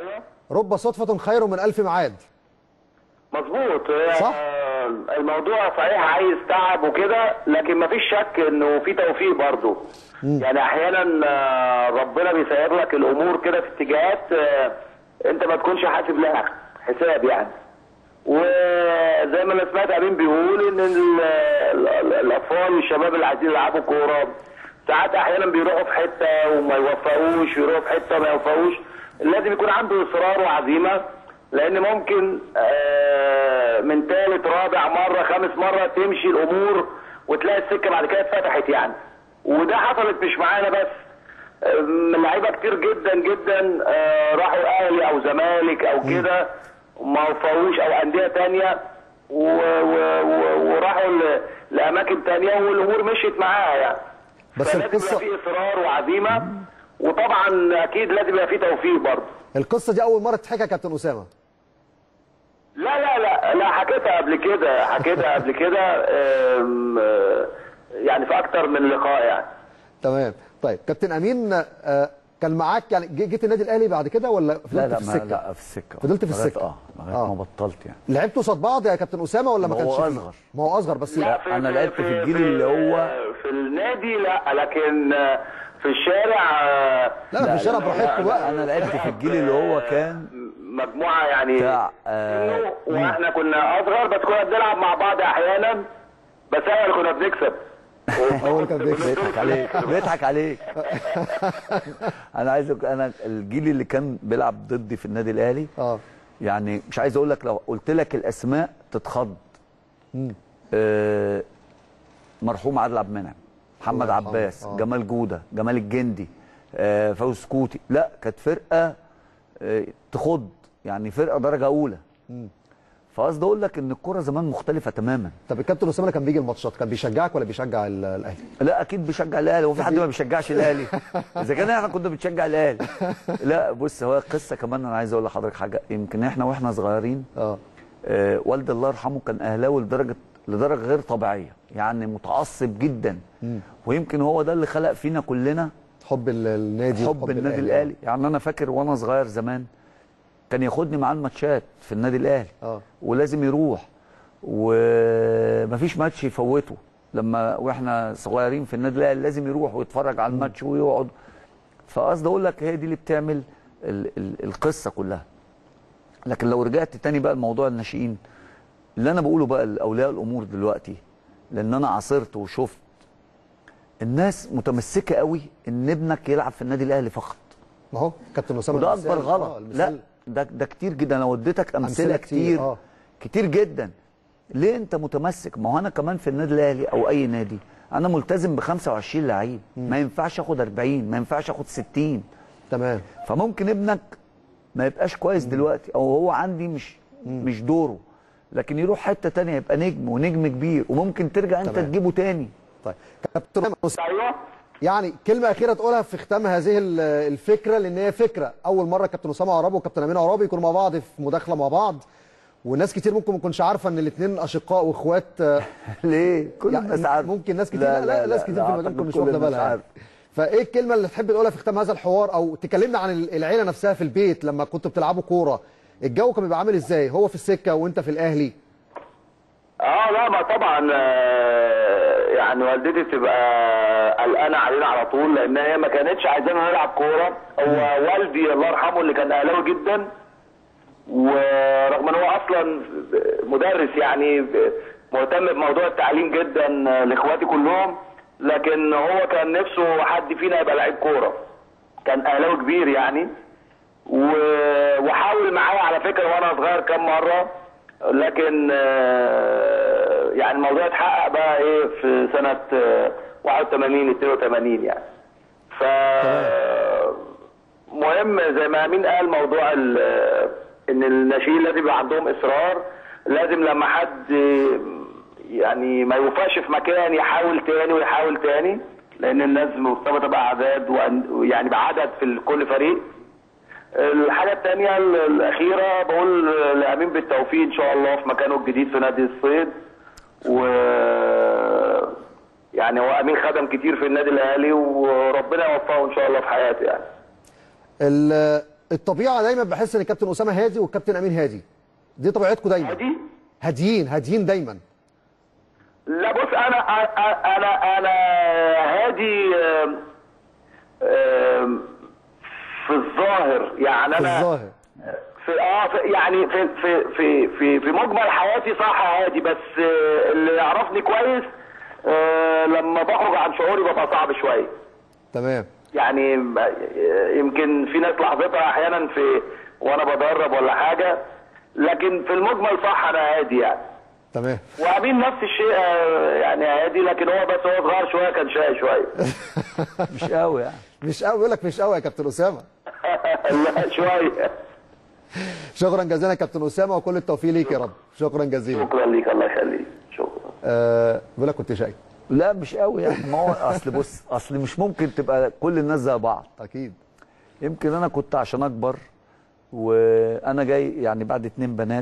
رب صدفه خير من الف ميعاد مظبوط صح؟ آه، الموضوع صحيح عايز تعب وكده لكن مفيش شك انه في توفيق برضه يعني احيانا آه، ربنا بيسير لك الامور كده في اتجاهات آه، انت ما تكونش حاسب لها حساب يعني وزي ما انا سمعت امين بيقول ان ال- ال- ال- الاطفال والشباب اللي عايزين يلعبوا كوره ساعات احيانا بيروحوا في حته وما يوفقوش يروحوا في حته وما يوفقوش لازم يكون عنده اصرار وعزيمه لان ممكن آه، من ثالث رابع مره خامس مره تمشي الامور وتلاقي السكه بعد كده اتفتحت يعني وده حصلت مش معانا بس آه، من لعيبه كتير جدا جدا آه، راحوا اهلي او زمالك او كده ما وفقوش او انديه تانية و- و- و- وراحوا ل- لاماكن تانية والامور مشيت معاها يعني بس فلازم القصة- يبقى في اصرار وعزيمه وطبعا اكيد لازم يبقى في توفيق برضه القصه دي اول مره تتحكى يا كابتن اسامه لا لا لا لا حكيتها قبل كده حكيتها قبل كده آم، آه، يعني في اكتر من لقاء يعني تمام طيب كابتن امين آه، كان معاك يعني جي- جيت النادي الاهلي بعد كده ولا فضلت لا لا في ما السكه لا في السكه فضلت في لغاية- السكة. اه لغايه آه. ما بطلت يعني لعبتوا قصاد بعض يا كابتن اسامه ولا ما ما هو كانش فيه؟ أصغر. ما هو اصغر بس لا، في- أنا في- لعبت في الجيل في- اللي هو- في النادي لا لكن آه، في الشارع آه، لا في الشارع لا، براحتكم بقى انا لعبت في الجيل اللي هو كان مجموعه يعني بتاع، آه، سنه واحنا كنا اصغر بس كنا بنلعب مع بعض احيانا بس احنا اللي كنا بنكسب هو اللي كان بيكسب. بيضحك عليك بيضحك عليك انا عايز أقول- انا الجيل اللي كان بيلعب ضدي في النادي الاهلي اه يعني مش عايز اقول لك لو قلت لك الاسماء تتخض آه مرحوم عادل عبد المنعم محمد الله يرحمه. عباس آه. جمال جوده جمال الجندي آه فوز كوتي لا كانت فرقه آه تخض يعني فرقه درجه اولى فقصدي اقول لك ان الكره زمان مختلفه تماما طب الكابتن اسامه لما كان بيجي الماتشات كان بيشجعك ولا بيشجع ال- الاهلي؟ لا اكيد بيشجع الاهلي هو في حد ما بيشجعش الاهلي اذا كان احنا كنا بنشجع الاهلي لا بص هو قصه كمان انا عايز اقول لحضرتك حاجه يمكن احنا واحنا صغيرين اه آه والدي الله يرحمه كان اهلاوي لدرجه لدرجه غير طبيعيه يعني متعصب جدا ويمكن هو ده اللي خلق فينا كلنا حب ال- النادي حب وحب النادي الاهلي يعني انا فاكر وانا صغير زمان كان ياخدني معاه الماتشات في النادي الاهلي اه ولازم يروح ومفيش ماتش يفوته لما واحنا صغيرين في النادي الاهلي لازم يروح ويتفرج على الماتش ويقعد فقصدي اقول لك هي دي اللي بتعمل ال ال القصه كلها لكن لو رجعت تاني بقى لموضوع الناشئين اللي انا بقوله بقى لاولياء الامور دلوقتي لان انا عاصرت وشفت الناس متمسكه قوي ان ابنك يلعب في النادي الاهلي فقط ما هو كابتن اسامه وده المثال- اكبر غلط آه، لا المثال ده ده كتير جدا انا وديتك امثله, أمثلة كتير كتير، كتير, آه. كتير جدا ليه انت متمسك ما هو انا كمان في النادي الاهلي او اي نادي انا ملتزم ب 25 لعيب ما ينفعش اخد 40 ما ينفعش اخد 60 تمام فممكن ابنك ما يبقاش كويس دلوقتي او هو عندي مش مش دوره لكن يروح حته تانية يبقى نجم ونجم كبير وممكن ترجع انت تمام. تجيبه تاني طيب كابتن أسامة، ايوه يعني كلمه اخيره تقولها في ختام هذه ال- الفكره لان هي فكره اول مره كابتن اسامه عرابي وكابتن امين عرابي يكونوا مع بعض في مداخله مع بعض وناس كتير ممكن ما تكونش عارفه ان الاثنين اشقاء واخوات آه، ليه كل يعني الناس عارفه ممكن ناس كتير لا, لا, ناس كتير في المجال أعتقد ممكن مش كل واخده الناس بالها يعني. عارفة. فايه الكلمه اللي تحب تقولها في ختام هذا الحوار او تكلمنا عن ال- العيله نفسها في البيت لما كنتوا بتلعبوا كوره الجو كان بيبقى عامل ازاي هو في السكه وانت في الاهلي اه لا ما طبعا آه، يعني والدتي بتبقى قلقانه علينا على طول لان هي ما كانتش عايزانا نلعب كوره هو والدي الله يرحمه اللي كان اهلاوي جدا ورغم ان هو اصلا مدرس يعني مهتم بموضوع التعليم جدا لاخواتي كلهم لكن هو كان نفسه حد فينا يبقى لعيب كوره كان اهلاوي كبير يعني و- وحاول معايا على فكره وانا صغير كام مره لكن آه، يعني الموضوع اتحقق بقى ايه في سنه آه، 81 82 يعني ف مهم زي ما امين قال موضوع ال- ان الناشئين لازم يبقى عندهم اصرار لازم لما حد يعني ما يوفقش في مكان يحاول تاني ويحاول تاني لان الناس مرتبطه باعداد وأن- ويعني بعدد في كل فريق الحاجة التانية ال- الأخيرة بقول لأمين بالتوفيق إن شاء الله في مكانه الجديد في نادي الصيد و يعني هو أمين خدم كتير في النادي الأهلي وربنا يوفقه إن شاء الله في حياته يعني ال- الطبيعه دايما بحس ان الكابتن اسامه هادي والكابتن امين هادي دي طبيعتكم دايما هادي هاديين هاديين دايما لا بص انا انا انا هادي آم، آم، في الظاهر يعني في انا الظاهر في اه في يعني في في في في, في مجمل حياتي صح هادي بس آه، اللي يعرفني كويس آه، لما بخرج عن شعوري ببقى صعب شويه تمام يعني ب- يمكن في ناس لاحظتها احيانا في وانا بدرب ولا حاجه لكن في المجمل صح انا هادي يعني تمام وامين نفس الشيء آه، يعني هادي لكن هو بس هو صغير شويه كان شقي شويه مش قوي يعني مش قوي بيقول لك مش قوي يا كابتن اسامه لا شويه شكرا جزيلا يا كابتن اسامه وكل التوفيق ليك يا رب شكرا جزيلا شكرا ليك الله يخليك شكرا آه بيقول لك كنت شقي لا مش قوي يعني ما هو اصل بص اصل مش ممكن تبقى كل الناس زي بعض اكيد يمكن انا كنت عشان اكبر وانا جاي يعني بعد اتنين بنات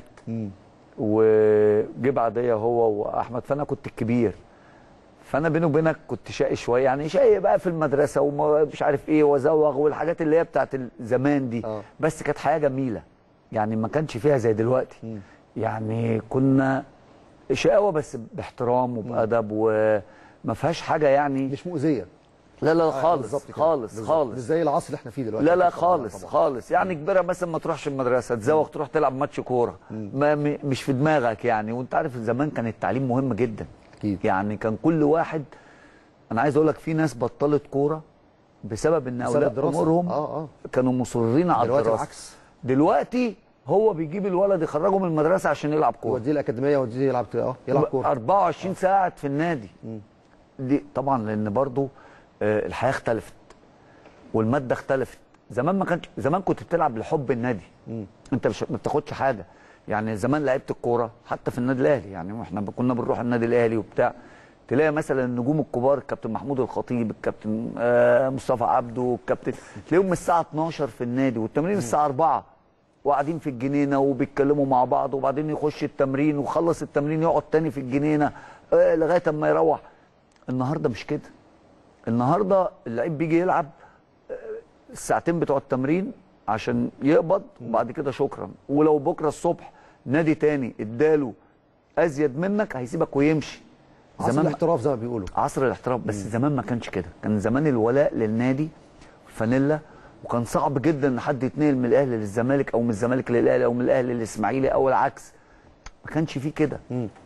وجه بعديا هو واحمد فانا كنت الكبير فانا بيني وبينك كنت شقي شويه يعني شقي بقى في المدرسه ومش عارف ايه وازوغ والحاجات اللي هي بتاعت الزمان دي آه. بس كانت حياه جميله يعني ما كانش فيها زي دلوقتي يعني كنا شقاوه بس باحترام وبادب وما فيهاش حاجه يعني مش مؤذيه لا لا آه، خالص بالظبط كده. خالص بالظبط. خالص مش زي العصر اللي احنا فيه دلوقتي لا لا طبعاً، خالص طبعاً. خالص يعني كبيره مثلا ما تروحش المدرسه تزوغ تروح تلعب ماتش كوره ما م- مش في دماغك يعني وانت عارف زمان كان التعليم مهم جدا أكيد. يعني كان كل واحد انا عايز اقول لك في ناس بطلت كوره بسبب ان بسبب اولياء الدراسة. امورهم آه، آه. كانوا مصرين على دلوقتي الدراسه العكس. دلوقتي هو بيجيب الولد يخرجه من المدرسه عشان يلعب كوره وديه الاكاديميه وديه يلعب اه يلعب كوره 24 ساعه في النادي دي طبعا لان برضو آه، الحياه اختلفت والماده اختلفت زمان ما كانش زمان كنت بتلعب لحب النادي انت مش ما بتاخدش حاجه يعني زمان لعيبه الكوره حتى في النادي الاهلي يعني احنا كنا بنروح النادي الاهلي وبتاع تلاقي مثلا النجوم الكبار الكابتن محمود الخطيب الكابتن آه، مصطفى عبده الكابتن تلاقيهم من الساعه 12 في النادي والتمرين الساعه 4 وقاعدين في الجنينه وبيتكلموا مع بعض وبعدين يخش التمرين وخلص التمرين يقعد تاني في الجنينه آه، لغايه اما يروح النهارده مش كده النهارده اللعيب بيجي يلعب آه، الساعتين بتوع التمرين عشان يقبض وبعد كده شكرا ولو بكره الصبح نادي تاني اداله ازيد منك هيسيبك ويمشي عصر الاحتراف زي ما بيقولوا عصر الاحتراف بس زمان ما كانش كده كان زمان الولاء للنادي الفانيلا وكان صعب جدا ان حد يتنقل من الاهلي للزمالك او من الزمالك للاهلي او من الاهلي للاسماعيلي او العكس ما كانش فيه كده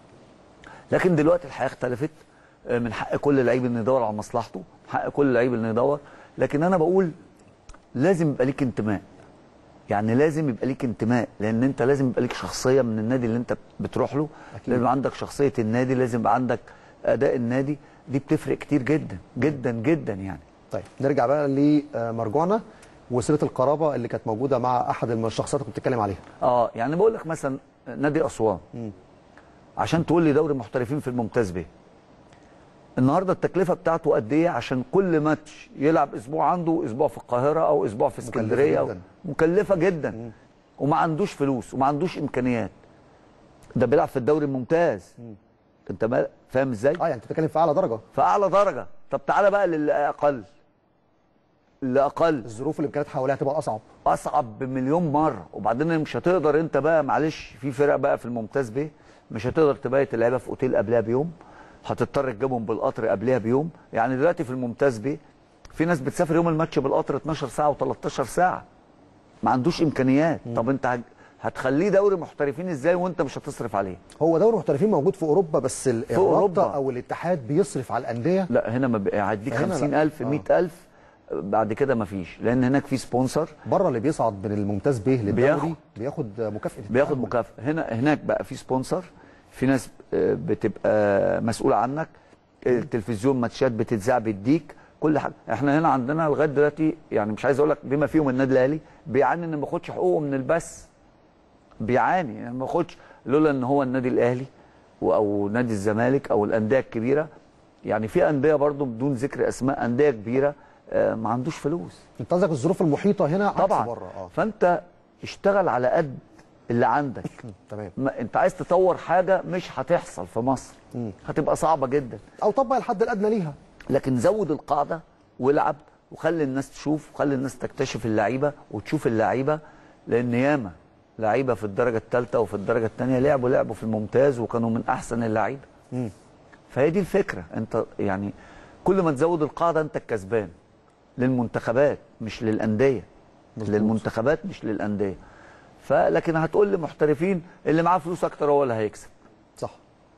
لكن دلوقتي الحياه اختلفت آه، من حق كل لعيب انه يدور على مصلحته من حق كل لعيب انه يدور لكن انا بقول لازم يبقى ليك انتماء يعني لازم يبقى ليك انتماء لان انت لازم يبقى ليك شخصيه من النادي اللي انت بتروح له أكيد. لازم يبقى عندك شخصيه النادي لازم يبقى عندك اداء النادي دي بتفرق كتير جدا جدا جدا يعني طيب نرجع بقى لمرجوعنا وصله القرابه اللي كانت موجوده مع احد من الشخصيات اللي كنت بتتكلم عليها اه يعني بقول لك مثلا نادي اسوان عشان تقول لي دوري محترفين في الممتاز به النهارده التكلفه بتاعته قد ايه عشان كل ماتش يلعب اسبوع عنده اسبوع في القاهره او اسبوع في مكلفة اسكندريه أو جداً. مكلفه جدا وما عندوش فلوس وما عندوش امكانيات ده بيلعب في الدوري الممتاز انت ما- فاهم ازاي اه يعني انت بتتكلم في اعلى درجه في اعلى درجه طب تعالى بقى للاقل اللي اقل الظروف اللي كانت حواليها تبقى اصعب اصعب بمليون مره وبعدين مش هتقدر انت بقى معلش في فرق بقى في الممتاز بيه مش هتقدر تبيت اللعيبه في اوتيل قبلها بيوم هتضطر تجيبهم بالقطر قبلها بيوم يعني دلوقتي في الممتاز بيه في ناس بتسافر يوم الماتش بالقطر 12 ساعه و13 ساعه ما عندوش امكانيات طب انت هت- هتخليه دوري محترفين ازاي وانت مش هتصرف عليه هو دوري المحترفين موجود في اوروبا بس ال- في أوروبا. الرابطه او الاتحاد بيصرف على الانديه لا هنا ما بقى- هيديك هنا لا. 50000 آه. 100000 بعد كده ما فيش لان هناك في سبونسر بره اللي بيصعد من الممتاز به للدوري بياخد. بياخد مكافاه بياخد التأهل. مكافاه هنا هناك بقى في سبونسر في ناس آه، بتبقى مسؤوله عنك التلفزيون ماتشات بتتذاع بيديك كل حاجه احنا هنا عندنا لغايه دلوقتي يعني مش عايز اقول لك بما فيهم النادي الاهلي بيعاني ان ما ياخدش حقوقه من البث بيعاني يعني ما ياخدش لولا ان هو النادي الاهلي و- او نادي الزمالك او الانديه الكبيره يعني في انديه برضو بدون ذكر اسماء انديه كبيره آه، ما عندوش فلوس انت قصدك الظروف المحيطه هنا عكس طبعا بره اه فانت اشتغل على قد اللي عندك تمام ما انت عايز تطور حاجه مش هتحصل في مصر هتبقى صعبه جدا او طبق الحد الادنى ليها لكن زود القاعده والعب وخلي الناس تشوف وخلي الناس تكتشف اللعيبه وتشوف اللعيبه لان ياما لعيبه في الدرجه الثالثه وفي الدرجه الثانيه لعبوا لعبوا في الممتاز وكانوا من احسن اللعيبه فهي دي الفكره انت يعني كل ما تزود القاعده انت الكسبان للمنتخبات مش للانديه للمنتخبات مش للانديه فلكن هتقول لي محترفين اللي معاه فلوس اكتر هو اللي هيكسب صح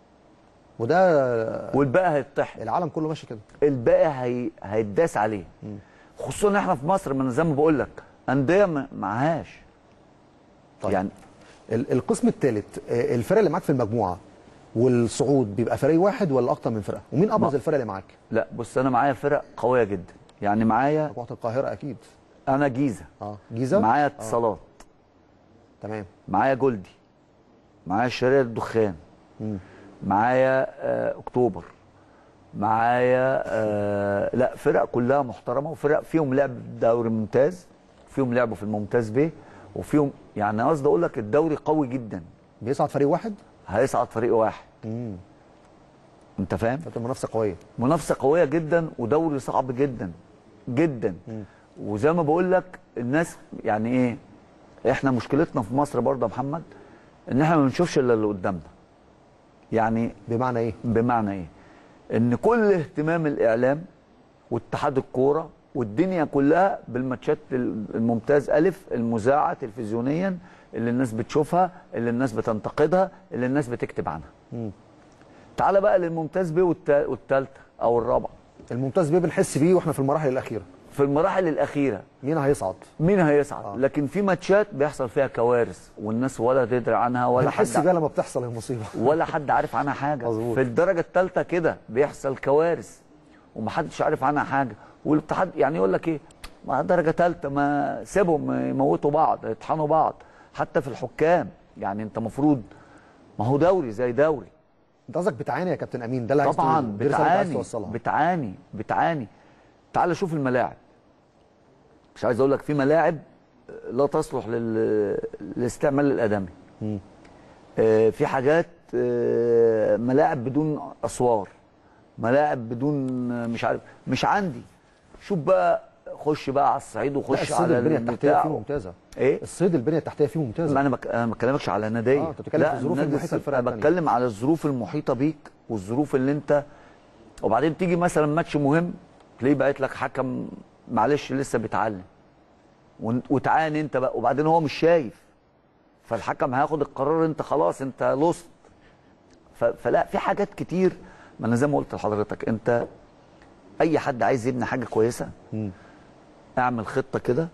وده والباقي هيطحن العالم كله ماشي كده الباقي هي... هيتداس عليه خصوصا ان احنا في مصر ما أنا زي ما بقول لك انديه ما- معهاش طيب. يعني ال- القسم الثالث الفرق اللي معاك في المجموعه والصعود بيبقى فريق واحد ولا اكتر من فرقه ومين ابرز ما- الفرق اللي معاك لا بص انا معايا فرق قويه جدا يعني معايا مجموعه القاهره اكيد انا جيزه اه جيزه معايا آه. اتصالات تمام معايا جولدي معايا شرير الدخان مم. معايا آه اكتوبر معايا آه لا فرق كلها محترمه وفرق فيهم لعب دوري ممتاز فيهم لعبوا في الممتاز ب وفيهم يعني قصدي اقول لك الدوري قوي جدا بيصعد فريق واحد هيصعد فريق واحد امم انت فاهم فتبقى منافسه قويه منافسه قويه جدا ودوري صعب جدا جدا وزي ما بقول لك الناس يعني ايه احنا مشكلتنا في مصر برضه يا محمد ان احنا ما بنشوفش الا اللي قدامنا يعني بمعنى ايه بمعنى ايه ان كل اهتمام الاعلام واتحاد الكوره والدنيا كلها بالماتشات الممتاز الف المذاعه تلفزيونيا اللي الناس بتشوفها اللي الناس بتنتقدها اللي الناس بتكتب عنها تعال بقى للممتاز ب والثالثه او الرابعه الممتاز بيه بنحس بيه واحنا في المراحل الاخيره في المراحل الاخيره مين هيصعد مين هيصعد آه. لكن في ماتشات بيحصل فيها كوارث والناس ولا تدري عنها ولا بنحس حد بيها لما بتحصل المصيبه ولا حد عارف عنها حاجه مظبوط. في الدرجه الثالثه كده بيحصل كوارث ومحدش عارف عنها حاجه والاتحاد يعني يقول لك ايه ما درجه ثالثه ما سيبهم يموتوا بعض يطحنوا بعض حتى في الحكام يعني انت مفروض ما هو دوري زي دوري انت قصدك بتعاني يا كابتن امين ده اللي عايز طبعا تقوله. دي رسالة عايز بتعاني توصلها بتعاني بتعاني تعال شوف الملاعب مش عايز اقول لك في ملاعب لا تصلح لل... للاستعمال الادمي آه، في حاجات آه، ملاعب بدون اسوار ملاعب بدون آه، مش عارف مش عندي شوف بقى خش بقى على الصعيد لا وخش الصيد على البنيه التحتيه البتاع فيه ممتازه ايه الصيد البنيه التحتيه فيه ممتازه ما انا بك... انا ما بكلمكش على ناديه آه، أنت بتتكلم في الظروف النادي المحيطة الص- للفرق انا التانية. بتكلم على الظروف المحيطه بيك والظروف اللي انت وبعدين تيجي مثلا ماتش مهم تلاقيه باعت لك حكم معلش لسه بيتعلم ون- وتعاني انت بقى وبعدين هو مش شايف فالحكم هياخد القرار انت خلاص انت لوست ف... فلا في حاجات كتير ما انا زي ما قلت لحضرتك انت اي حد عايز يبني حاجه كويسه اعمل خطه كده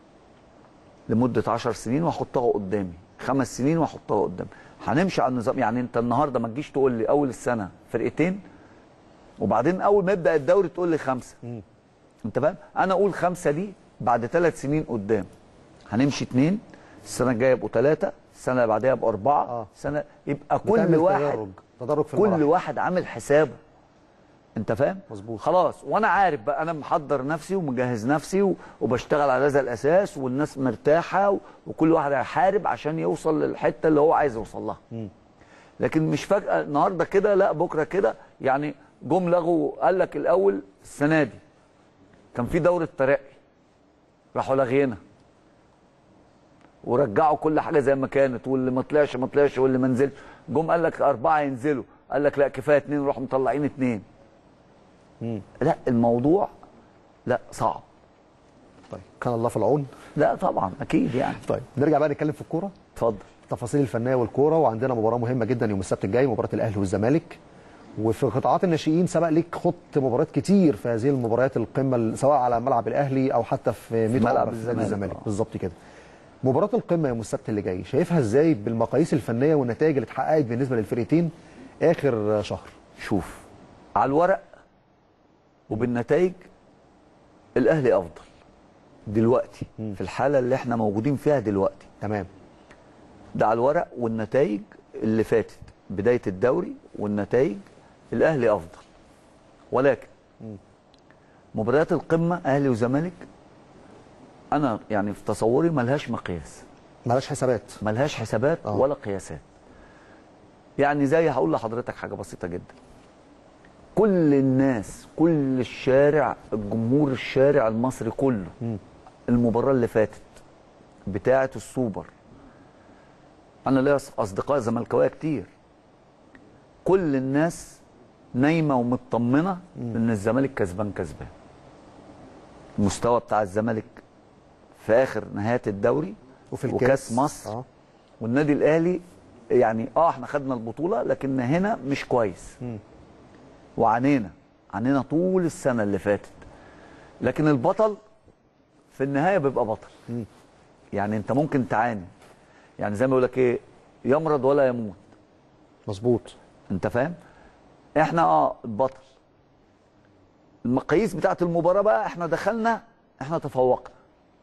لمده 10 سنين واحطها قدامي خمس سنين واحطها قدامي هنمشي على النظام يعني انت النهارده ما تجيش تقول لي اول السنه فرقتين وبعدين اول ما يبدا الدوري تقول لي خمسه انت فاهم انا اقول خمسه دي بعد ثلاث سنين قدام هنمشي اثنين السنه الجايه يبقوا ثلاثه السنه اللي بعدها يبقوا اربعه آه. سنه يبقى كل بتعمل واحد تدرج تدرج في كل المراحل. واحد عامل حسابه انت فاهم مظبوط. خلاص وانا عارف بقى انا محضر نفسي ومجهز نفسي و- وبشتغل على هذا الاساس والناس مرتاحه و- وكل واحد هيحارب عشان يوصل للحته اللي هو عايز يوصل لها لكن مش فجاه النهارده كده لا بكره كده يعني جم لغوا قال لك الاول السنه دي كان في دوره ترقي راحوا لاغينا ورجعوا كل حاجه زي ما كانت واللي ما طلعش ما طلعش واللي ما نزلش جم قال لك اربعه ينزلوا قال لك لا كفايه اثنين وراحوا مطلعين اثنين لا الموضوع لا صعب طيب كان الله في العون لا طبعا اكيد يعني طيب نرجع بقى نتكلم في الكوره اتفضل التفاصيل الفنيه والكوره وعندنا مباراه مهمه جدا يوم السبت الجاي مباراه الاهلي والزمالك وفي قطاعات الناشئين سبق ليك خط مباريات كتير في هذه المباريات القمه سواء على ملعب الاهلي او حتى في ميت ملعب عقبة في نادي الزمالك، الزمالك آه. بالظبط كده مباراه القمه يوم السبت اللي جاي شايفها ازاي بالمقاييس الفنيه والنتائج اللي اتحققت بالنسبه للفرقتين اخر شهر شوف على الورق وبالنتائج الاهلي افضل دلوقتي في الحاله اللي احنا موجودين فيها دلوقتي تمام ده على الورق والنتائج اللي فاتت بدايه الدوري والنتائج الاهلي افضل ولكن مباريات القمه اهلي وزمالك انا يعني في تصوري ملهاش مقياس ملاش حسابات ملهاش حسابات آه. ولا قياسات يعني زي هقول لحضرتك حاجه بسيطه جدا كل الناس كل الشارع الجمهور الشارع المصري كله المباراه اللي فاتت بتاعه السوبر انا ليا اصدقاء زملكاويه كتير كل الناس نايمه ومطمنه ان الزمالك كسبان كسبان المستوى بتاع الزمالك في اخر نهايات الدوري وفي الكاس وكاس مصر اه والنادي الاهلي يعني اه احنا خدنا البطوله لكن هنا مش كويس وعانينا عانينا طول السنه اللي فاتت لكن البطل في النهايه بيبقى بطل يعني انت ممكن تعاني يعني زي ما بيقول لك ايه يمرض ولا يموت مظبوط انت فاهم احنا اه البطل المقاييس بتاعت المباراه بقى احنا دخلنا احنا تفوقنا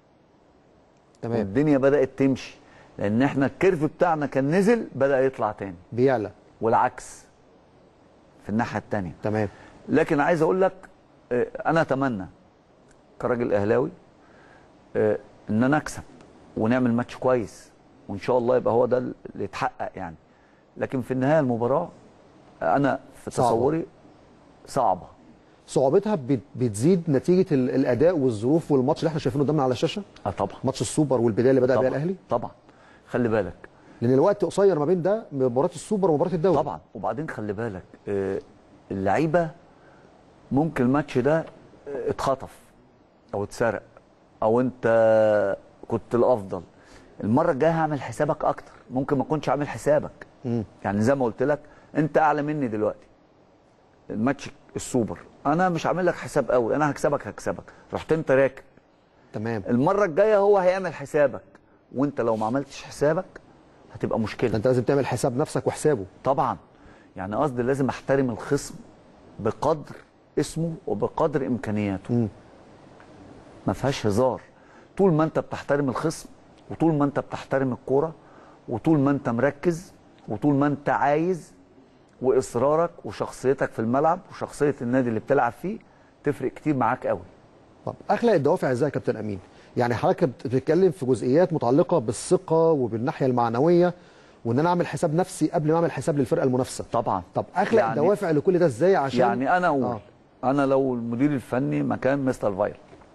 تمام الدنيا بدات تمشي لان احنا الكيرف بتاعنا كان نزل بدا يطلع تاني بيعلى والعكس في الناحيه الثانيه تمام لكن عايز اقول لك آه، انا اتمنى كراجل اهلاوي آه، ان انا اكسب ونعمل ماتش كويس وان شاء الله يبقى هو ده اللي يتحقق يعني لكن في النهايه المباراه انا في صعبة. تصوري صعبه صعوبتها بت- بتزيد نتيجه ال- الاداء والظروف والماتش اللي احنا شايفينه قدامنا على الشاشه اه طبعا ماتش السوبر والبدايه اللي بدا بيها طبعا الاهلي طبعا خلي بالك لان الوقت قصير ما بين ده مباراه السوبر ومباراه الدوري طبعا وبعدين خلي بالك آه، اللعيبه ممكن الماتش ده آه، اتخطف او اتسرق او انت كنت الافضل المره الجايه هعمل حسابك اكتر ممكن ما اكونش عامل حسابك مم. يعني زي ما قلت لك انت اعلى مني دلوقتي الماتش السوبر انا مش عامل لك حساب قوي انا هكسبك هكسبك رحت انت راكب تمام المره الجايه هو هيعمل حسابك وانت لو ما عملتش حسابك هتبقى ده مشكله انت لازم تعمل حساب نفسك وحسابه طبعا يعني قصدي لازم احترم الخصم بقدر اسمه وبقدر امكانياته مم. ما فيهاش هزار طول ما انت بتحترم الخصم وطول ما انت بتحترم الكوره وطول ما انت مركز وطول ما انت عايز واصرارك وشخصيتك في الملعب وشخصيه النادي اللي بتلعب فيه تفرق كتير معاك قوي طب اخلق الدوافع ازاي يا كابتن امين يعني حضرتك بتتكلم في جزئيات متعلقه بالثقه وبالناحيه المعنويه وان انا اعمل حساب نفسي قبل ما اعمل حساب للفرقه المنافسه طبعا طب اخلق يعني- دوافع لكل ده ازاي عشان يعني انا اقول آه. آه. انا لو المدير الفني مكان مستر فاير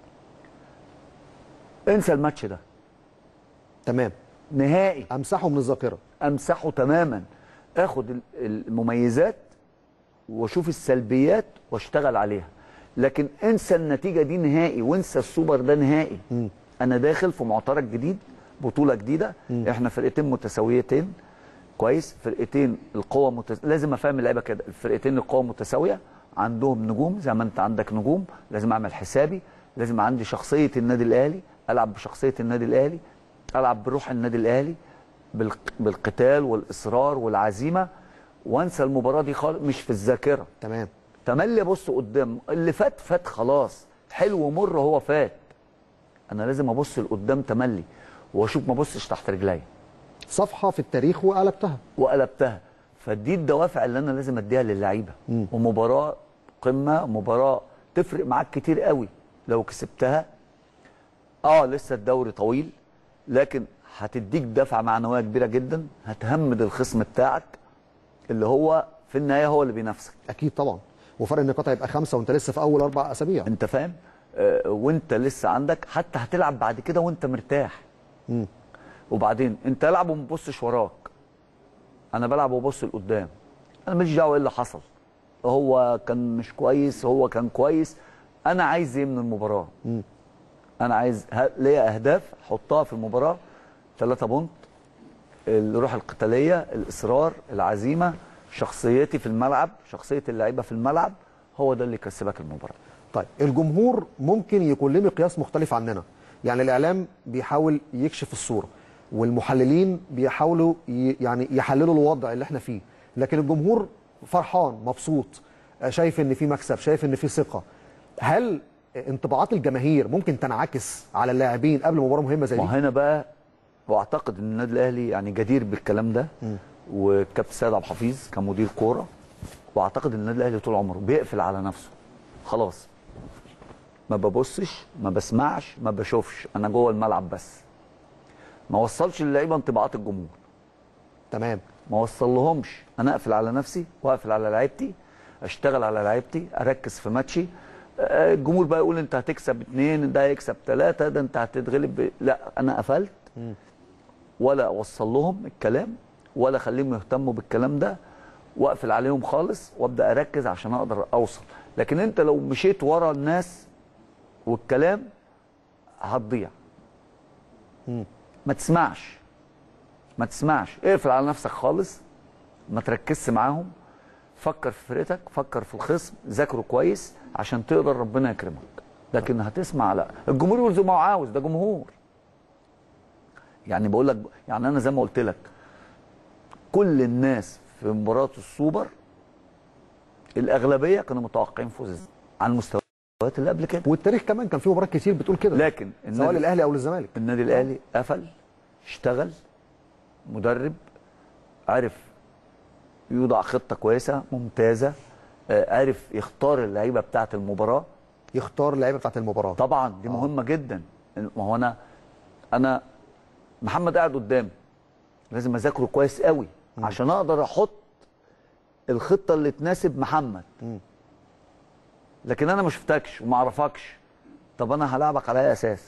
انسى الماتش ده تمام نهائي امسحه من الذاكره امسحه تماما اخد ال- المميزات واشوف السلبيات واشتغل عليها لكن انسى النتيجه دي نهائي وانسى السوبر ده نهائي مم. انا داخل في معترك جديد بطوله جديده احنا فرقتين متساويتين كويس فرقتين القوه متس... لازم افهم اللعيبه كده الفرقتين القوه متساويه عندهم نجوم زي ما انت عندك نجوم لازم اعمل حسابي لازم عندي شخصيه النادي الاهلي العب بشخصيه النادي الاهلي العب بروح النادي الاهلي بالق... بالقتال والاصرار والعزيمه وانسى المباراه دي خالص مش في الذاكره تمام تملي ابص قدام اللي فات فات خلاص حلو ومر هو فات انا لازم ابص لقدام تملي واشوف ما ابصش تحت رجلي صفحه في التاريخ وقلبتها وقلبتها فدي الدوافع اللي انا لازم اديها للعيبه ومباراه قمه مباراه تفرق معاك كتير قوي لو كسبتها اه لسه الدوري طويل لكن هتديك دفعه معنويه كبيره جدا هتهمد الخصم بتاعك اللي هو في النهايه هو اللي بينافسك اكيد طبعا وفرق النقاط هيبقى خمسه وانت لسه في اول اربع اسابيع انت فاهم آه وانت لسه عندك حتى هتلعب بعد كده وانت مرتاح مم. وبعدين انت العب وما تبصش وراك انا بلعب وببص لقدام انا ماليش دعوه ايه اللي حصل هو كان مش كويس هو كان كويس انا عايز ايه من المباراه مم. انا عايز ه- ليا اهداف احطها في المباراه ثلاثة بونت الروح القتاليه الاصرار العزيمه شخصيتي في الملعب شخصيه اللعيبه في الملعب هو ده اللي يكسبك المباراه طيب الجمهور ممكن يكون له مقياس مختلف عننا يعني الاعلام بيحاول يكشف الصوره والمحللين بيحاولوا ي- يعني يحللوا الوضع اللي احنا فيه لكن الجمهور فرحان مبسوط آه، شايف ان في مكسب شايف ان في ثقه هل انطباعات الجماهير ممكن تنعكس على اللاعبين قبل مباراه مهمه زي ما دي هنا بقى واعتقد ان النادي الاهلي يعني جدير بالكلام ده والكابتن سيد عبد الحفيظ كمدير كوره واعتقد ان النادي الاهلي طول عمره بيقفل على نفسه خلاص ما ببصش ما بسمعش ما بشوفش انا جوه الملعب بس ما وصلش للعيبه انطباعات الجمهور تمام ما وصل لهمش انا اقفل على نفسي واقفل على لعيبتي اشتغل على لعيبتي اركز في ماتشي آه، الجمهور بقى يقول انت هتكسب اثنين ده هيكسب ثلاثه ده انت هتتغلب ب... لا انا قفلت ولا اوصل لهم الكلام ولا اخليهم يهتموا بالكلام ده واقفل عليهم خالص وابدا اركز عشان اقدر اوصل لكن انت لو مشيت ورا الناس والكلام هتضيع ما تسمعش ما تسمعش اقفل على نفسك خالص ما تركزش معاهم فكر في فرقتك فكر في الخصم ذاكره كويس عشان تقدر ربنا يكرمك لكن هتسمع لا الجمهور يقول زي ما هو عاوز ده جمهور يعني بقول لك يعني انا زي ما قلت لك كل الناس في مباراه السوبر الاغلبيه كانوا متوقعين فوز عن المستويات اللي قبل كده والتاريخ كمان كان فيه مباريات كتير بتقول كده لكن سواء النادي- للاهلي او للزمالك النادي الاهلي قفل اشتغل مدرب عرف يوضع خطه كويسه ممتازه آه، عرف يختار اللعيبه بتاعه المباراه يختار اللعيبه بتاعت المباراه طبعا دي مهمه جدا ما هو انا انا محمد قاعد قدامي لازم اذاكره كويس قوي عشان اقدر احط الخطه اللي تناسب محمد لكن انا ما شفتكش وما اعرفكش طب انا هلعبك على اي اساس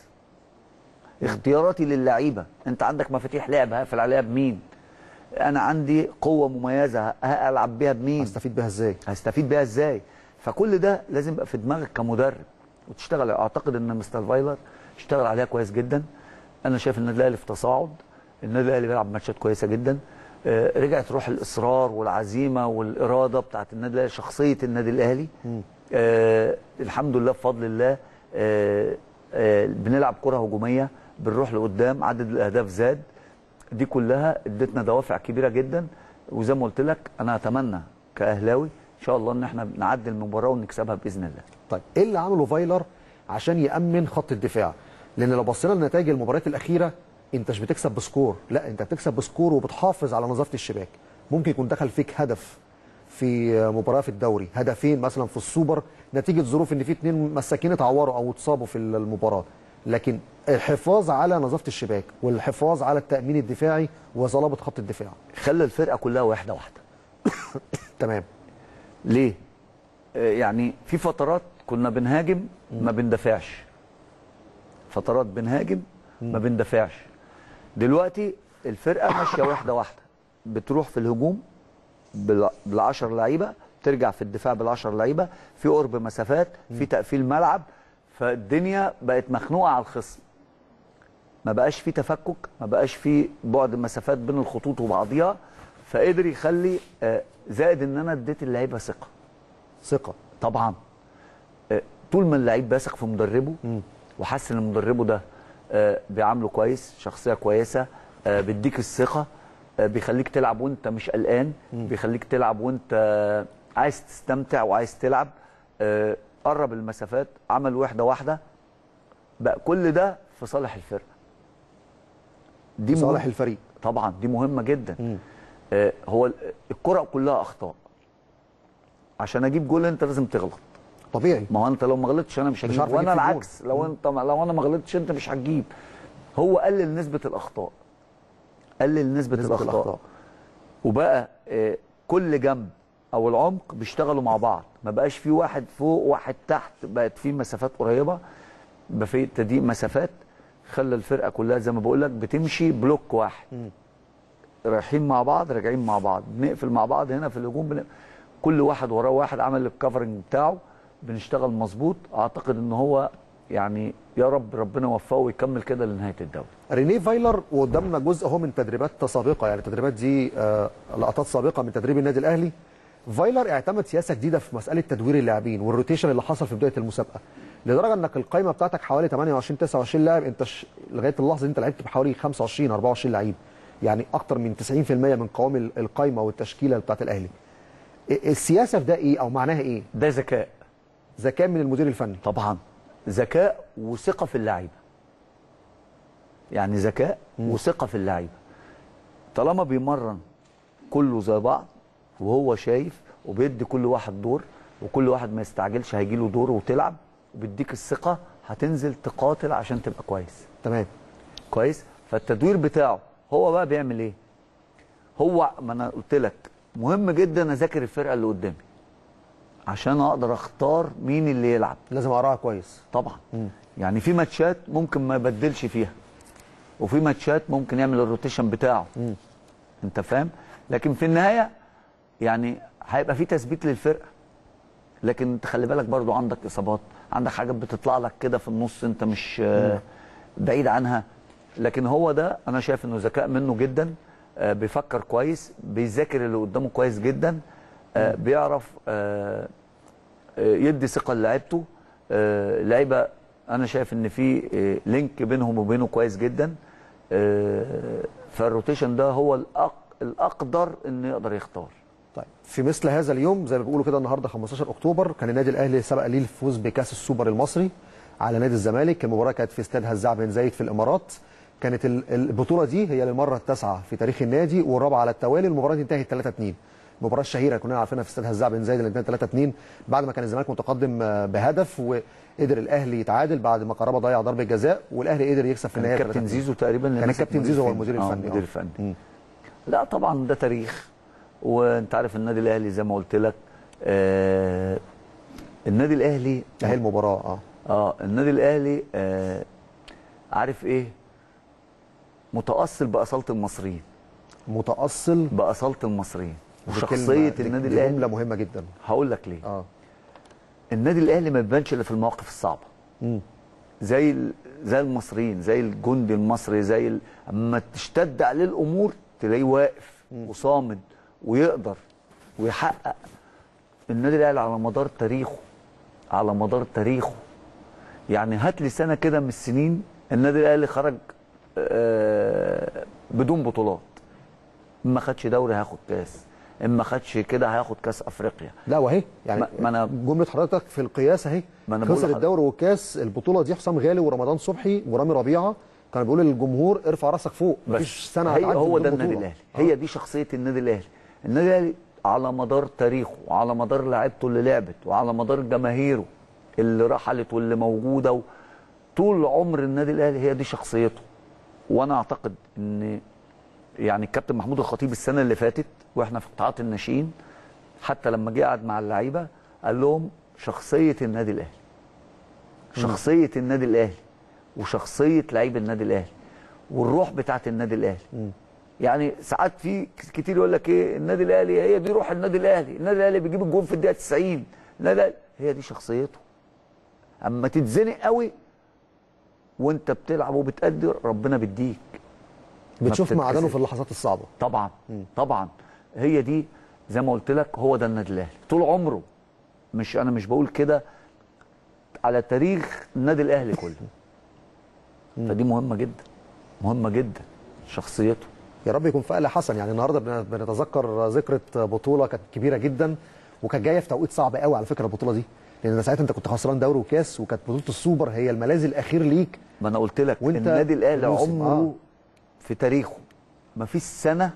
اختياراتي للعيبه انت عندك مفاتيح لعب هقفل عليها بمين انا عندي قوه مميزه هلعب بيها بمين هستفيد بيها ازاي هستفيد بيها ازاي فكل ده لازم يبقى في دماغك كمدرب وتشتغل اعتقد ان مستر فايلر اشتغل عليها كويس جدا انا شايف النادي الاهلي في تصاعد النادي الاهلي بيلعب ماتشات كويسه جدا آه، رجعت روح الاصرار والعزيمه والاراده بتاعت النادي الاهلي شخصيه النادي الاهلي آه الحمد لله بفضل الله آه آه بنلعب كره هجوميه بنروح لقدام عدد الاهداف زاد دي كلها ادتنا دوافع كبيره جدا وزي ما قلت لك انا اتمنى كاهلاوي ان شاء الله ان احنا نعدي المباراه ونكسبها باذن الله طيب ايه اللي عمله فايلر عشان يامن خط الدفاع لان لو بصينا لنتائج المباريات الاخيره انت مش بتكسب بسكور لا انت بتكسب بسكور وبتحافظ على نظافه الشباك ممكن يكون دخل فيك هدف في مباراه في الدوري هدفين مثلا في السوبر نتيجه ظروف ان في اتنين مساكين اتعوروا او اتصابوا في المباراه لكن الحفاظ على نظافه الشباك والحفاظ على التامين الدفاعي وصلابه خط الدفاع خلى الفرقه كلها واحده واحده تمام ليه آه، يعني في فترات كنا بنهاجم ما بندافعش فترات بنهاجم ما بندافعش دلوقتي الفرقه ماشيه واحده واحده بتروح في الهجوم بال- بالعشر لعيبه ترجع في الدفاع بالعشر لعيبه في قرب مسافات في تقفيل ملعب فالدنيا بقت مخنوقه على الخصم ما بقاش في تفكك ما بقاش في بعد مسافات بين الخطوط وبعضيها فقدر يخلي آه، زائد ان انا اديت اللعيبه ثقه ثقه طبعا آه، طول ما اللعيب بيثق في مدربه وحاسس ان مدربه ده آه، بيعامله كويس شخصيه كويسه آه، بيديك الثقه آه، بيخليك تلعب وانت مش قلقان بيخليك تلعب وانت آه، عايز تستمتع وعايز تلعب آه، قرب المسافات عمل واحده واحده بقى كل ده في صالح الفرقه دي صالح مهم- الفريق طبعا دي مهمه جدا آه هو ال- الكره كلها اخطاء عشان اجيب جول انت لازم تغلط طبيعي ما هو انت لو ما غلطتش انا مش هجيب هعرف وانا أجيب فيه العكس لو انت لو انا ما غلطتش انت مش هتجيب هو قلل نسبه الاخطاء قلل نسبه, نسبة الأخطاء. الأخطاء. وبقى آه كل جنب او العمق بيشتغلوا مع بعض ما بقاش في واحد فوق واحد تحت بقت في مسافات قريبه بقى في تضييق مسافات خلى الفرقه كلها زي ما بقول لك بتمشي بلوك واحد رايحين مع بعض راجعين مع بعض بنقفل مع بعض هنا في الهجوم بن... كل واحد وراه واحد عمل الكفرنج بتاعه بنشتغل مظبوط اعتقد ان هو يعني يا رب ربنا يوفقه ويكمل كده لنهايه الدوري رينيه فايلر وقدامنا جزء اهو من تدريبات سابقه يعني التدريبات دي آه، لقطات سابقه من تدريب النادي الاهلي فايلر اعتمد سياسه جديده في مساله تدوير اللاعبين والروتيشن اللي حصل في بدايه المسابقه لدرجه انك القائمه بتاعتك حوالي 28 29 لاعب انت ش... لغايه اللحظه دي انت لعبت بحوالي 25 24 لعيب يعني اكتر من 90% من قوام ال- القائمه والتشكيله بتاعت الاهلي إيه- السياسه في ده ايه او معناها ايه ده ذكاء ذكاء من المدير الفني طبعا ذكاء وثقه في اللعيبه يعني ذكاء وثقه في اللعيبه طالما بيمرن كله زي بعض وهو شايف وبيدي كل واحد دور وكل واحد ما يستعجلش هيجي له دور وتلعب وبيديك الثقه هتنزل تقاتل عشان تبقى كويس تمام كويس فالتدوير بتاعه هو بقى بيعمل ايه هو ما انا قلت لك مهم جدا اذاكر الفرقه اللي قدامي عشان اقدر اختار مين اللي يلعب لازم اقراها كويس طبعا يعني في ماتشات ممكن ما يبدلش فيها وفي ماتشات ممكن يعمل الروتيشن بتاعه انت فاهم لكن في النهايه يعني هيبقى في تثبيت للفرقه لكن انت خلي بالك برضو عندك اصابات عندك حاجات بتطلع لك كده في النص انت مش آه، بعيد عنها لكن هو ده انا شايف انه ذكاء منه جدا آه، بيفكر كويس بيذاكر اللي قدامه كويس جدا آه، بيعرف آه، آه، يدي ثقه للاعيبته آه، لعيبه انا شايف ان في آه، لينك بينهم وبينه كويس جدا آه، فالروتيشن ده هو الأق- الاقدر انه يقدر يختار طيب في مثل هذا اليوم زي ما بيقولوا كده النهارده 15 اكتوبر كان النادي الاهلي سبق ليه الفوز بكاس السوبر المصري على نادي الزمالك المباراه كانت في استاد هزاع بن زايد في الامارات كانت ال- البطوله دي هي للمره التاسعه في تاريخ النادي والرابعه على التوالي المباراه دي انتهت 3 2 المباراه الشهيره كنا عارفينها في استاد هزاع بن زايد اللي انتهت 3 2 بعد ما كان الزمالك متقدم آه، بهدف وقدر الاهلي يتعادل بعد ما قرابه ضيع ضربه جزاء والاهلي قدر يكسب في كان النهايه الكابتن 3-2. زيزو تقريبا اللي كان ماسك الكابتن مدير زيزو هو فني. المدير آه، الفني، المدير آه. الفني مم. لا طبعا ده تاريخ وانت عارف النادي الاهلي زي ما قلت لك آه النادي الاهلي اهي المباراه اه اه النادي الاهلي آه عارف ايه متاصل باصاله المصريين متاصل باصاله المصريين دي وشخصيه كلمة- دي- النادي دي الاهلي جمله مهمه جدا هقول لك ليه اه النادي الاهلي ما بيبانش الا في المواقف الصعبه مم. زي ال- زي المصريين زي الجندي المصري زي ال... اما تشتد عليه الامور تلاقيه واقف وصامد ويقدر ويحقق النادي الاهلي على مدار تاريخه على مدار تاريخه يعني هات لي سنه كده من السنين النادي الاهلي خرج آه، بدون بطولات ما خدش دوري هياخد كاس اما خدش كده هياخد كاس افريقيا لا وهي يعني ما- ما أنا- جمله حضرتك في القياس اهي ما أنا بقول خسر لحضرتك. الدوري والكاس البطوله دي حسام غالي ورمضان صبحي ورامي ربيعه كانوا بيقولوا للجمهور ارفع راسك فوق مفيش سنه هي هتعدي هو بدون ده النادي بطولة. الاهلي هي دي شخصيه النادي الاهلي النادي الاهلي على مدار تاريخه وعلى مدار لعيبته اللي لعبت وعلى مدار جماهيره اللي رحلت واللي موجوده و... طول عمر النادي الاهلي هي دي شخصيته وانا اعتقد ان يعني الكابتن محمود الخطيب السنه اللي فاتت واحنا في قطاعات الناشئين حتى لما جه قعد مع اللعيبه قال لهم شخصيه النادي الاهلي شخصيه النادي الاهلي وشخصيه لعيب النادي الاهلي والروح بتاعت النادي الاهلي يعني ساعات في كتير يقول لك ايه النادي الاهلي هي دي روح النادي الاهلي النادي الاهلي بيجيب الجون في الدقيقه 90 النادي الأهلي هي دي شخصيته اما تتزنق قوي وانت بتلعب وبتأدي ربنا بيديك بتشوف ما معدنه بتتكسر. في اللحظات الصعبه طبعا طبعا هي دي زي ما قلت لك هو ده النادي الاهلي طول عمره مش انا مش بقول كده على تاريخ النادي الاهلي كله فدي مهمه جدا مهمه جدا شخصيته يا رب يكون فقل حسن يعني النهارده بن- بنتذكر ذكرى بطوله كانت كبيره جدا وكانت جايه في توقيت صعب قوي على فكره البطوله دي لان ساعتها انت كنت خسران دوري وكاس وكانت بطوله السوبر هي الملاذ الاخير ليك ما انا قلت لك وانت النادي الاهلي موسم، عمره آه. في تاريخه ما فيش سنه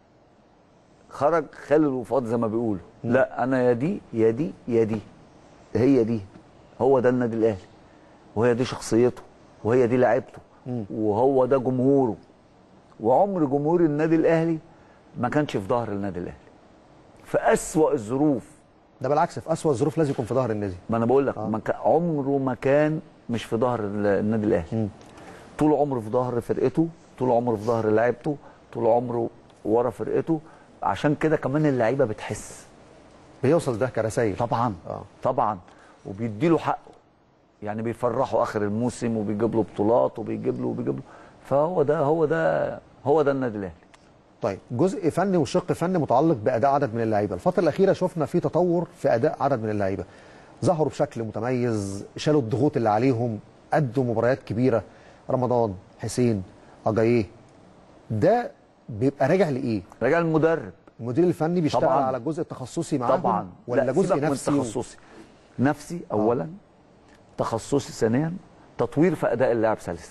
خرج خالي الوفاض زي ما بيقولوا لا انا يا دي يا دي يا دي هي دي هو ده النادي الاهلي وهي دي شخصيته وهي دي لعيبته وهو ده جمهوره وعمر جمهور النادي الاهلي ما كانش في ظهر النادي الاهلي في اسوأ الظروف ده بالعكس في اسوأ الظروف لازم يكون في ظهر النادي ما انا بقول لك ما كان- عمره ما كان مش في ظهر ال- النادي الاهلي طول عمره في ظهر فرقته طول عمره في ظهر لعيبته طول عمره ورا فرقته عشان كده كمان اللعيبه بتحس بيوصل ده كرسائل طبعا آه. طبعا وبيدي له حقه يعني بيفرحوا اخر الموسم وبيجيب له بطولات وبيجيب له وبيجيب له فهو ده هو ده هو ده النادي الاهلي طيب جزء فني وشق فني متعلق باداء عدد من اللعيبه الفتره الاخيره شفنا في تطور في اداء عدد من اللعيبه ظهروا بشكل متميز شالوا الضغوط اللي عليهم ادوا مباريات كبيره رمضان حسين اجاييه ده بيبقى راجع لايه راجع المدرب المدير الفني بيشتغل طبعاً. على الجزء التخصصي معاهم طبعا ولا لا، جزء سيبك من نفسي و- تخصصي نفسي اولا تخصصي ثانيا تطوير في اداء اللاعب ثالثا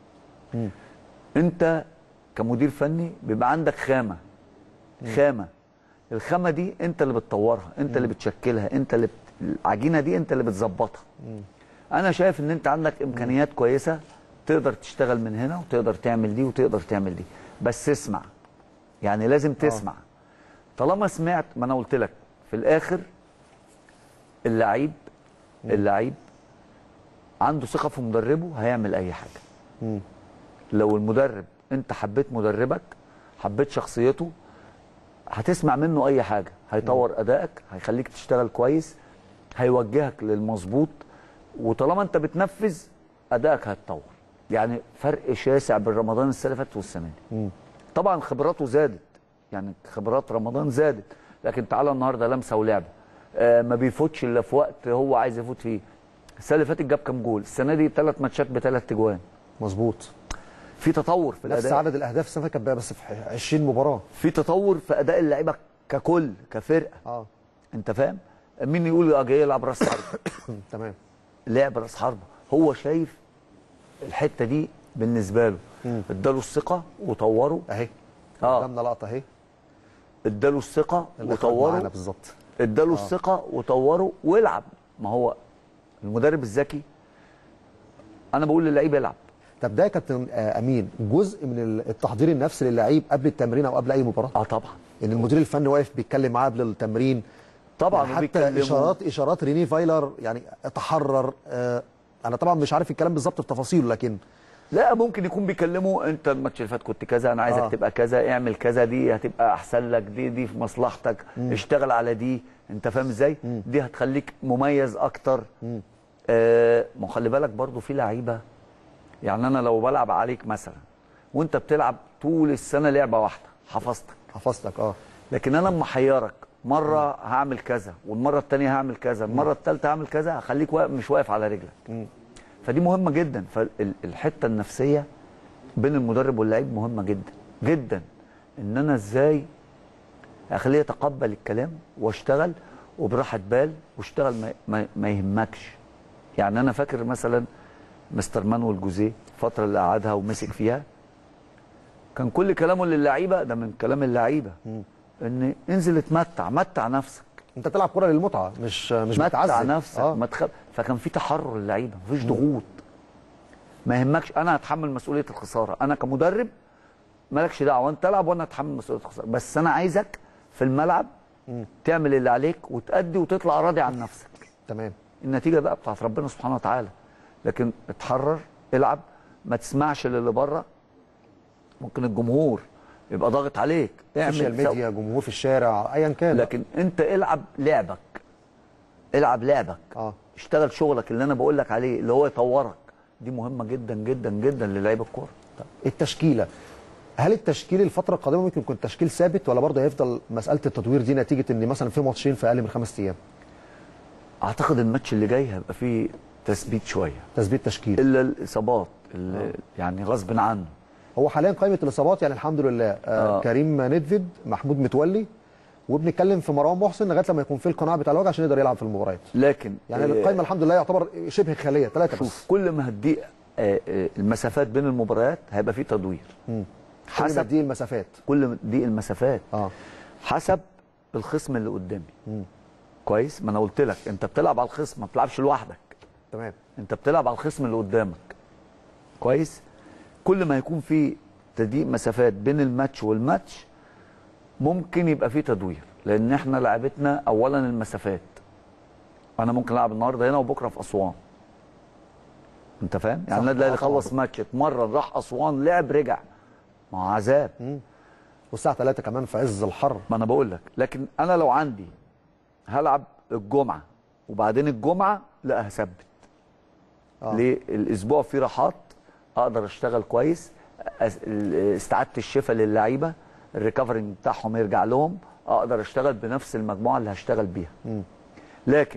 انت كمدير فني بيبقى عندك خامه خامه الخامه دي انت اللي بتطورها انت اللي بتشكلها انت اللي بت... العجينه دي انت اللي بتظبطها انا شايف ان انت عندك امكانيات كويسه تقدر تشتغل من هنا وتقدر تعمل دي وتقدر تعمل دي بس اسمع يعني لازم تسمع طالما سمعت ما انا قلت لك في الاخر اللعيب اللعيب عنده ثقه في مدربه هيعمل اي حاجه لو المدرب انت حبيت مدربك حبيت شخصيته هتسمع منه اي حاجه هيطور ادائك هيخليك تشتغل كويس هيوجهك للمظبوط وطالما انت بتنفذ ادائك هيتطور يعني فرق شاسع بين رمضان السنه اللي فاتت والسنه دي طبعا خبراته زادت يعني خبرات رمضان زادت لكن تعالى النهارده لمسه ولعبه آه ما بيفوتش الا في وقت هو عايز يفوت فيه السنه اللي فاتت جاب كام جول السنه دي ثلاث ماتشات بثلاث اجوان مظبوط في تطور في نفس الاداء عدد الاهداف السنه اللي فاتت كانت بس في 20 مباراه في تطور في اداء اللعيبه ككل كفرقه اه انت فاهم مين يقول اه جاي يلعب راس حربه تمام لعب راس حربه هو شايف الحته دي بالنسبه له اداله الثقه وطوره اهي آه. قدامنا لقطه اهي اداله الثقه اللي خرج معانا وطوره بالظبط اداله الثقه وطوره والعب ما هو المدرب الذكي انا بقول للعيب العب طب ده يا كابتن آه، امين جزء من التحضير النفسي للعيب قبل التمرين او قبل اي مباراه اه طبعا ان المدير الفني واقف بيتكلم معاه قبل التمرين طبعا يعني وبيتكلموا. حتى اشارات اشارات ريني فايلر يعني تحرر آه انا طبعا مش عارف الكلام بالظبط بتفاصيله لكن لا ممكن يكون بيكلموا انت الماتش اللي فات كنت كذا انا عايزك آه. آه. تبقى كذا اعمل كذا دي هتبقى احسن لك دي دي في مصلحتك مم. اشتغل على دي انت فاهم ازاي دي هتخليك مميز اكتر آه ما خلي بالك برضو في لعيبه يعني انا لو بلعب عليك مثلا وانت بتلعب طول السنه لعبه واحده حفظتك حفظتك اه لكن انا اما احيرك مره هعمل كذا والمره الثانيه هعمل كذا المره الثالثه هعمل كذا هخليك واقف مش واقف على رجلك فدي مهمه جدا فالحته النفسيه بين المدرب واللعيب مهمه جدا جدا ان انا ازاي اخليه يتقبل الكلام واشتغل وبراحه بال واشتغل ما, ما, ما يهمكش يعني انا فاكر مثلا مستر مانويل جوزيه الفتره اللي قعدها ومسك فيها كان كل كلامه للعيبه ده من كلام اللعيبه ان انزل اتمتع متع نفسك انت بتلعب كره للمتعه مش مش متع بتعذب نفسك آه. ما تخ... فكان في تحرر اللعيبه مفيش ضغوط ما يهمكش انا هتحمل مسؤوليه الخساره انا كمدرب مالكش دعوه انت تلعب وانا هتحمل مسؤوليه الخساره بس انا عايزك في الملعب تعمل اللي عليك وتأدي وتطلع راضي عن نفسك تمام النتيجه بقى بتاعت ربنا سبحانه وتعالى لكن اتحرر العب ما تسمعش للي بره ممكن الجمهور يبقى ضاغط عليك سوشيال سو- ميديا جمهور في الشارع ايا كان لكن انت العب لعبك العب لعبك اه اشتغل شغلك اللي انا بقول لك عليه اللي هو يطورك دي مهمه جدا جدا جدا للعيب الكوره التشكيله هل التشكيل الفتره القادمه ممكن يكون تشكيل ثابت ولا برضه هيفضل مساله التطوير دي نتيجه ان مثلا في ماتشين في اقل من خمس ايام اعتقد الماتش اللي جاي هيبقى فيه تثبيت شويه تثبيت تشكيل الا الاصابات اللي يعني غصب عنه هو حاليا قائمه الاصابات يعني الحمد لله آه آه. كريم ندفد محمود متولي وبنتكلم في مروان محسن لغايه لما يكون في القناع بتاع الوجع عشان يقدر يلعب في المباريات لكن يعني آه، القائمه الحمد لله يعتبر شبه خاليه ثلاثه شوف بس كل ما هتضيق آه، آه، المسافات بين المباريات هيبقى فيه تدوير حسب حسب دي المسافات كل ما تضيق المسافات اه حسب الخصم اللي قدامي كويس ما انا قلت لك انت بتلعب على الخصم ما بتلعبش لوحدك تمام انت بتلعب على الخصم اللي قدامك كويس كل ما يكون في تضييق مسافات بين الماتش والماتش ممكن يبقى في تدوير لان احنا لعبتنا اولا المسافات انا ممكن العب النهارده هنا وبكره في اسوان انت فاهم يعني النادي الاهلي آه طبعاً. خلص ماتش اتمرن راح اسوان لعب رجع ما هو عذاب والساعه 3 كمان في عز الحر ما انا بقول لك لكن انا لو عندي هلعب الجمعه وبعدين الجمعه لا هثبت آه. ليه الاسبوع فيه راحات اقدر اشتغل كويس أس- ال- استعاده الشفاء للعيبه الريكفرنج بتاعهم يرجع لهم اقدر اشتغل بنفس المجموعه اللي هشتغل بيها لكن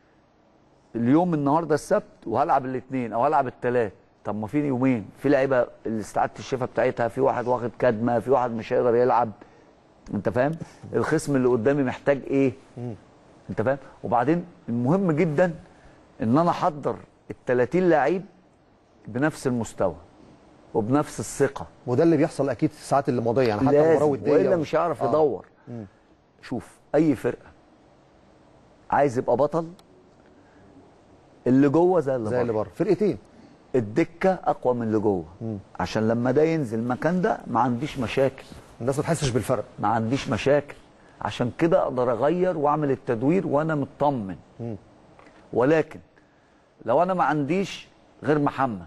اليوم النهارده السبت وهلعب الاثنين او هلعب الثلاث طب ما في يومين في لعيبه استعاده الشفاء بتاعتها في واحد واخد كدمه في واحد مش هيقدر يلعب انت فاهم الخصم اللي قدامي محتاج ايه انت فاهم وبعدين المهم جدا ان انا احضر ال 30 لعيب بنفس المستوى وبنفس الثقه وده اللي بيحصل اكيد في الساعات اللي ماضيه يعني حتى لازم المباراه وديه والا و- مش هيعرف آه. يدور شوف اي فرقه عايز يبقى بطل اللي جوه زي اللي زي اللي بره بره فرقتين الدكه اقوى من اللي جوه عشان لما ده ينزل المكان ده ما عنديش مشاكل الناس ما تحسش بالفرق ما عنديش مشاكل عشان كده اقدر اغير واعمل التدوير وانا مطمن ولكن لو انا ما عنديش غير محمد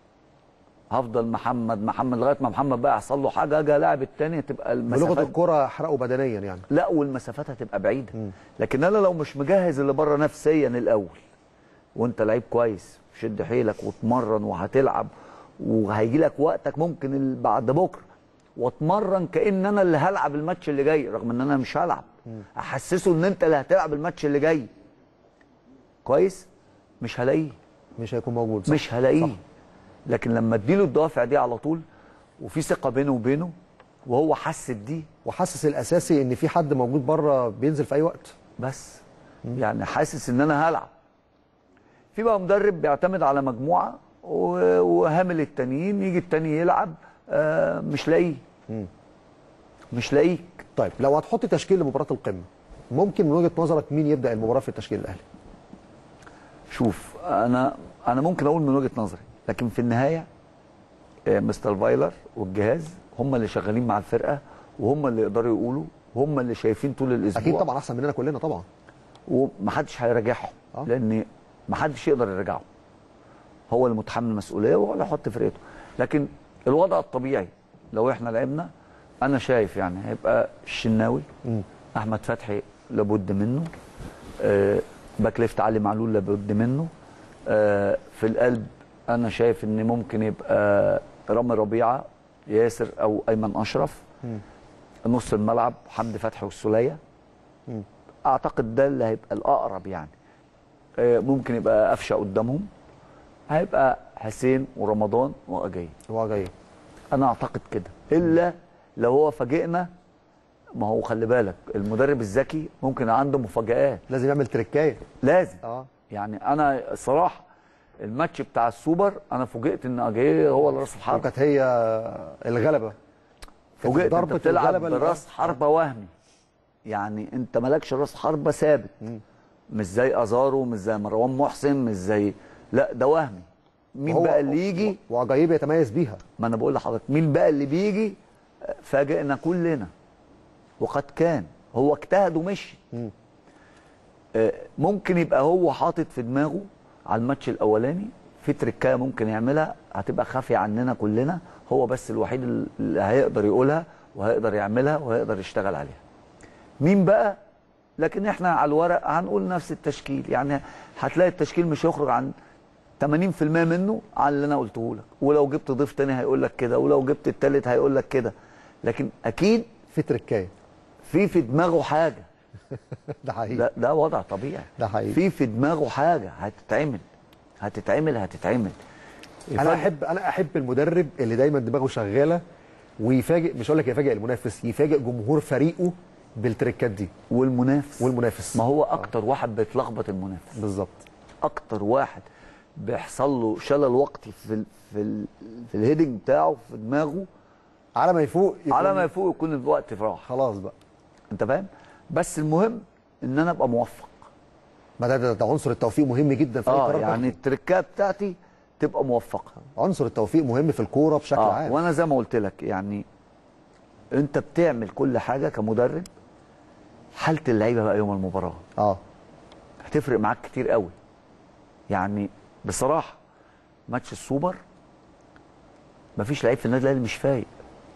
هفضل محمد محمد لغايه ما محمد بقى يحصل له حاجه اجي الاعب الثاني تبقى بلغه المسافات الكره احرقه بدنيا يعني لا والمسافات هتبقى بعيده لكن انا لو مش مجهز اللي بره نفسيا الاول وانت لعيب كويس شد حيلك واتمرن وهتلعب وهيجي لك وقتك ممكن ال- بعد بكره واتمرن كان انا اللي هلعب الماتش اللي جاي رغم ان انا مش هلعب احسسه ان انت اللي هتلعب الماتش اللي جاي كويس مش هلاقيه مش هيكون موجود صح. مش هلاقيه لكن لما اديله الدوافع دي على طول وفي ثقه بينه وبينه وهو حس دي وحاسس الاساسي ان في حد موجود بره بينزل في اي وقت بس يعني حاسس ان انا هلعب في بقى مدرب بيعتمد على مجموعه و- وهامل التانيين يجي التاني يلعب آه، مش لاقيه مش لاقيك طيب لو هتحط تشكيل لمباراه القمه ممكن من وجهه نظرك مين يبدا المباراه في التشكيل الاهلي شوف انا انا ممكن اقول من وجهه نظري لكن في النهايه آه، مستر فايلر والجهاز هم اللي شغالين مع الفرقه وهم اللي يقدروا يقولوا وهم اللي شايفين طول الاسبوع اكيد طبعا احسن مننا كلنا طبعا ومحدش هيراجعهم آه. لان محدش يقدر يراجعهم هو اللي متحمل المسؤوليه وهو اللي يحط فرقته لكن الوضع الطبيعي لو احنا لعبنا انا شايف يعني هيبقى الشناوي احمد فتحي لابد منه آه باك ليفت علي معلول لابد منه آه في القلب انا شايف ان ممكن يبقى رامي ربيعه ياسر او ايمن اشرف نص الملعب حمدي فتحي والسوليه اعتقد ده اللي هيبقى الاقرب يعني آه، ممكن يبقى قفشه قدامهم هيبقى حسين ورمضان واجاي هو جاي انا اعتقد كده الا لو هو فاجئنا ما هو خلي بالك المدرب الذكي ممكن عنده مفاجآت لازم يعمل تريكايه لازم اه يعني انا الصراحه الماتش بتاع السوبر انا فوجئت ان اجاي هو اللي راس الحرب وكانت هي الغلبه كانت فوجئت انت ضربة بتلعب الغلبة اللي- براس حربه وهمي يعني انت مالكش راس حربه ثابت مش زي ازارو مش زي مروان محسن مش زي لا ده وهمي مين هو- بقى اللي يجي وعجايب يتميز بيها ما انا بقول لحضرتك مين بقى اللي بيجي فاجئنا كلنا وقد كان هو اجتهد ومشي آه، ممكن يبقى هو حاطط في دماغه على الماتش الاولاني في تركايه ممكن يعملها هتبقى خافيه عننا كلنا هو بس الوحيد اللي هيقدر يقولها وهيقدر يعملها وهيقدر يشتغل عليها مين بقى لكن احنا على الورق هنقول نفس التشكيل يعني هتلاقي التشكيل مش هيخرج عن 80% منه على اللي انا قلته لك ولو جبت ضيف تاني هيقول لك كده ولو جبت التالت هيقول لك كده لكن اكيد في تريكايه في في دماغه حاجه ده حقيقي ده ده وضع طبيعي ده حقيقي. في في دماغه حاجه هتتعمل هتتعمل هتتعمل انا يفاجئ- احب انا احب المدرب اللي دايما دماغه شغاله ويفاجئ مش هقول لك يفاجئ المنافس يفاجئ جمهور فريقه بالتريكات دي والمنافس والمنافس ما هو اكتر واحد بيتلخبط المنافس بالظبط اكتر واحد بيحصل له شلل وقتي في ال في ال في الهيدنج بتاعه في دماغه على ما يفوق يكون على ما يفوق يكون الوقت راح خلاص بقى انت فاهم بس المهم ان انا ابقى موفق ما ده, ده, ده عنصر التوفيق مهم جدا في اي اه قرار يعني يعني التركات بتاعتي تبقى موفقه عنصر التوفيق مهم في الكوره بشكل اه عام وانا زي ما قلت لك يعني انت بتعمل كل حاجه كمدرب حاله اللعيبه بقى يوم المباراه اه هتفرق معاك كتير قوي يعني بصراحه ماتش السوبر مفيش لعيب في النادي الاهلي مش فايق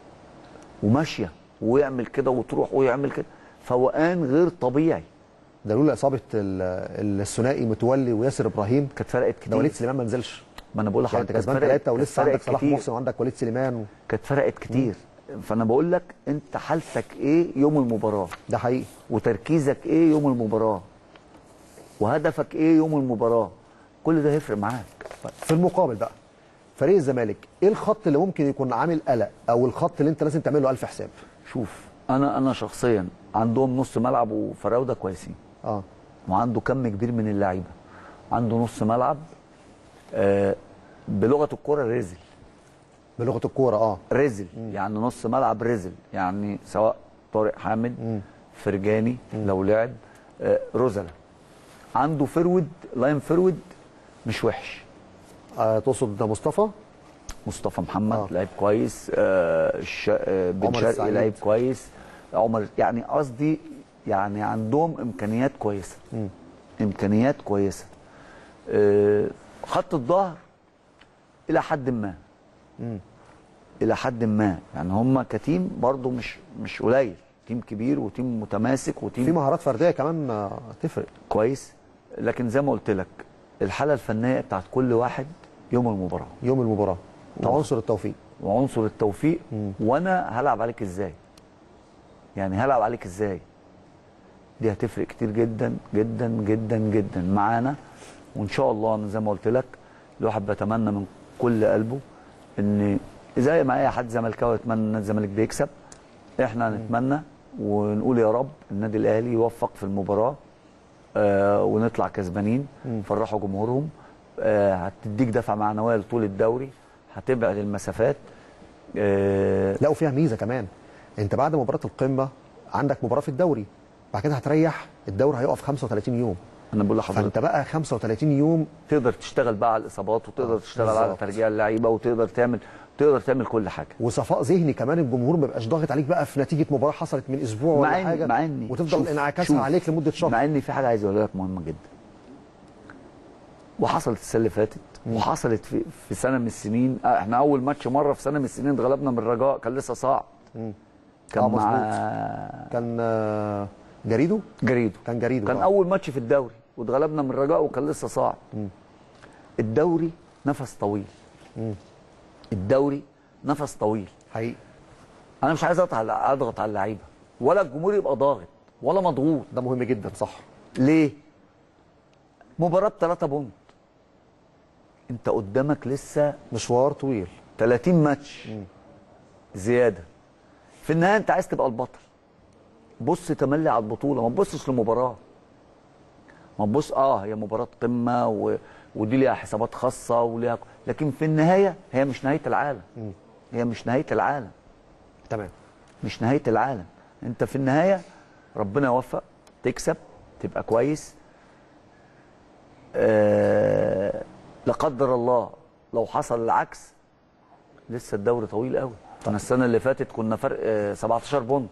وماشيه ويعمل كده وتروح ويعمل كده فوقان غير طبيعي ده لولا اصابه ال- الثنائي متولي وياسر ابراهيم كانت فرقت كتير ده وليد سليمان ما نزلش ما انا بقول يعني لحضرتك انت كسبان كانت فرقت- ثلاثه ولسه كانت عندك فرقت صلاح كتير. محسن وعندك وليد سليمان و... كانت فرقت كتير فانا بقول لك انت حالتك ايه يوم المباراه ده حقيقي وتركيزك ايه يوم المباراه وهدفك ايه يوم المباراه كل ده هيفرق معاك في المقابل بقى فريق الزمالك ايه الخط اللي ممكن يكون عامل قلق او الخط اللي انت لازم تعمل له الف حساب شوف انا انا شخصيا عندهم نص ملعب وفراوده كويسين اه وعنده كم كبير من اللعيبه عنده نص ملعب آه بلغه الكره رزل بلغه الكوره اه رزل يعني نص ملعب رزل يعني سواء طارق حامد فرجاني لو لعب آه رزله عنده فرود لاين فرود مش وحش آه، تقصد ده مصطفى مصطفى محمد آه. آه. لعيب كويس آه الش... آه بن عمر شرقي السعيد. لعيب كويس عمر يعني قصدي يعني عندهم امكانيات كويسه امكانيات كويسه آه، خط الظهر الى حد ما الى حد ما يعني هم كتيم برضو مش مش قليل تيم كبير وتيم متماسك وتيم في مهارات فرديه كمان آه، تفرق كويس لكن زي ما قلت لك الحاله الفنيه بتاعت كل واحد يوم المباراه يوم المباراه عنصر التوفيق وعنصر التوفيق وانا هلعب عليك ازاي يعني هلعب عليك ازاي دي هتفرق كتير جدا جدا جدا جدا معانا وان شاء الله أنا زي ما قلت لك الواحد بيتمنى من كل قلبه ان زي ما اي حد زملكاوي يتمنى ان الزمالك بيكسب احنا نتمنى ونقول يا رب النادي الاهلي يوفق في المباراه آه ونطلع كسبانين فرحوا جمهورهم آه هتديك دفعه معنويه لطول الدوري هتبعد المسافات آه لا وفيها ميزه كمان انت بعد مباراه القمه عندك مباراه في الدوري بعد كده هتريح الدوري هيقف 35 يوم انا بقول لحضرتك فانت بقى 35 يوم تقدر تشتغل بقى على الاصابات وتقدر تشتغل على بالظبط. ترجيع اللعيبه وتقدر تعمل تقدر تعمل كل حاجه وصفاء ذهني كمان الجمهور ما بيبقاش ضاغط عليك بقى في نتيجه مباراه حصلت من اسبوع مع ولا إن- حاجه مع إني- وتفضل شوف- انعكاسها شوف. عليك لمده شهر مع ان في حاجه عايز اقولها لك مهمه جدا وحصلت السنه اللي فاتت وحصلت في في سنه من السنين آه، احنا اول ماتش مره في سنه من السنين اتغلبنا من الرجاء كان لسه صاعد كان آه، مع كان آه، جريدو جريدو كان جريدو كان آه. اول ماتش في الدوري واتغلبنا من الرجاء وكان لسه صاعد الدوري نفس طويل الدوري نفس طويل حقيقي انا مش عايز اضغط على اضغط على اللعيبه ولا الجمهور يبقى ضاغط ولا مضغوط ده مهم جدا صح ليه مباراه بثلاثة بونت انت قدامك لسه مشوار طويل 30 ماتش زياده في النهايه انت عايز تبقى البطل بص تملي على البطوله ما تبصش لمباراه ما تبص اه هي مباراه قمه و... ودي ليها حسابات خاصه وليها لكن في النهايه هي مش نهايه العالم هي مش نهايه العالم تمام مش نهايه العالم انت في النهايه ربنا يوفق تكسب تبقى كويس آه لا قدر الله لو حصل العكس لسه الدوري طويل قوي احنا السنه اللي فاتت كنا فرق آه 17 بونت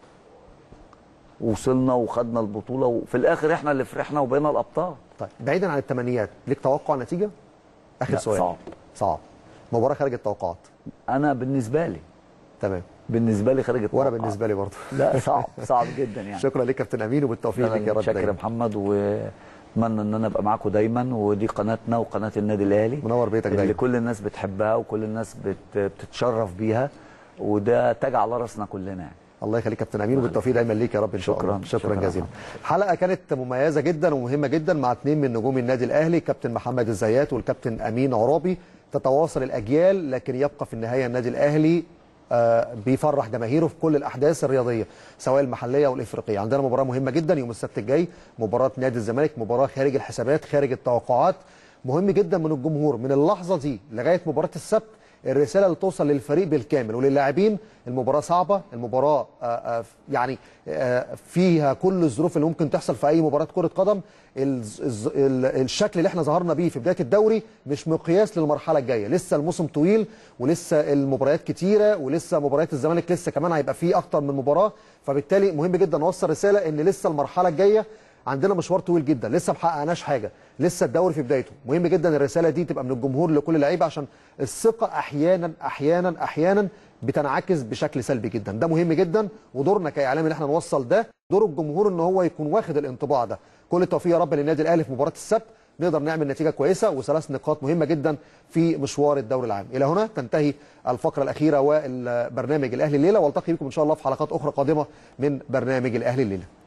وصلنا وخدنا البطوله وفي الاخر احنا اللي فرحنا وبقينا الابطال طيب بعيدا عن التمنيات ليك توقع نتيجه اخر لا، سؤال صعب. صعب مباراه خارج التوقعات انا بالنسبه لي تمام بالنسبه لي خارج وانا التوقعات. بالنسبه لي برضه لا صعب صعب جدا يعني شكرا لك كابتن امين وبالتوفيق لك يا رب شكرا يا دايما محمد واتمنى ان انا ابقى معاكم دايما ودي قناتنا وقناه النادي الاهلي منور بيتك اللي دايما كل الناس بتحبها وكل الناس بت... بتتشرف بيها وده تاج على راسنا كلنا يعني الله يخليك كابتن امين وبالتوفيق دايما ليك يا رب ان شاء شكراً. الله شكرا, شكراً. جزيلا حلقه كانت مميزه جدا ومهمه جدا مع اثنين من نجوم النادي الاهلي كابتن محمد الزيات والكابتن امين عرابي تتواصل الاجيال لكن يبقى في النهايه النادي الاهلي آه، بيفرح جماهيره في كل الاحداث الرياضيه سواء المحليه والافريقيه عندنا مباراه مهمه جدا يوم السبت الجاي مباراه نادي الزمالك مباراه خارج الحسابات خارج التوقعات مهم جدا من الجمهور من اللحظه دي لغايه مباراه السبت الرساله اللي توصل للفريق بالكامل وللاعبين المباراه صعبه المباراه آه، آه، يعني آه، فيها كل الظروف اللي ممكن تحصل في اي مباراه كره قدم الز- الز- ال- الشكل اللي احنا ظهرنا بيه في بدايه الدوري مش مقياس للمرحله الجايه لسه الموسم طويل ولسه المباريات كتيره ولسه مباريات الزمالك لسه كمان هيبقى فيه اكتر من مباراه فبالتالي مهم جدا نوصل رساله ان لسه المرحله الجايه عندنا مشوار طويل جدا لسه ما حققناش حاجه لسه الدوري في بدايته مهم جدا الرساله دي تبقى من الجمهور لكل لعيبه عشان الثقه احيانا احيانا احيانا بتنعكس بشكل سلبي جدا ده مهم جدا ودورنا كاعلام ان احنا نوصل ده دور الجمهور ان هو يكون واخد الانطباع ده كل التوفيق يا رب للنادي الاهلي في مباراه السبت نقدر نعمل نتيجه كويسه وثلاث نقاط مهمه جدا في مشوار الدوري العام الى هنا تنتهي الفقره الاخيره والبرنامج الاهلي الليله والتقي بكم ان شاء الله في حلقات اخرى قادمه من برنامج الاهلي الليله